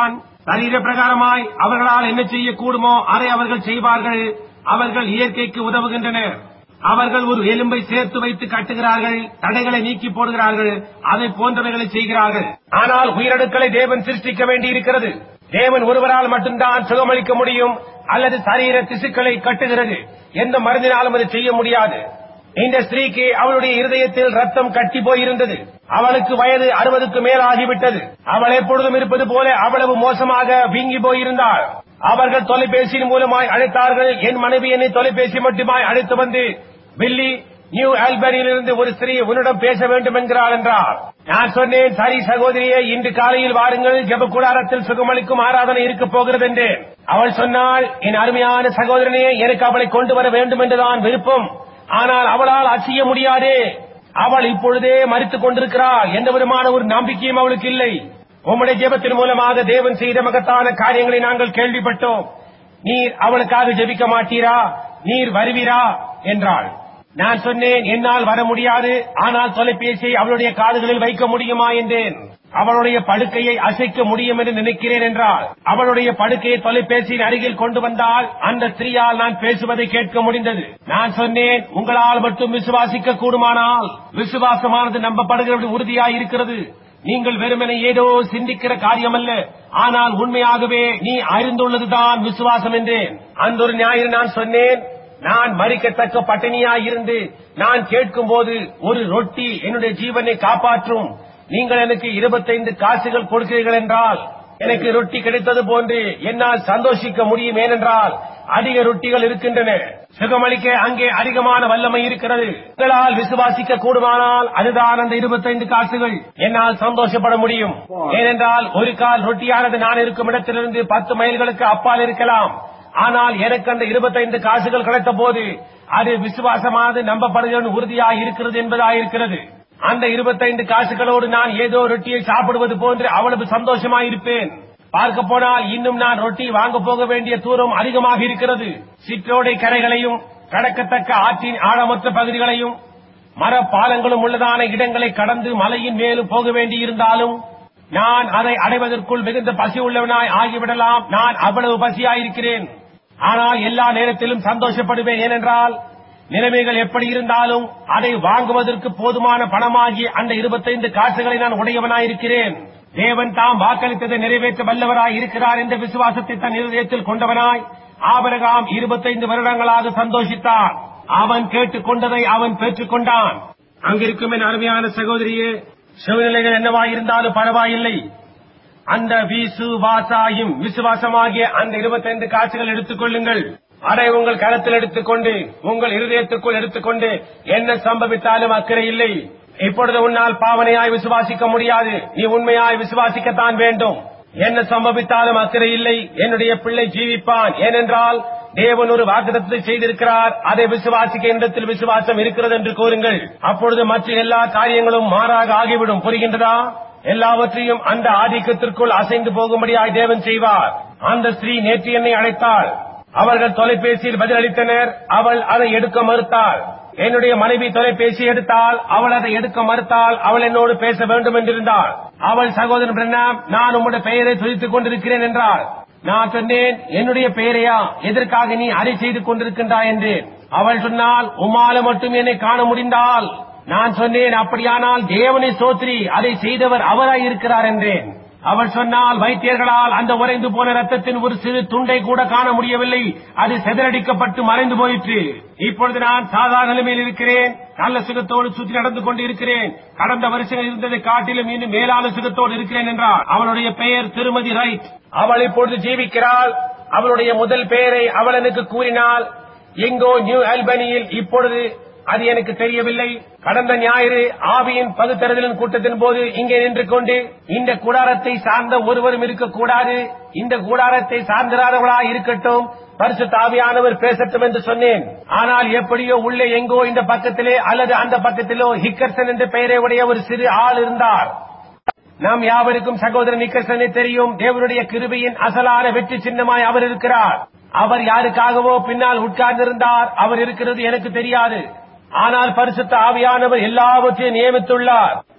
சரீர பிரகாரமாய் அவர்களால் என்ன செய்யக்கூடுமோ அதை அவர்கள் செய்வார்கள் அவர்கள் இயற்கைக்கு உதவுகின்றனர் அவர்கள் ஒரு எலும்பை சேர்த்து வைத்து கட்டுகிறார்கள் தடைகளை நீக்கி போடுகிறார்கள் அதை போன்றவைகளை செய்கிறார்கள் ஆனால் உயிரணுக்களை தேவன் சிருஷ்டிக்க வேண்டியிருக்கிறது தேவன் ஒருவரால் மட்டும்தான் சுகமளிக்க முடியும் அல்லது சரீர திசுக்களை கட்டுகிறது எந்த மருந்தினாலும் அதை செய்ய முடியாது இந்த ஸ்திரீக்கு அவளுடைய இருதயத்தில் ரத்தம் கட்டி போயிருந்தது அவளுக்கு வயது அறுபதுக்கு மேலாகிவிட்டது அவள் எப்பொழுதும் இருப்பது போல அவ்வளவு மோசமாக வீங்கி போயிருந்தாள் அவர்கள் தொலைபேசியின் மூலமாய் அழைத்தார்கள் என் மனைவி என்னை தொலைபேசி மட்டுமாய் அழைத்து வந்து பில்லி நியூ ஆல்பனியிலிருந்து ஒரு ஸ்திரீ உன்னிடம் பேச வேண்டும் என்கிறாள் என்றார் நான் சொன்னேன் சரி சகோதரியே இன்று காலையில் வாருங்கள் ஜெப கூடாரத்தில் சுகமளிக்கும் ஆராதனை இருக்க போகிறது என்றேன் அவள் சொன்னாள் என் அருமையான சகோதரனே எனக்கு அவளை கொண்டு வர வேண்டும் என்றுதான் விருப்பம் ஆனால் அவளால் அசைய முடியாதே அவள் இப்பொழுதே மறித்துக் கொண்டிருக்கிறாள் எந்த விதமான ஒரு நம்பிக்கையும் அவளுக்கு இல்லை உம்முடைய ஜெபத்தின் மூலமாக தேவன் செய்த மகத்தான காரியங்களை நாங்கள் கேள்விப்பட்டோம் நீர் அவளுக்காக ஜெபிக்க மாட்டீரா நீர் வருவீரா என்றாள் நான் சொன்னேன் என்னால் வர முடியாது ஆனால் தொலைபேசியை அவளுடைய காதுகளில் வைக்க முடியுமா என்றேன் அவளுடைய படுக்கையை அசைக்க முடியும் என்று நினைக்கிறேன் என்றால் அவளுடைய படுக்கையை தொலைபேசியின் அருகில் கொண்டு வந்தால் அந்த ஸ்திரீயால் நான் பேசுவதை கேட்க முடிந்தது நான் சொன்னேன் உங்களால் மட்டும் விசுவாசிக்க கூடுமானால் விசுவாசமானது நம்பப்படுகிறது உறுதியாய் இருக்கிறது நீங்கள் வெறுமனை ஏதோ சிந்திக்கிற காரியமல்ல ஆனால் உண்மையாகவே நீ அறிந்துள்ளதுதான் விசுவாசம் என்றேன் அந்த ஒரு ஞாயிறு நான் சொன்னேன் நான் மறிக்கத்தக்க பட்டினியாய் இருந்து நான் கேட்கும் போது ஒரு ரொட்டி என்னுடைய ஜீவனை காப்பாற்றும் நீங்கள் எனக்கு இருபத்தைந்து காசுகள் கொடுக்கிறீர்கள் என்றால் எனக்கு ரொட்டி கிடைத்தது போன்று என்னால் சந்தோஷிக்க முடியும் ஏனென்றால் அதிக ரொட்டிகள் இருக்கின்றன சுகமளிக்க அங்கே அதிகமான வல்லமை இருக்கிறது உங்களால் விசுவாசிக்க கூடுமானால் அதுதான் அந்த இருபத்தைந்து காசுகள் என்னால் சந்தோஷப்பட முடியும் ஏனென்றால் ஒரு கால் ரொட்டியானது நான் இருக்கும் இடத்திலிருந்து பத்து மைல்களுக்கு அப்பால் இருக்கலாம் ஆனால் எனக்கு அந்த இருபத்தைந்து காசுகள் கிடைத்த போது அது விசுவாசமானது நம்பப்படுகிறது உறுதியாக இருக்கிறது என்பதாயிருக்கிறது அந்த இருபத்தைந்து காசுகளோடு நான் ஏதோ ரொட்டியை சாப்பிடுவது போன்று அவ்வளவு சந்தோஷமாயிருப்பேன் பார்க்க போனால் இன்னும் நான் ரொட்டி வாங்க போக வேண்டிய தூரம் அதிகமாக இருக்கிறது சிற்றோடை கரைகளையும் கடக்கத்தக்க ஆற்றின் ஆழமற்ற பகுதிகளையும் மர பாலங்களும் உள்ளதான இடங்களை கடந்து மலையின் மேலும் போக வேண்டியிருந்தாலும் நான் அதை அடைவதற்குள் மிகுந்த பசி உள்ளவனாய் ஆகிவிடலாம் நான் அவ்வளவு பசியாயிருக்கிறேன் ஆனால் எல்லா நேரத்திலும் சந்தோஷப்படுவேன் ஏனென்றால் நிலைமைகள் எப்படி இருந்தாலும் அதை வாங்குவதற்கு போதுமான பணமாகி அந்த இருபத்தைந்து காசுகளை நான் உடையவனாயிருக்கிறேன் தேவன் தாம் வாக்களித்ததை நிறைவேற்ற வல்லவராய் இருக்கிறார் என்ற விசுவாசத்தை தன் இருதயத்தில் கொண்டவனாய் ஆபரகாம் இருபத்தைந்து வருடங்களாக சந்தோஷித்தான் அவன் கேட்டுக் கொண்டதை அவன் பெற்றுக் கொண்டான் அங்கிருக்கும் என் அருமையான சகோதரியே சூழ்நிலைகள் என்னவாயிருந்தாலும் பரவாயில்லை அந்த விசுவாசாயும் விசுவாசமாகிய அந்த இருபத்தைந்து காசுகள் எடுத்துக் கொள்ளுங்கள் அதை உங்கள் கரத்தில் எடுத்துக்கொண்டு உங்கள் இருதயத்துக்குள் எடுத்துக்கொண்டு என்ன சம்பவித்தாலும் அக்கறை இல்லை இப்பொழுது உன்னால் பாவனையாய் விசுவாசிக்க முடியாது நீ உண்மையாய் விசுவாசிக்கத்தான் வேண்டும் என்ன சம்பவித்தாலும் அக்கறை இல்லை என்னுடைய பிள்ளை ஜீவிப்பான் ஏனென்றால் தேவன் ஒரு வாக்குதத்தை செய்திருக்கிறார் அதை விசுவாசிக்க இடத்தில் விசுவாசம் இருக்கிறது என்று கூறுங்கள் அப்பொழுது மற்ற எல்லா காரியங்களும் மாறாக ஆகிவிடும் புரிகின்றதா எல்லாவற்றையும் அந்த ஆதிக்கத்திற்குள் அசைந்து போகும்படியாய் தேவன் செய்வார் அந்த ஸ்திரீ நேற்று என்னை அழைத்தாள் அவர்கள் தொலைபேசியில் பதிலளித்தனர் அவள் அதை எடுக்க மறுத்தாள் என்னுடைய மனைவி தொலைபேசி எடுத்தால் அவள் அதை எடுக்க மறுத்தால் அவள் என்னோடு பேச வேண்டும் என்றிருந்தாள் அவள் சகோதரன் பிரண்ணாம் நான் உம்முடைய பெயரை துதித்துக் கொண்டிருக்கிறேன் என்றாள் நான் சொன்னேன் என்னுடைய பெயரையா எதற்காக நீ அதை செய்து கொண்டிருக்கின்றாய் என்று அவள் சொன்னால் உமால மட்டும் என்னை காண முடிந்தால் நான் சொன்னேன் அப்படியானால் தேவனை சோத்ரி அதை செய்தவர் அவராய் இருக்கிறார் என்றேன் அவள் சொன்னால் வைத்தியர்களால் அந்த உறைந்து போன ரத்தத்தின் ஒரு சிறு துண்டை கூட காண முடியவில்லை அது செதறடிக்கப்பட்டு மறைந்து போயிற்று இப்பொழுது நான் சாதாரண நிலைமையில் இருக்கிறேன் நல்ல சுகத்தோடு சுற்றி நடந்து கொண்டு இருக்கிறேன் கடந்த வருஷங்கள் இருந்ததை காட்டிலும் இன்னும் மேலான சுகத்தோடு இருக்கிறேன் என்றார் அவளுடைய பெயர் திருமதி ரைட் அவள் இப்பொழுது ஜீவிக்கிறாள் அவளுடைய முதல் பெயரை அவள் எனக்கு கூறினாள் எங்கோ நியூ ஆல்பனியில் இப்பொழுது அது எனக்கு தெரியவில்லை கடந்த ஞாயிறு ஆவியின் பகுத்தறிதலின் கூட்டத்தின் போது இங்கே நின்று கொண்டு இந்த கூடாரத்தை சார்ந்த ஒருவரும் இருக்கக்கூடாது இந்த கூடாரத்தை சார்ந்திராதவர்களா இருக்கட்டும் பரிசு தாவியானவர் பேசட்டும் என்று சொன்னேன் ஆனால் எப்படியோ உள்ளே எங்கோ இந்த பக்கத்திலே அல்லது அந்த பக்கத்திலோ ஹிக்கர்சன் என்ற பெயரை உடைய ஒரு சிறு ஆள் இருந்தார் நாம் யாவருக்கும் சகோதரன் நிக்கர்சனை தெரியும் தேவனுடைய கிருபையின் அசலான வெற்றி சின்னமாய் அவர் இருக்கிறார் அவர் யாருக்காகவோ பின்னால் உட்கார்ந்திருந்தார் அவர் இருக்கிறது எனக்கு தெரியாது ஆனால் பரிசுத்த ஆவியானவர் எல்லாவற்றையும் நியமித்துள்ளார்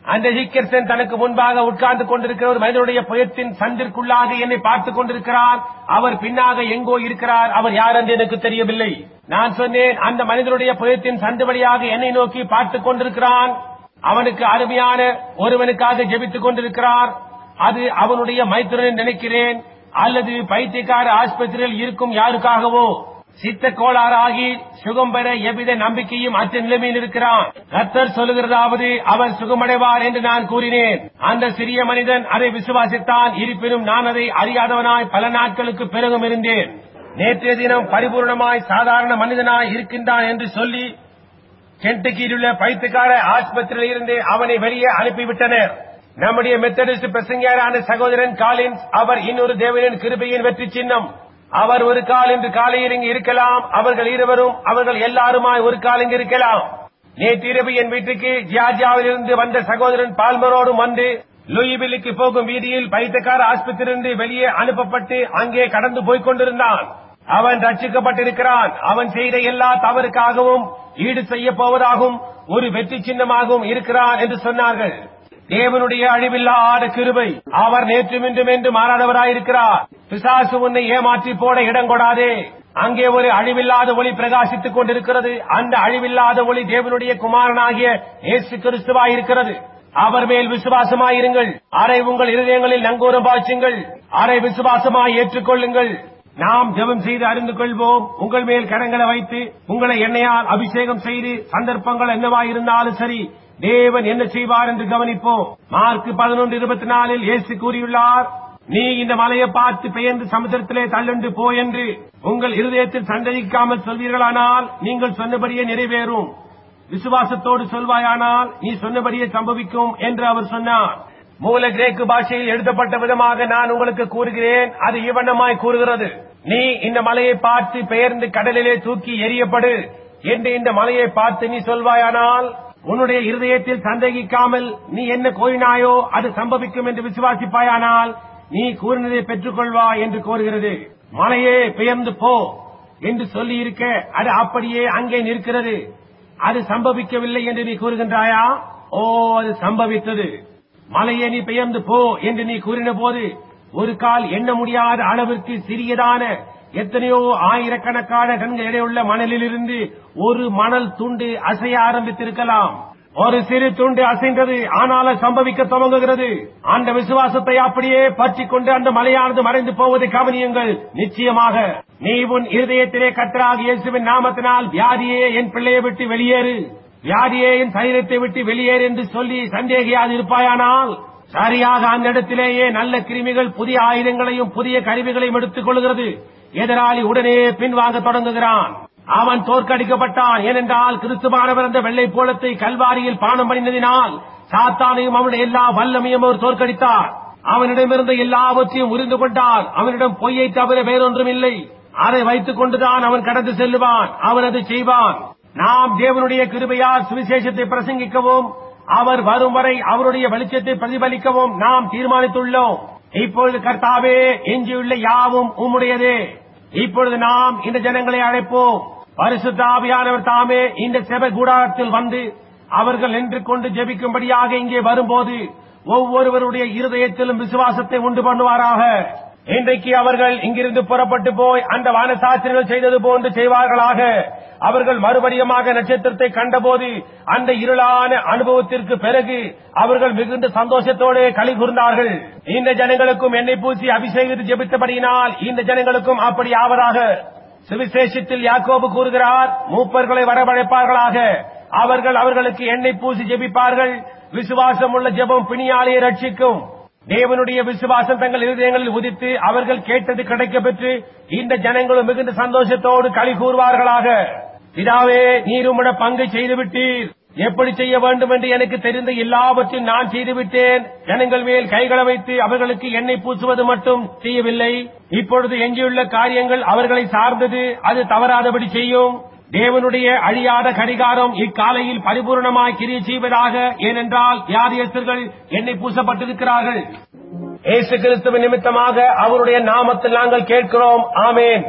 அந்த ஹிக்கர்சன் தனக்கு முன்பாக உட்கார்ந்து கொண்டிருக்கிற ஒரு மனிதனுடைய புயத்தின் சந்திற்குள்ளாக என்னை பார்த்துக் கொண்டிருக்கிறார் அவர் பின்னாக எங்கோ இருக்கிறார் அவர் யார் என்று எனக்கு தெரியவில்லை நான் சொன்னேன் அந்த மனிதனுடைய புயத்தின் சந்து வழியாக என்னை நோக்கி பார்த்துக் கொண்டிருக்கிறான் அவனுக்கு அருமையான ஒருவனுக்காக ஜெபித்துக் கொண்டிருக்கிறார் அது அவனுடைய மைத்துரன் நினைக்கிறேன் அல்லது பைத்தியக்கார ஆஸ்பத்திரியில் இருக்கும் யாருக்காகவோ சித்த கோளாறாகி சுகம் பெற எவ்வித நம்பிக்கையும் அற்ற நிலைமையில் இருக்கிறான் கர்த்தர் சொல்லுகிறதாவது அவர் சுகமடைவார் என்று நான் கூறினேன் அந்த சிறிய மனிதன் அதை விசுவாசித்தான் இருப்பினும் நான் அதை அறியாதவனாய் பல நாட்களுக்கு பிறகும் இருந்தேன் நேற்றைய தினம் பரிபூர்ணமாய் சாதாரண மனிதனாய் இருக்கின்றான் என்று சொல்லி கென்டக்கியில் உள்ள பைத்தியக்கார ஆஸ்பத்திரியில் இருந்து அவனை வெளியே அனுப்பிவிட்டனர் நம்முடைய மெத்தடிஸ்ட் பிரசங்கியாரான சகோதரன் காலின்ஸ் அவர் இன்னொரு தேவனின் கிருபையின் வெற்றி சின்னம் அவர் ஒரு கால் இன்று காலையில் இங்கு இருக்கலாம் அவர்கள் இருவரும் அவர்கள் எல்லாருமாய் ஒரு கால் இங்கு இருக்கலாம் நேற்று இரவு என் வீட்டுக்கு ஜியார்ஜியாவிலிருந்து வந்த சகோதரன் பால்மரோடும் வந்து லூயிபில்லுக்கு போகும் வீதியில் பைத்தியக்கார ஆஸ்பத்திரியிலிருந்து வெளியே அனுப்பப்பட்டு அங்கே கடந்து போய்க் கொண்டிருந்தான் அவன் ரட்சிக்கப்பட்டிருக்கிறான் அவன் செய்த எல்லா தவறுக்காகவும் ஈடு செய்ய போவதாகவும் ஒரு வெற்றி சின்னமாகவும் இருக்கிறான் என்று சொன்னார்கள் தேவனுடைய அழிவில்லாத கிருபை அவர் நேற்றும் இன்றும் என்று மாறாதவராயிருக்கிறார் பிசாசு உன்னை ஏமாற்றி போட இடம் கொடாதே அங்கே ஒரு அழிவில்லாத ஒளி பிரகாசித்துக் கொண்டிருக்கிறது அந்த அழிவில்லாத ஒளி தேவனுடைய குமாரனாகிய இயேசு கிறிஸ்துவாயிருக்கிறது அவர் மேல் விசுவாசமாயிருங்கள் அரை உங்கள் இருதயங்களில் நங்கூரம் பாய்ச்சுங்கள் அரை விசுவாசமாய் ஏற்றுக்கொள்ளுங்கள் நாம் ஜெபம் செய்து அறிந்து கொள்வோம் உங்கள் மேல் கரங்களை வைத்து உங்களை எண்ணெயால் அபிஷேகம் செய்து சந்தர்ப்பங்கள் என்னவாயிருந்தாலும் சரி தேவன் என்ன செய்வார் என்று கவனிப்போம் மார்க் பதினொன்று இருபத்தி நாலில் இயேசு கூறியுள்ளார் நீ இந்த மலையை பார்த்து பெயர்ந்து சமுத்திரத்திலே தள்ளுண்டு போ என்று உங்கள் இருதயத்தில் சந்தேகிக்காமல் சொல்வீர்களானால் நீங்கள் சொன்னபடியே நிறைவேறும் விசுவாசத்தோடு சொல்வாயானால் நீ சொன்னபடியே சம்பவிக்கும் என்று அவர் சொன்னார் மூல கிரேக்கு பாஷையில் எழுதப்பட்ட விதமாக நான் உங்களுக்கு கூறுகிறேன் அது இவண்ணமாய் கூறுகிறது நீ இந்த மலையை பார்த்து பெயர்ந்து கடலிலே தூக்கி எரியப்படு என்று இந்த மலையை பார்த்து நீ சொல்வாயானால் உன்னுடைய இருதயத்தில் சந்தேகிக்காமல் நீ என்ன கோரினாயோ அது சம்பவிக்கும் என்று விசுவாசிப்பாயானால் நீ கூறினதை பெற்றுக்கொள்வாய் என்று கோருகிறது மலையே பெயர்ந்து போ என்று சொல்லி இருக்க அது அப்படியே அங்கே நிற்கிறது அது சம்பவிக்கவில்லை என்று நீ கூறுகின்றாயா ஓ அது சம்பவித்தது மலையே நீ பெயர்ந்து போ என்று நீ கூறின போது ஒரு கால் எண்ண முடியாத அளவிற்கு சிறியதான எத்தனையோ ஆயிரக்கணக்கான கண்கள் இடையுள்ள மணலிலிருந்து ஒரு மணல் துண்டு அசைய ஆரம்பித்திருக்கலாம் ஒரு சிறு துண்டு அசைந்தது ஆனால் அது சம்பவிக்க துவங்குகிறது அந்த விசுவாசத்தை அப்படியே பற்றிக் கொண்டு அந்த மலையானது மறைந்து போவதை கவனியுங்கள் நிச்சயமாக நீ உன் இருதயத்திலே கத்தராக இயேசுவின் நாமத்தினால் வியாதியே என் பிள்ளையை விட்டு வெளியேறு வியாதியே என் சரீரத்தை விட்டு வெளியேறு என்று சொல்லி சந்தேகியாது இருப்பாயானால் சரியாக அந்த இடத்திலேயே நல்ல கிருமிகள் புதிய ஆயுதங்களையும் புதிய கருவிகளையும் எடுத்துக் கொள்கிறது எதிராளி உடனே பின்வாங்க தொடங்குகிறான் அவன் தோற்கடிக்கப்பட்டான் ஏனென்றால் கிறிஸ்துவானவர் அந்த வெள்ளை போலத்தை கல்வாரியில் பானம் பண்ணினதினால் சாத்தானையும் அவனுடைய எல்லா வல்லமையும் அவர் தோற்கடித்தார் அவனிடமிருந்த எல்லாவற்றையும் உரிந்து கொண்டார் அவனிடம் பொய்யை தவிர வேறொன்றும் இல்லை அதை வைத்துக் கொண்டுதான் அவன் கடந்து செல்லுவான் அவன் அதை செய்வான் நாம் தேவனுடைய கிருபையால் சுவிசேஷத்தை பிரசங்கிக்கவும் அவர் வரும் வரை அவருடைய வெளிச்சத்தை பிரதிபலிக்கவும் நாம் தீர்மானித்துள்ளோம் இப்பொழுது கர்த்தாவே எஞ்சியுள்ள யாவும் உம்முடையதே இப்பொழுது நாம் இந்த ஜனங்களை அழைப்போம் பரிசுத்தாவியானவர் தாமே இந்த செப கூடாரத்தில் வந்து அவர்கள் நின்று கொண்டு ஜெபிக்கும்படியாக இங்கே வரும்போது ஒவ்வொருவருடைய இருதயத்திலும் விசுவாசத்தை உண்டு பண்ணுவாராக இன்றைக்கு அவர்கள் இங்கிருந்து புறப்பட்டு போய் அந்த வானசாஸ்திரிகள் செய்தது போன்று செய்வார்களாக அவர்கள் மறுபடியுமாக நட்சத்திரத்தை கண்டபோது அந்த இருளான அனுபவத்திற்கு பிறகு அவர்கள் மிகுந்த சந்தோஷத்தோடு களி கூர்ந்தார்கள் இந்த ஜனங்களுக்கும் எண்ணெய் பூசி அபிஷேகித்து ஜெபித்தபடியினால் இந்த ஜனங்களுக்கும் அப்படி ஆவதாக சுவிசேஷத்தில் யாக்கோபு கூறுகிறார் மூப்பர்களை வரவழைப்பார்களாக அவர்கள் அவர்களுக்கு எண்ணெய் பூசி ஜெபிப்பார்கள் விசுவாசம் உள்ள ஜெபம் பிணியாளியை ரட்சிக்கும் தேவனுடைய விசுவாசம் தங்கள் இருதயங்களில் உதித்து அவர்கள் கேட்டது கிடைக்கப் பெற்று இந்த ஜனங்களும் மிகுந்த சந்தோஷத்தோடு களி கூறுவார்களாக பிதாவே நீர் உம்முடைய பங்கை செய்துவிட்டீர் எப்படி செய்ய வேண்டும் என்று எனக்கு தெரிந்த எல்லாவற்றையும் நான் செய்துவிட்டேன் ஜனங்கள் மேல் கைகளை வைத்து அவர்களுக்கு எண்ணெய் பூசுவது மட்டும் செய்யவில்லை இப்பொழுது எஞ்சியுள்ள காரியங்கள் அவர்களை சார்ந்தது அது தவறாதபடி செய்யும் தேவனுடைய அழியாத கடிகாரம் இக்காலையில் பரிபூர்ணமாய் கிரியை செய்வதாக ஏனென்றால் வியாதியஸ்தர்கள் எண்ணெய் பூசப்பட்டிருக்கிறார்கள் இயேசு கிறிஸ்துவ நிமித்தமாக அவருடைய நாமத்தில் நாங்கள் கேட்கிறோம் ஆமேன்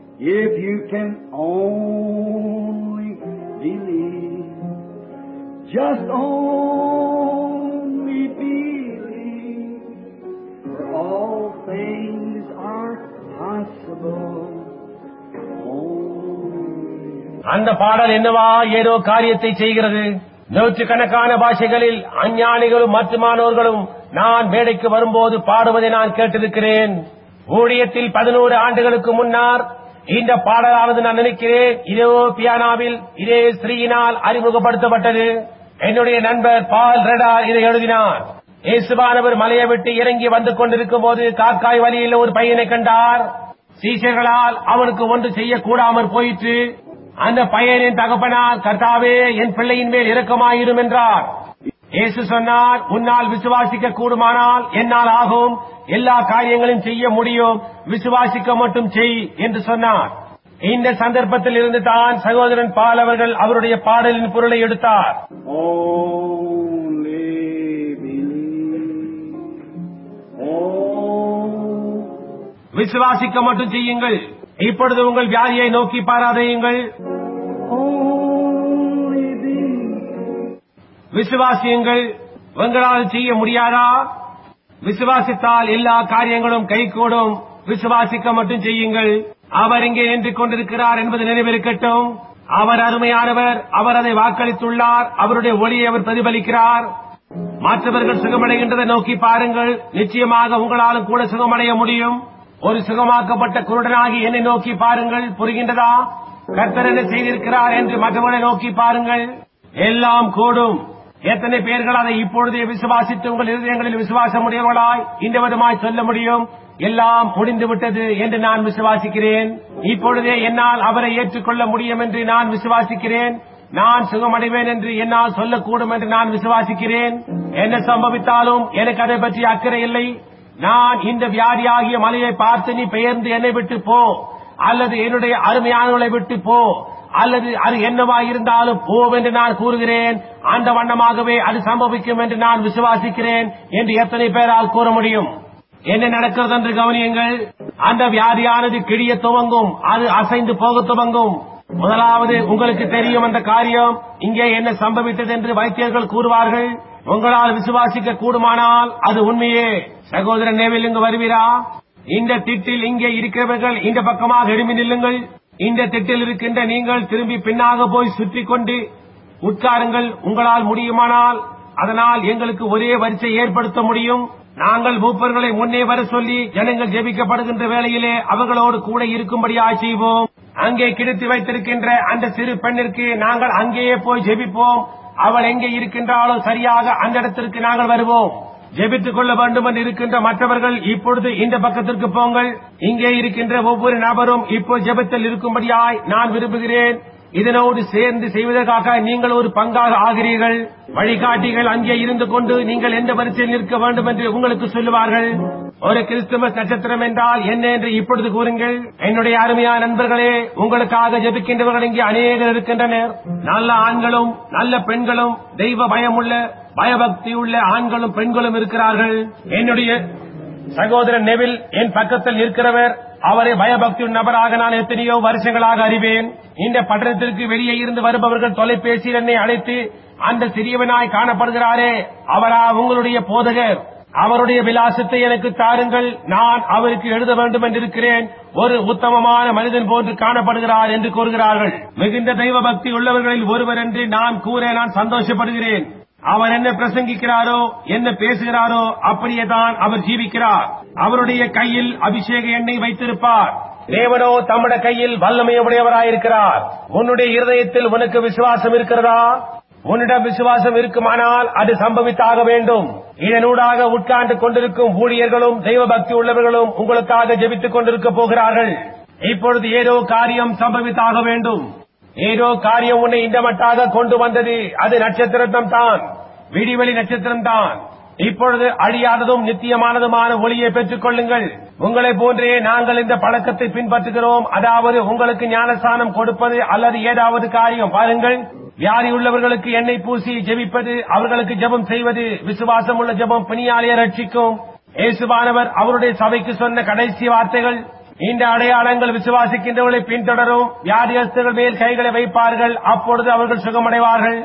If you can only believe, Just only believe, for all things are possible. Only அந்த பாடல் என்னவா ஏதோ காரியத்தை செய்கிறது நூற்றுக்கணக்கான பாஷைகளில் அஞ்ஞானிகளும் மற்றுமானோர்களும் நான் மேடைக்கு வரும்போது பாடுவதை நான் கேட்டிருக்கிறேன் ஊழியத்தில் பதினோரு ஆண்டுகளுக்கு முன்னர் இந்த பாடலானது நான் நினைக்கிறேன் இதோ பியானாவில் இதே ஸ்ரீயினால் அறிமுகப்படுத்தப்பட்டது என்னுடைய நண்பர் பால் ரெடார் இதை எழுதினார் இயேசுவானவர் மலையை விட்டு இறங்கி வந்து கொண்டிருக்கும் போது காக்காய் வழியில் ஒரு பையனை கண்டார் சீஷர்களால் அவனுக்கு ஒன்று செய்யக்கூடாமற் போயிற்று அந்த பையனின் தகப்பனார் கர்த்தாவே என் பிள்ளையின் மேல் இரக்கமாயிரும் என்றார் இயேசு சொன்னார் உன்னால் விசுவாசிக்க கூடுமானால் என்னால் ஆகும் எல்லா காரியங்களையும் செய்ய முடியும் விசுவாசிக்க மட்டும் செய் என்று சொன்னார் இந்த சந்தர்ப்பத்தில் இருந்து தான் சகோதரன் பால் அவர்கள் அவருடைய பாடலின் பொருளை எடுத்தார் Only believe. Oh, விசுவாசிக்க மட்டும் செய்யுங்கள் இப்பொழுது உங்கள் வியாதியை நோக்கி பாராதையுங்கள் only believe. விசுவாசியுங்கள் உங்களால் செய்ய முடியாதா விசுவாசித்தால் எல்லா காரியங்களும் கைகூடும் விசுவாசிக்க மட்டும் செய்யுங்கள் அவர் இங்கே நின்று கொண்டிருக்கிறார் என்பது நினைவிருக்கட்டும் அவர் அருமையானவர் அவர் அதை வாக்களித்துள்ளார் அவருடைய ஒளியை அவர் பிரதிபலிக்கிறார் மற்றவர்கள் சுகமடைகின்றதை நோக்கி பாருங்கள் நிச்சயமாக உங்களாலும் கூட சுகமடைய முடியும் ஒரு சுகமாக்கப்பட்ட குருடனாகி என்னை நோக்கி பாருங்கள் புரிகின்றதா கர்த்தர் என்ன செய்திருக்கிறார் என்று மற்றவர்களை நோக்கி பாருங்கள் எல்லாம் கூடும் எத்தனை பேர்கள் அதை இப்பொழுதே விசுவாசித்து உங்கள் இருதயங்களில் விசுவாசமுடையவர்களாய் இந்த விதமாய் சொல்ல முடியும் எல்லாம் முடிந்து விட்டது என்று நான் விசுவாசிக்கிறேன் இப்பொழுதே என்னால் அவரை ஏற்றுக்கொள்ள முடியும் என்று நான் விசுவாசிக்கிறேன் நான் சுகமடைவேன் என்று என்னால் சொல்லக்கூடும் என்று நான் விசுவாசிக்கிறேன் என்ன சம்பவித்தாலும் எனக்கு அதை பற்றி அக்கறை இல்லை நான் இந்த வியாதியாகிய மலையை பார்த்து நீ பெயர்ந்து என்னை விட்டு போ அல்லது என்னுடைய அருமையானவர்களை விட்டு போ அல்லது அது என்னவா இருந்தாலும் போவென்று நான் கூறுகிறேன் அந்த வண்ணமாகவே அது சம்பவிக்கும் என்று நான் விசுவாசிக்கிறேன் என்று எத்தனை பேரால் கூற முடியும் என்ன நடக்கிறது என்று கவனியுங்கள் அந்த வியாதியானது கிழிய துவங்கும் அது அசைந்து போக துவங்கும் முதலாவது உங்களுக்கு தெரியும் அந்த காரியம் இங்கே என்ன சம்பவித்தது என்று வைத்தியர்கள் கூறுவார்கள் உங்களால் விசுவாசிக்க கூடுமானால் அது உண்மையே சகோதரன் நேவில் இங்கு வருவீரா இந்த திட்டில் இங்கே இருக்கிறவர்கள் இந்த பக்கமாக எழும்பி நில்லுங்கள் இந்த திட்டில் இருக்கின்ற நீங்கள் திரும்பி பின்னாக போய் சுற்றி கொண்டு உட்காருங்கள் உங்களால் முடியுமானால் அதனால் எங்களுக்கு ஒரே வரிசை ஏற்படுத்த முடியும் நாங்கள் மூப்பர்களை முன்னே வர சொல்லி ஜனங்கள் ஜெபிக்கப்படுகின்ற வேளையிலே அவர்களோடு கூட இருக்கும்படியாய் செய்வோம் அங்கே கிடத்தி வைத்திருக்கின்ற அந்த சிறு பெண்ணிற்கு நாங்கள் அங்கேயே போய் ஜெபிப்போம் அவள் எங்கே இருக்கின்றாளோ சரியாக அந்த இடத்திற்கு நாங்கள் வருவோம் ஜெபித்துக் கொள்ள வேண்டும் என்று இருக்கின்ற மற்றவர்கள் இப்பொழுது இந்த பக்கத்திற்கு போங்கள் இங்கே இருக்கின்ற ஒவ்வொரு நபரும் இப்போ ஜெபத்தில் இருக்கும்படியாய் நான் விரும்புகிறேன் இதனோடு சேர்ந்து செய்வதற்காக நீங்கள் ஒரு பங்காக ஆகிறீர்கள் வழிகாட்டிகள் அங்கே இருந்து கொண்டு நீங்கள் எந்த வரிசையில் நிற்க வேண்டும் என்று உங்களுக்கு சொல்லுவார்கள் ஒரு கிறிஸ்துமஸ் நட்சத்திரம் என்றால் என்ன என்று இப்பொழுது கூறுங்கள் என்னுடைய அருமையான நண்பர்களே உங்களுக்காக ஜெபிக்கின்றவர்கள் இங்கே அநேகர் இருக்கின்றனர் நல்ல ஆண்களும் நல்ல பெண்களும் தெய்வ பயமுள்ள பயபக்தி உள்ள ஆண்களும் பெண்களும் இருக்கிறார்கள் என்னுடைய சகோதரன் நெவில் என் பக்கத்தில் இருக்கிறவர் அவரை பயபக்தி நபராக நான் எத்தனையோ வருஷங்களாக அறிவேன் இந்த பட்டணத்திற்கு வெளியே இருந்து வருபவர்கள் தொலைபேசியில் என்னை அழைத்து அந்த சிறியவனாய் காணப்படுகிறாரே அவரா உங்களுடைய போதகர் அவருடைய விலாசத்தை எனக்கு தாருங்கள் நான் அவருக்கு எழுத வேண்டும் என்றிருக்கிறேன் ஒரு உத்தமமான மனிதன் போன்று காணப்படுகிறார் என்று கூறுகிறார்கள் மிகுந்த தெய்வ பக்தி உள்ளவர்களில் ஒருவர் என்று நான் கூற நான் சந்தோஷப்படுகிறேன் அவர் என்ன பிரசங்கிக்கிறாரோ என்ன பேசுகிறாரோ அப்படியே தான் அவர் ஜீவிக்கிறார் அவருடைய கையில் அபிஷேக எண்ணெய் வைத்திருப்பார் தேவனோ தம்முடைய கையில் வல்லமையுடையவராயிருக்கிறார் உன்னுடைய இருதயத்தில் உனக்கு விசுவாசம் இருக்கிறதா உன்னிடம் விசுவாசம் இருக்குமானால் அது சம்பவித்தாக வேண்டும் இதனூடாக உட்கார்ந்து கொண்டிருக்கும் ஊழியர்களும் தெய்வ பக்தி உள்ளவர்களும் உங்களுக்காக ஜெபித்துக் கொண்டிருக்க போகிறார்கள் இப்பொழுது ஏதோ காரியம் சம்பவித்தாக வேண்டும் ஏதோ காரியம் உன்னை இந்த மட்டாக கொண்டு வந்தது அது நட்சத்திரம் தான் விடிவெளி நட்சத்திரம் தான் இப்பொழுது அழியாததும் நித்தியமானதுமான ஒளியை பெற்றுக் கொள்ளுங்கள் உங்களை போன்றே நாங்கள் இந்த பழக்கத்தை பின்பற்றுகிறோம் அதாவது உங்களுக்கு ஞானஸ்தானம் கொடுப்பது அல்லது ஏதாவது காரியம் பாருங்கள் வியாதி உள்ளவர்களுக்கு எண்ணெய் பூசி ஜெபிப்பது அவர்களுக்கு ஜெபம் செய்வது விசுவாசம் உள்ள ஜெபம் பிணியாளியை ரட்சிக்கும் இயேசுவானவர் அவருடைய சபைக்கு சொன்ன கடைசி வார்த்தைகள் இந்த அடையாளங்கள் விசுவாசிக்கின்றவர்களை பின்தொடரும் வியாதியஸ்தர்கள் மேல் கைகளை வைப்பார்கள் அப்பொழுது அவர்கள் சுகமடைவார்கள்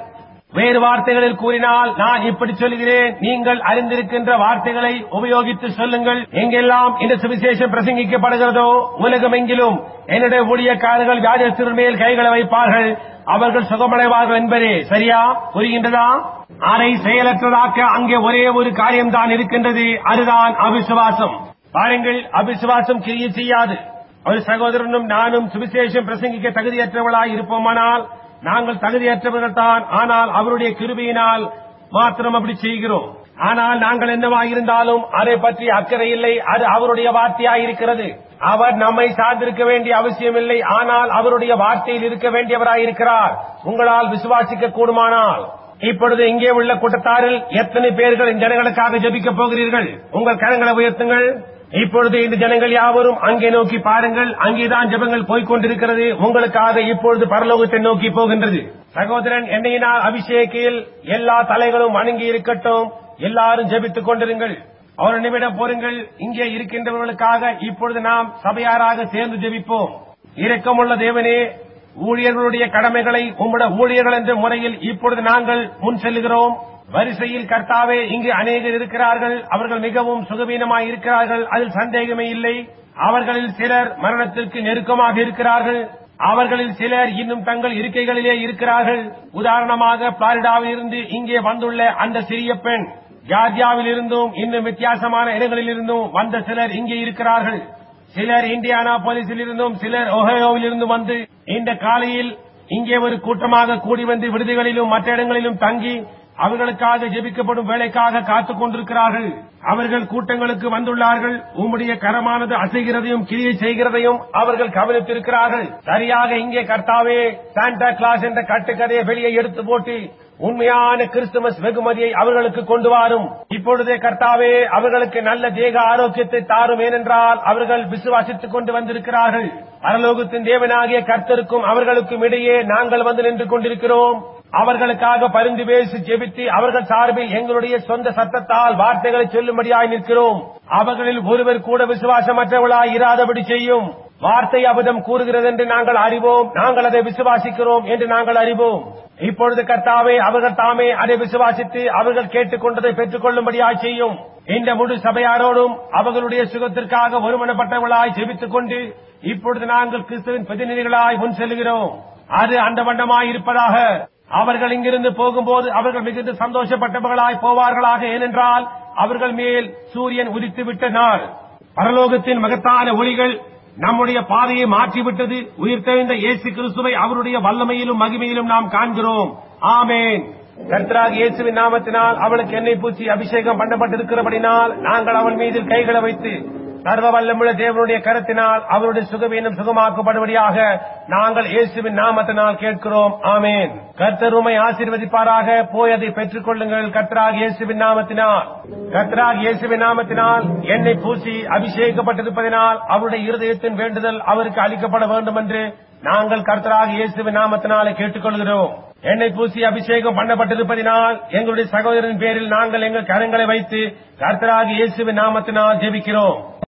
வேறு வார்த்தைகளில் கூறினால் நான் இப்படி சொல்கிறேன் நீங்கள் அறிந்திருக்கின்ற வார்த்தைகளை உபயோகித்து சொல்லுங்கள் எங்கெல்லாம் இந்த சுவிசேஷம் பிரசங்கிக்கப்படுகிறதோ உலகமெங்கிலும் என்னுடைய ஊழியக்காரர்கள் வியாஜஸ்தர் மேல் கைகளை வைப்பார்கள் அவர்கள் சுகமடைவார்கள் என்பதே சரியா புரிகின்றதா அதை செயலற்றதாக்க அங்கே ஒரே ஒரு காரியம்தான் இருக்கின்றது அதுதான் அவிசுவாசம் பாருங்கள் அவிசுவாசம் கிரியை செய்யாது ஒரு சகோதரனும் நானும் சுவிசேஷம் பிரசங்கிக்க தகுதியற்றவளாய் இருப்போமானால் நாங்கள் தகுதியற்றவர்கள் தான் ஆனால் அவருடைய கிருபையினால் மாத்திரம் அப்படி செய்கிறோம் ஆனால் நாங்கள் என்னவாயிருந்தாலும் அதை பற்றி அக்கறை இல்லை அது அவருடைய வார்த்தையாயிருக்கிறது அவர் நம்மை சார்ந்திருக்க வேண்டிய அவசியமில்லை ஆனால் அவருடைய வார்த்தையில் இருக்க வேண்டியவராயிருக்கிறார் உங்களால் விசுவாசிக்க கூடுமானால் இப்பொழுது இங்கே உள்ள கூட்டத்தாரில் எத்தனை பேர்கள் இந்த ஜனங்களுக்காக ஜெபிக்கப் போகிறீர்கள் உங்கள் கரங்களை உயர்த்துங்கள் இப்பொழுது இந்த ஜனங்கள் யாவரும் அங்கே நோக்கி பாருங்கள் அங்கேதான் ஜெபங்கள் போய்க் கொண்டிருக்கிறது உங்களுக்காக இப்பொழுது பரலோகத்தை நோக்கி போகின்றது சகோதரன் எண்ணெயினால் அபிஷேகில் எல்லா தலைகளும் வணங்கி இருக்கட்டும் எல்லாரும் ஜெபித்துக் கொண்டிருங்கள் ஒரு நிமிடம் பொறுங்கள் இங்கே இருக்கின்றவர்களுக்காக இப்பொழுது நாம் சபையாராக சேர்ந்து ஜெபிப்போம் இரக்கமுள்ள தேவனே ஊழியர்களுடைய கடமைகளை உம்முடைய ஊழியர்கள் என்ற முறையில் இப்பொழுது நாங்கள் முன் செல்லுகிறோம் வரிசையில் கர்த்தாவே இங்கு அநேகர் இருக்கிறார்கள் அவர்கள் மிகவும் சுகவீனமாய் இருக்கிறார்கள் அதில் சந்தேகமே இல்லை அவர்களில் சிலர் மரணத்திற்கு நெருக்கமாக இருக்கிறார்கள் அவர்களில் சிலர் இன்னும் தங்கள் இருக்கைகளிலே இருக்கிறார்கள் உதாரணமாக பிளாரிடாவில் இருந்து இங்கே வந்துள்ள அந்த சிறிய பெண் ஜார்ஜியாவில் இருந்தும் இன்னும் வித்தியாசமான இடங்களில் இருந்தும் வந்த சிலர் இங்கே இருக்கிறார்கள் சிலர் இந்தியானா போலீஸில் இருந்தும் சிலர் ஒஹயோவில் இருந்தும் வந்து இந்த காலையில் இங்கே ஒரு கூட்டமாக கூடி வந்து விடுதிகளிலும் மற்ற இடங்களிலும் தங்கி அவர்களுக்காக ஜெபிக்கப்படும் வேலைக்காக காத்துக் கொண்டிருக்கிறார்கள் அவர்கள் கூட்டங்களுக்கு வந்துள்ளார்கள் உம்முடைய கரமானது அசைகிறதையும் கிரியை செய்கிறதையும் அவர்கள் கவனித்திருக்கிறார்கள் சரியாக இங்கே கர்த்தாவே சாண்டா கிளாஸ் என்ற கட்டுக்கதையை வெளியே எடுத்து போட்டு உண்மையான கிறிஸ்துமஸ் வெகுமதியை அவர்களுக்கு கொண்டு வாரும் இப்பொழுதே கர்த்தாவே அவர்களுக்கு நல்ல தேக ஆரோக்கியத்தை தாரும் ஏனென்றால் அவர்கள் விசுவாசித்துக் கொண்டு வந்திருக்கிறார்கள் பரலோகத்தின் தேவனாகிய கர்த்தருக்கும் அவர்களுக்கும் இடையே நாங்கள் வந்து நின்று கொண்டிருக்கிறோம் அவர்களுக்காக பரிந்து பேசி ஜெபித்து அவர்கள் சார்பில் எங்களுடைய சொந்த சத்தத்தால் வார்த்தைகளை சொல்லும்படியாய் நிற்கிறோம் அவர்களில் ஒருவர் கூட விசுவாசமற்றவளாய் இராதபடி செய்யும் வார்த்தை அபதம் கூறுகிறது என்று நாங்கள் அறிவோம் நாங்கள் அதை விசுவாசிக்கிறோம் என்று நாங்கள் அறிவோம் இப்பொழுது கர்த்தாவே அவர்கள் தாமே அதை விசுவாசித்து அவர்கள் கேட்டுக்கொண்டதை பெற்றுக் கொள்ளும்படியாய் செய்யும் இந்த முழு சபையாரோடும் அவர்களுடைய சுகத்திற்காக ஒருமனப்பட்டவர்களாய் ஜெபித்துக் கொண்டு இப்பொழுது நாங்கள் கிறிஸ்துவின் பிரதிநிதிகளாய் முன் செல்கிறோம் அது அந்த வண்ணமாய் இருப்பதாக அவர்கள் இங்கிருந்து போகும்போது அவர்கள் மிகுந்த சந்தோஷப்பட்டவர்களாய் போவார்களாக ஏனென்றால் அவர்கள் மேல் சூரியன் உதித்துவிட்ட நாள் பரலோகத்தின் மகத்தான ஒளிகள் நம்முடைய பாதையை மாற்றிவிட்டது உயிர்த்தெழுந்த இயேசு கிறிஸ்துவை அவருடைய வல்லமையிலும் மகிமையிலும் நாம் காண்கிறோம் ஆமேன் கர்த்தராக இயேசுவின் நாமத்தினால் அவளுக்கு எண்ணெய் பூச்சி அபிஷேகம் பண்ணப்பட்டிருக்கிறபடினால் நாங்கள் அவள் மீது கைகளை வைத்து சர்வ வல்லமுள்ள தேவனுடைய கருத்தினால் அவருடைய சுகவீனம் சுகமாக்கப்படும்படியாக நாங்கள் இயேசுவின் நாமத்தினால் கேட்கிறோம் ஆமேன் கர்த்தர் உமை ஆசீர்வதிப்பாராக போய் அதை பெற்றுக் கொள்ளுங்கள் கர்த்தராக இயேசுவின் நாமத்தினால் கர்த்தராக இயேசுவின் நாமத்தினால் எண்ணெய் பூசி அபிஷேகப்பட்டிருப்பதினால் அவருடைய இருதயத்தின் வேண்டுதல் அவருக்கு அளிக்கப்பட வேண்டும் என்று நாங்கள் கர்த்தராக இயேசுவின் நாமத்தினாலே கேட்டுக்கொள்கிறோம் எண்ணெய் பூசி அபிஷேகம் பண்ணப்பட்டிருப்பதினால் எங்களுடைய சகோதரன் பேரில் நாங்கள் எங்கள் கரங்களை வைத்து கர்த்தராக இயேசுவின் நாமத்தினால் ஜெபிக்கிறோம்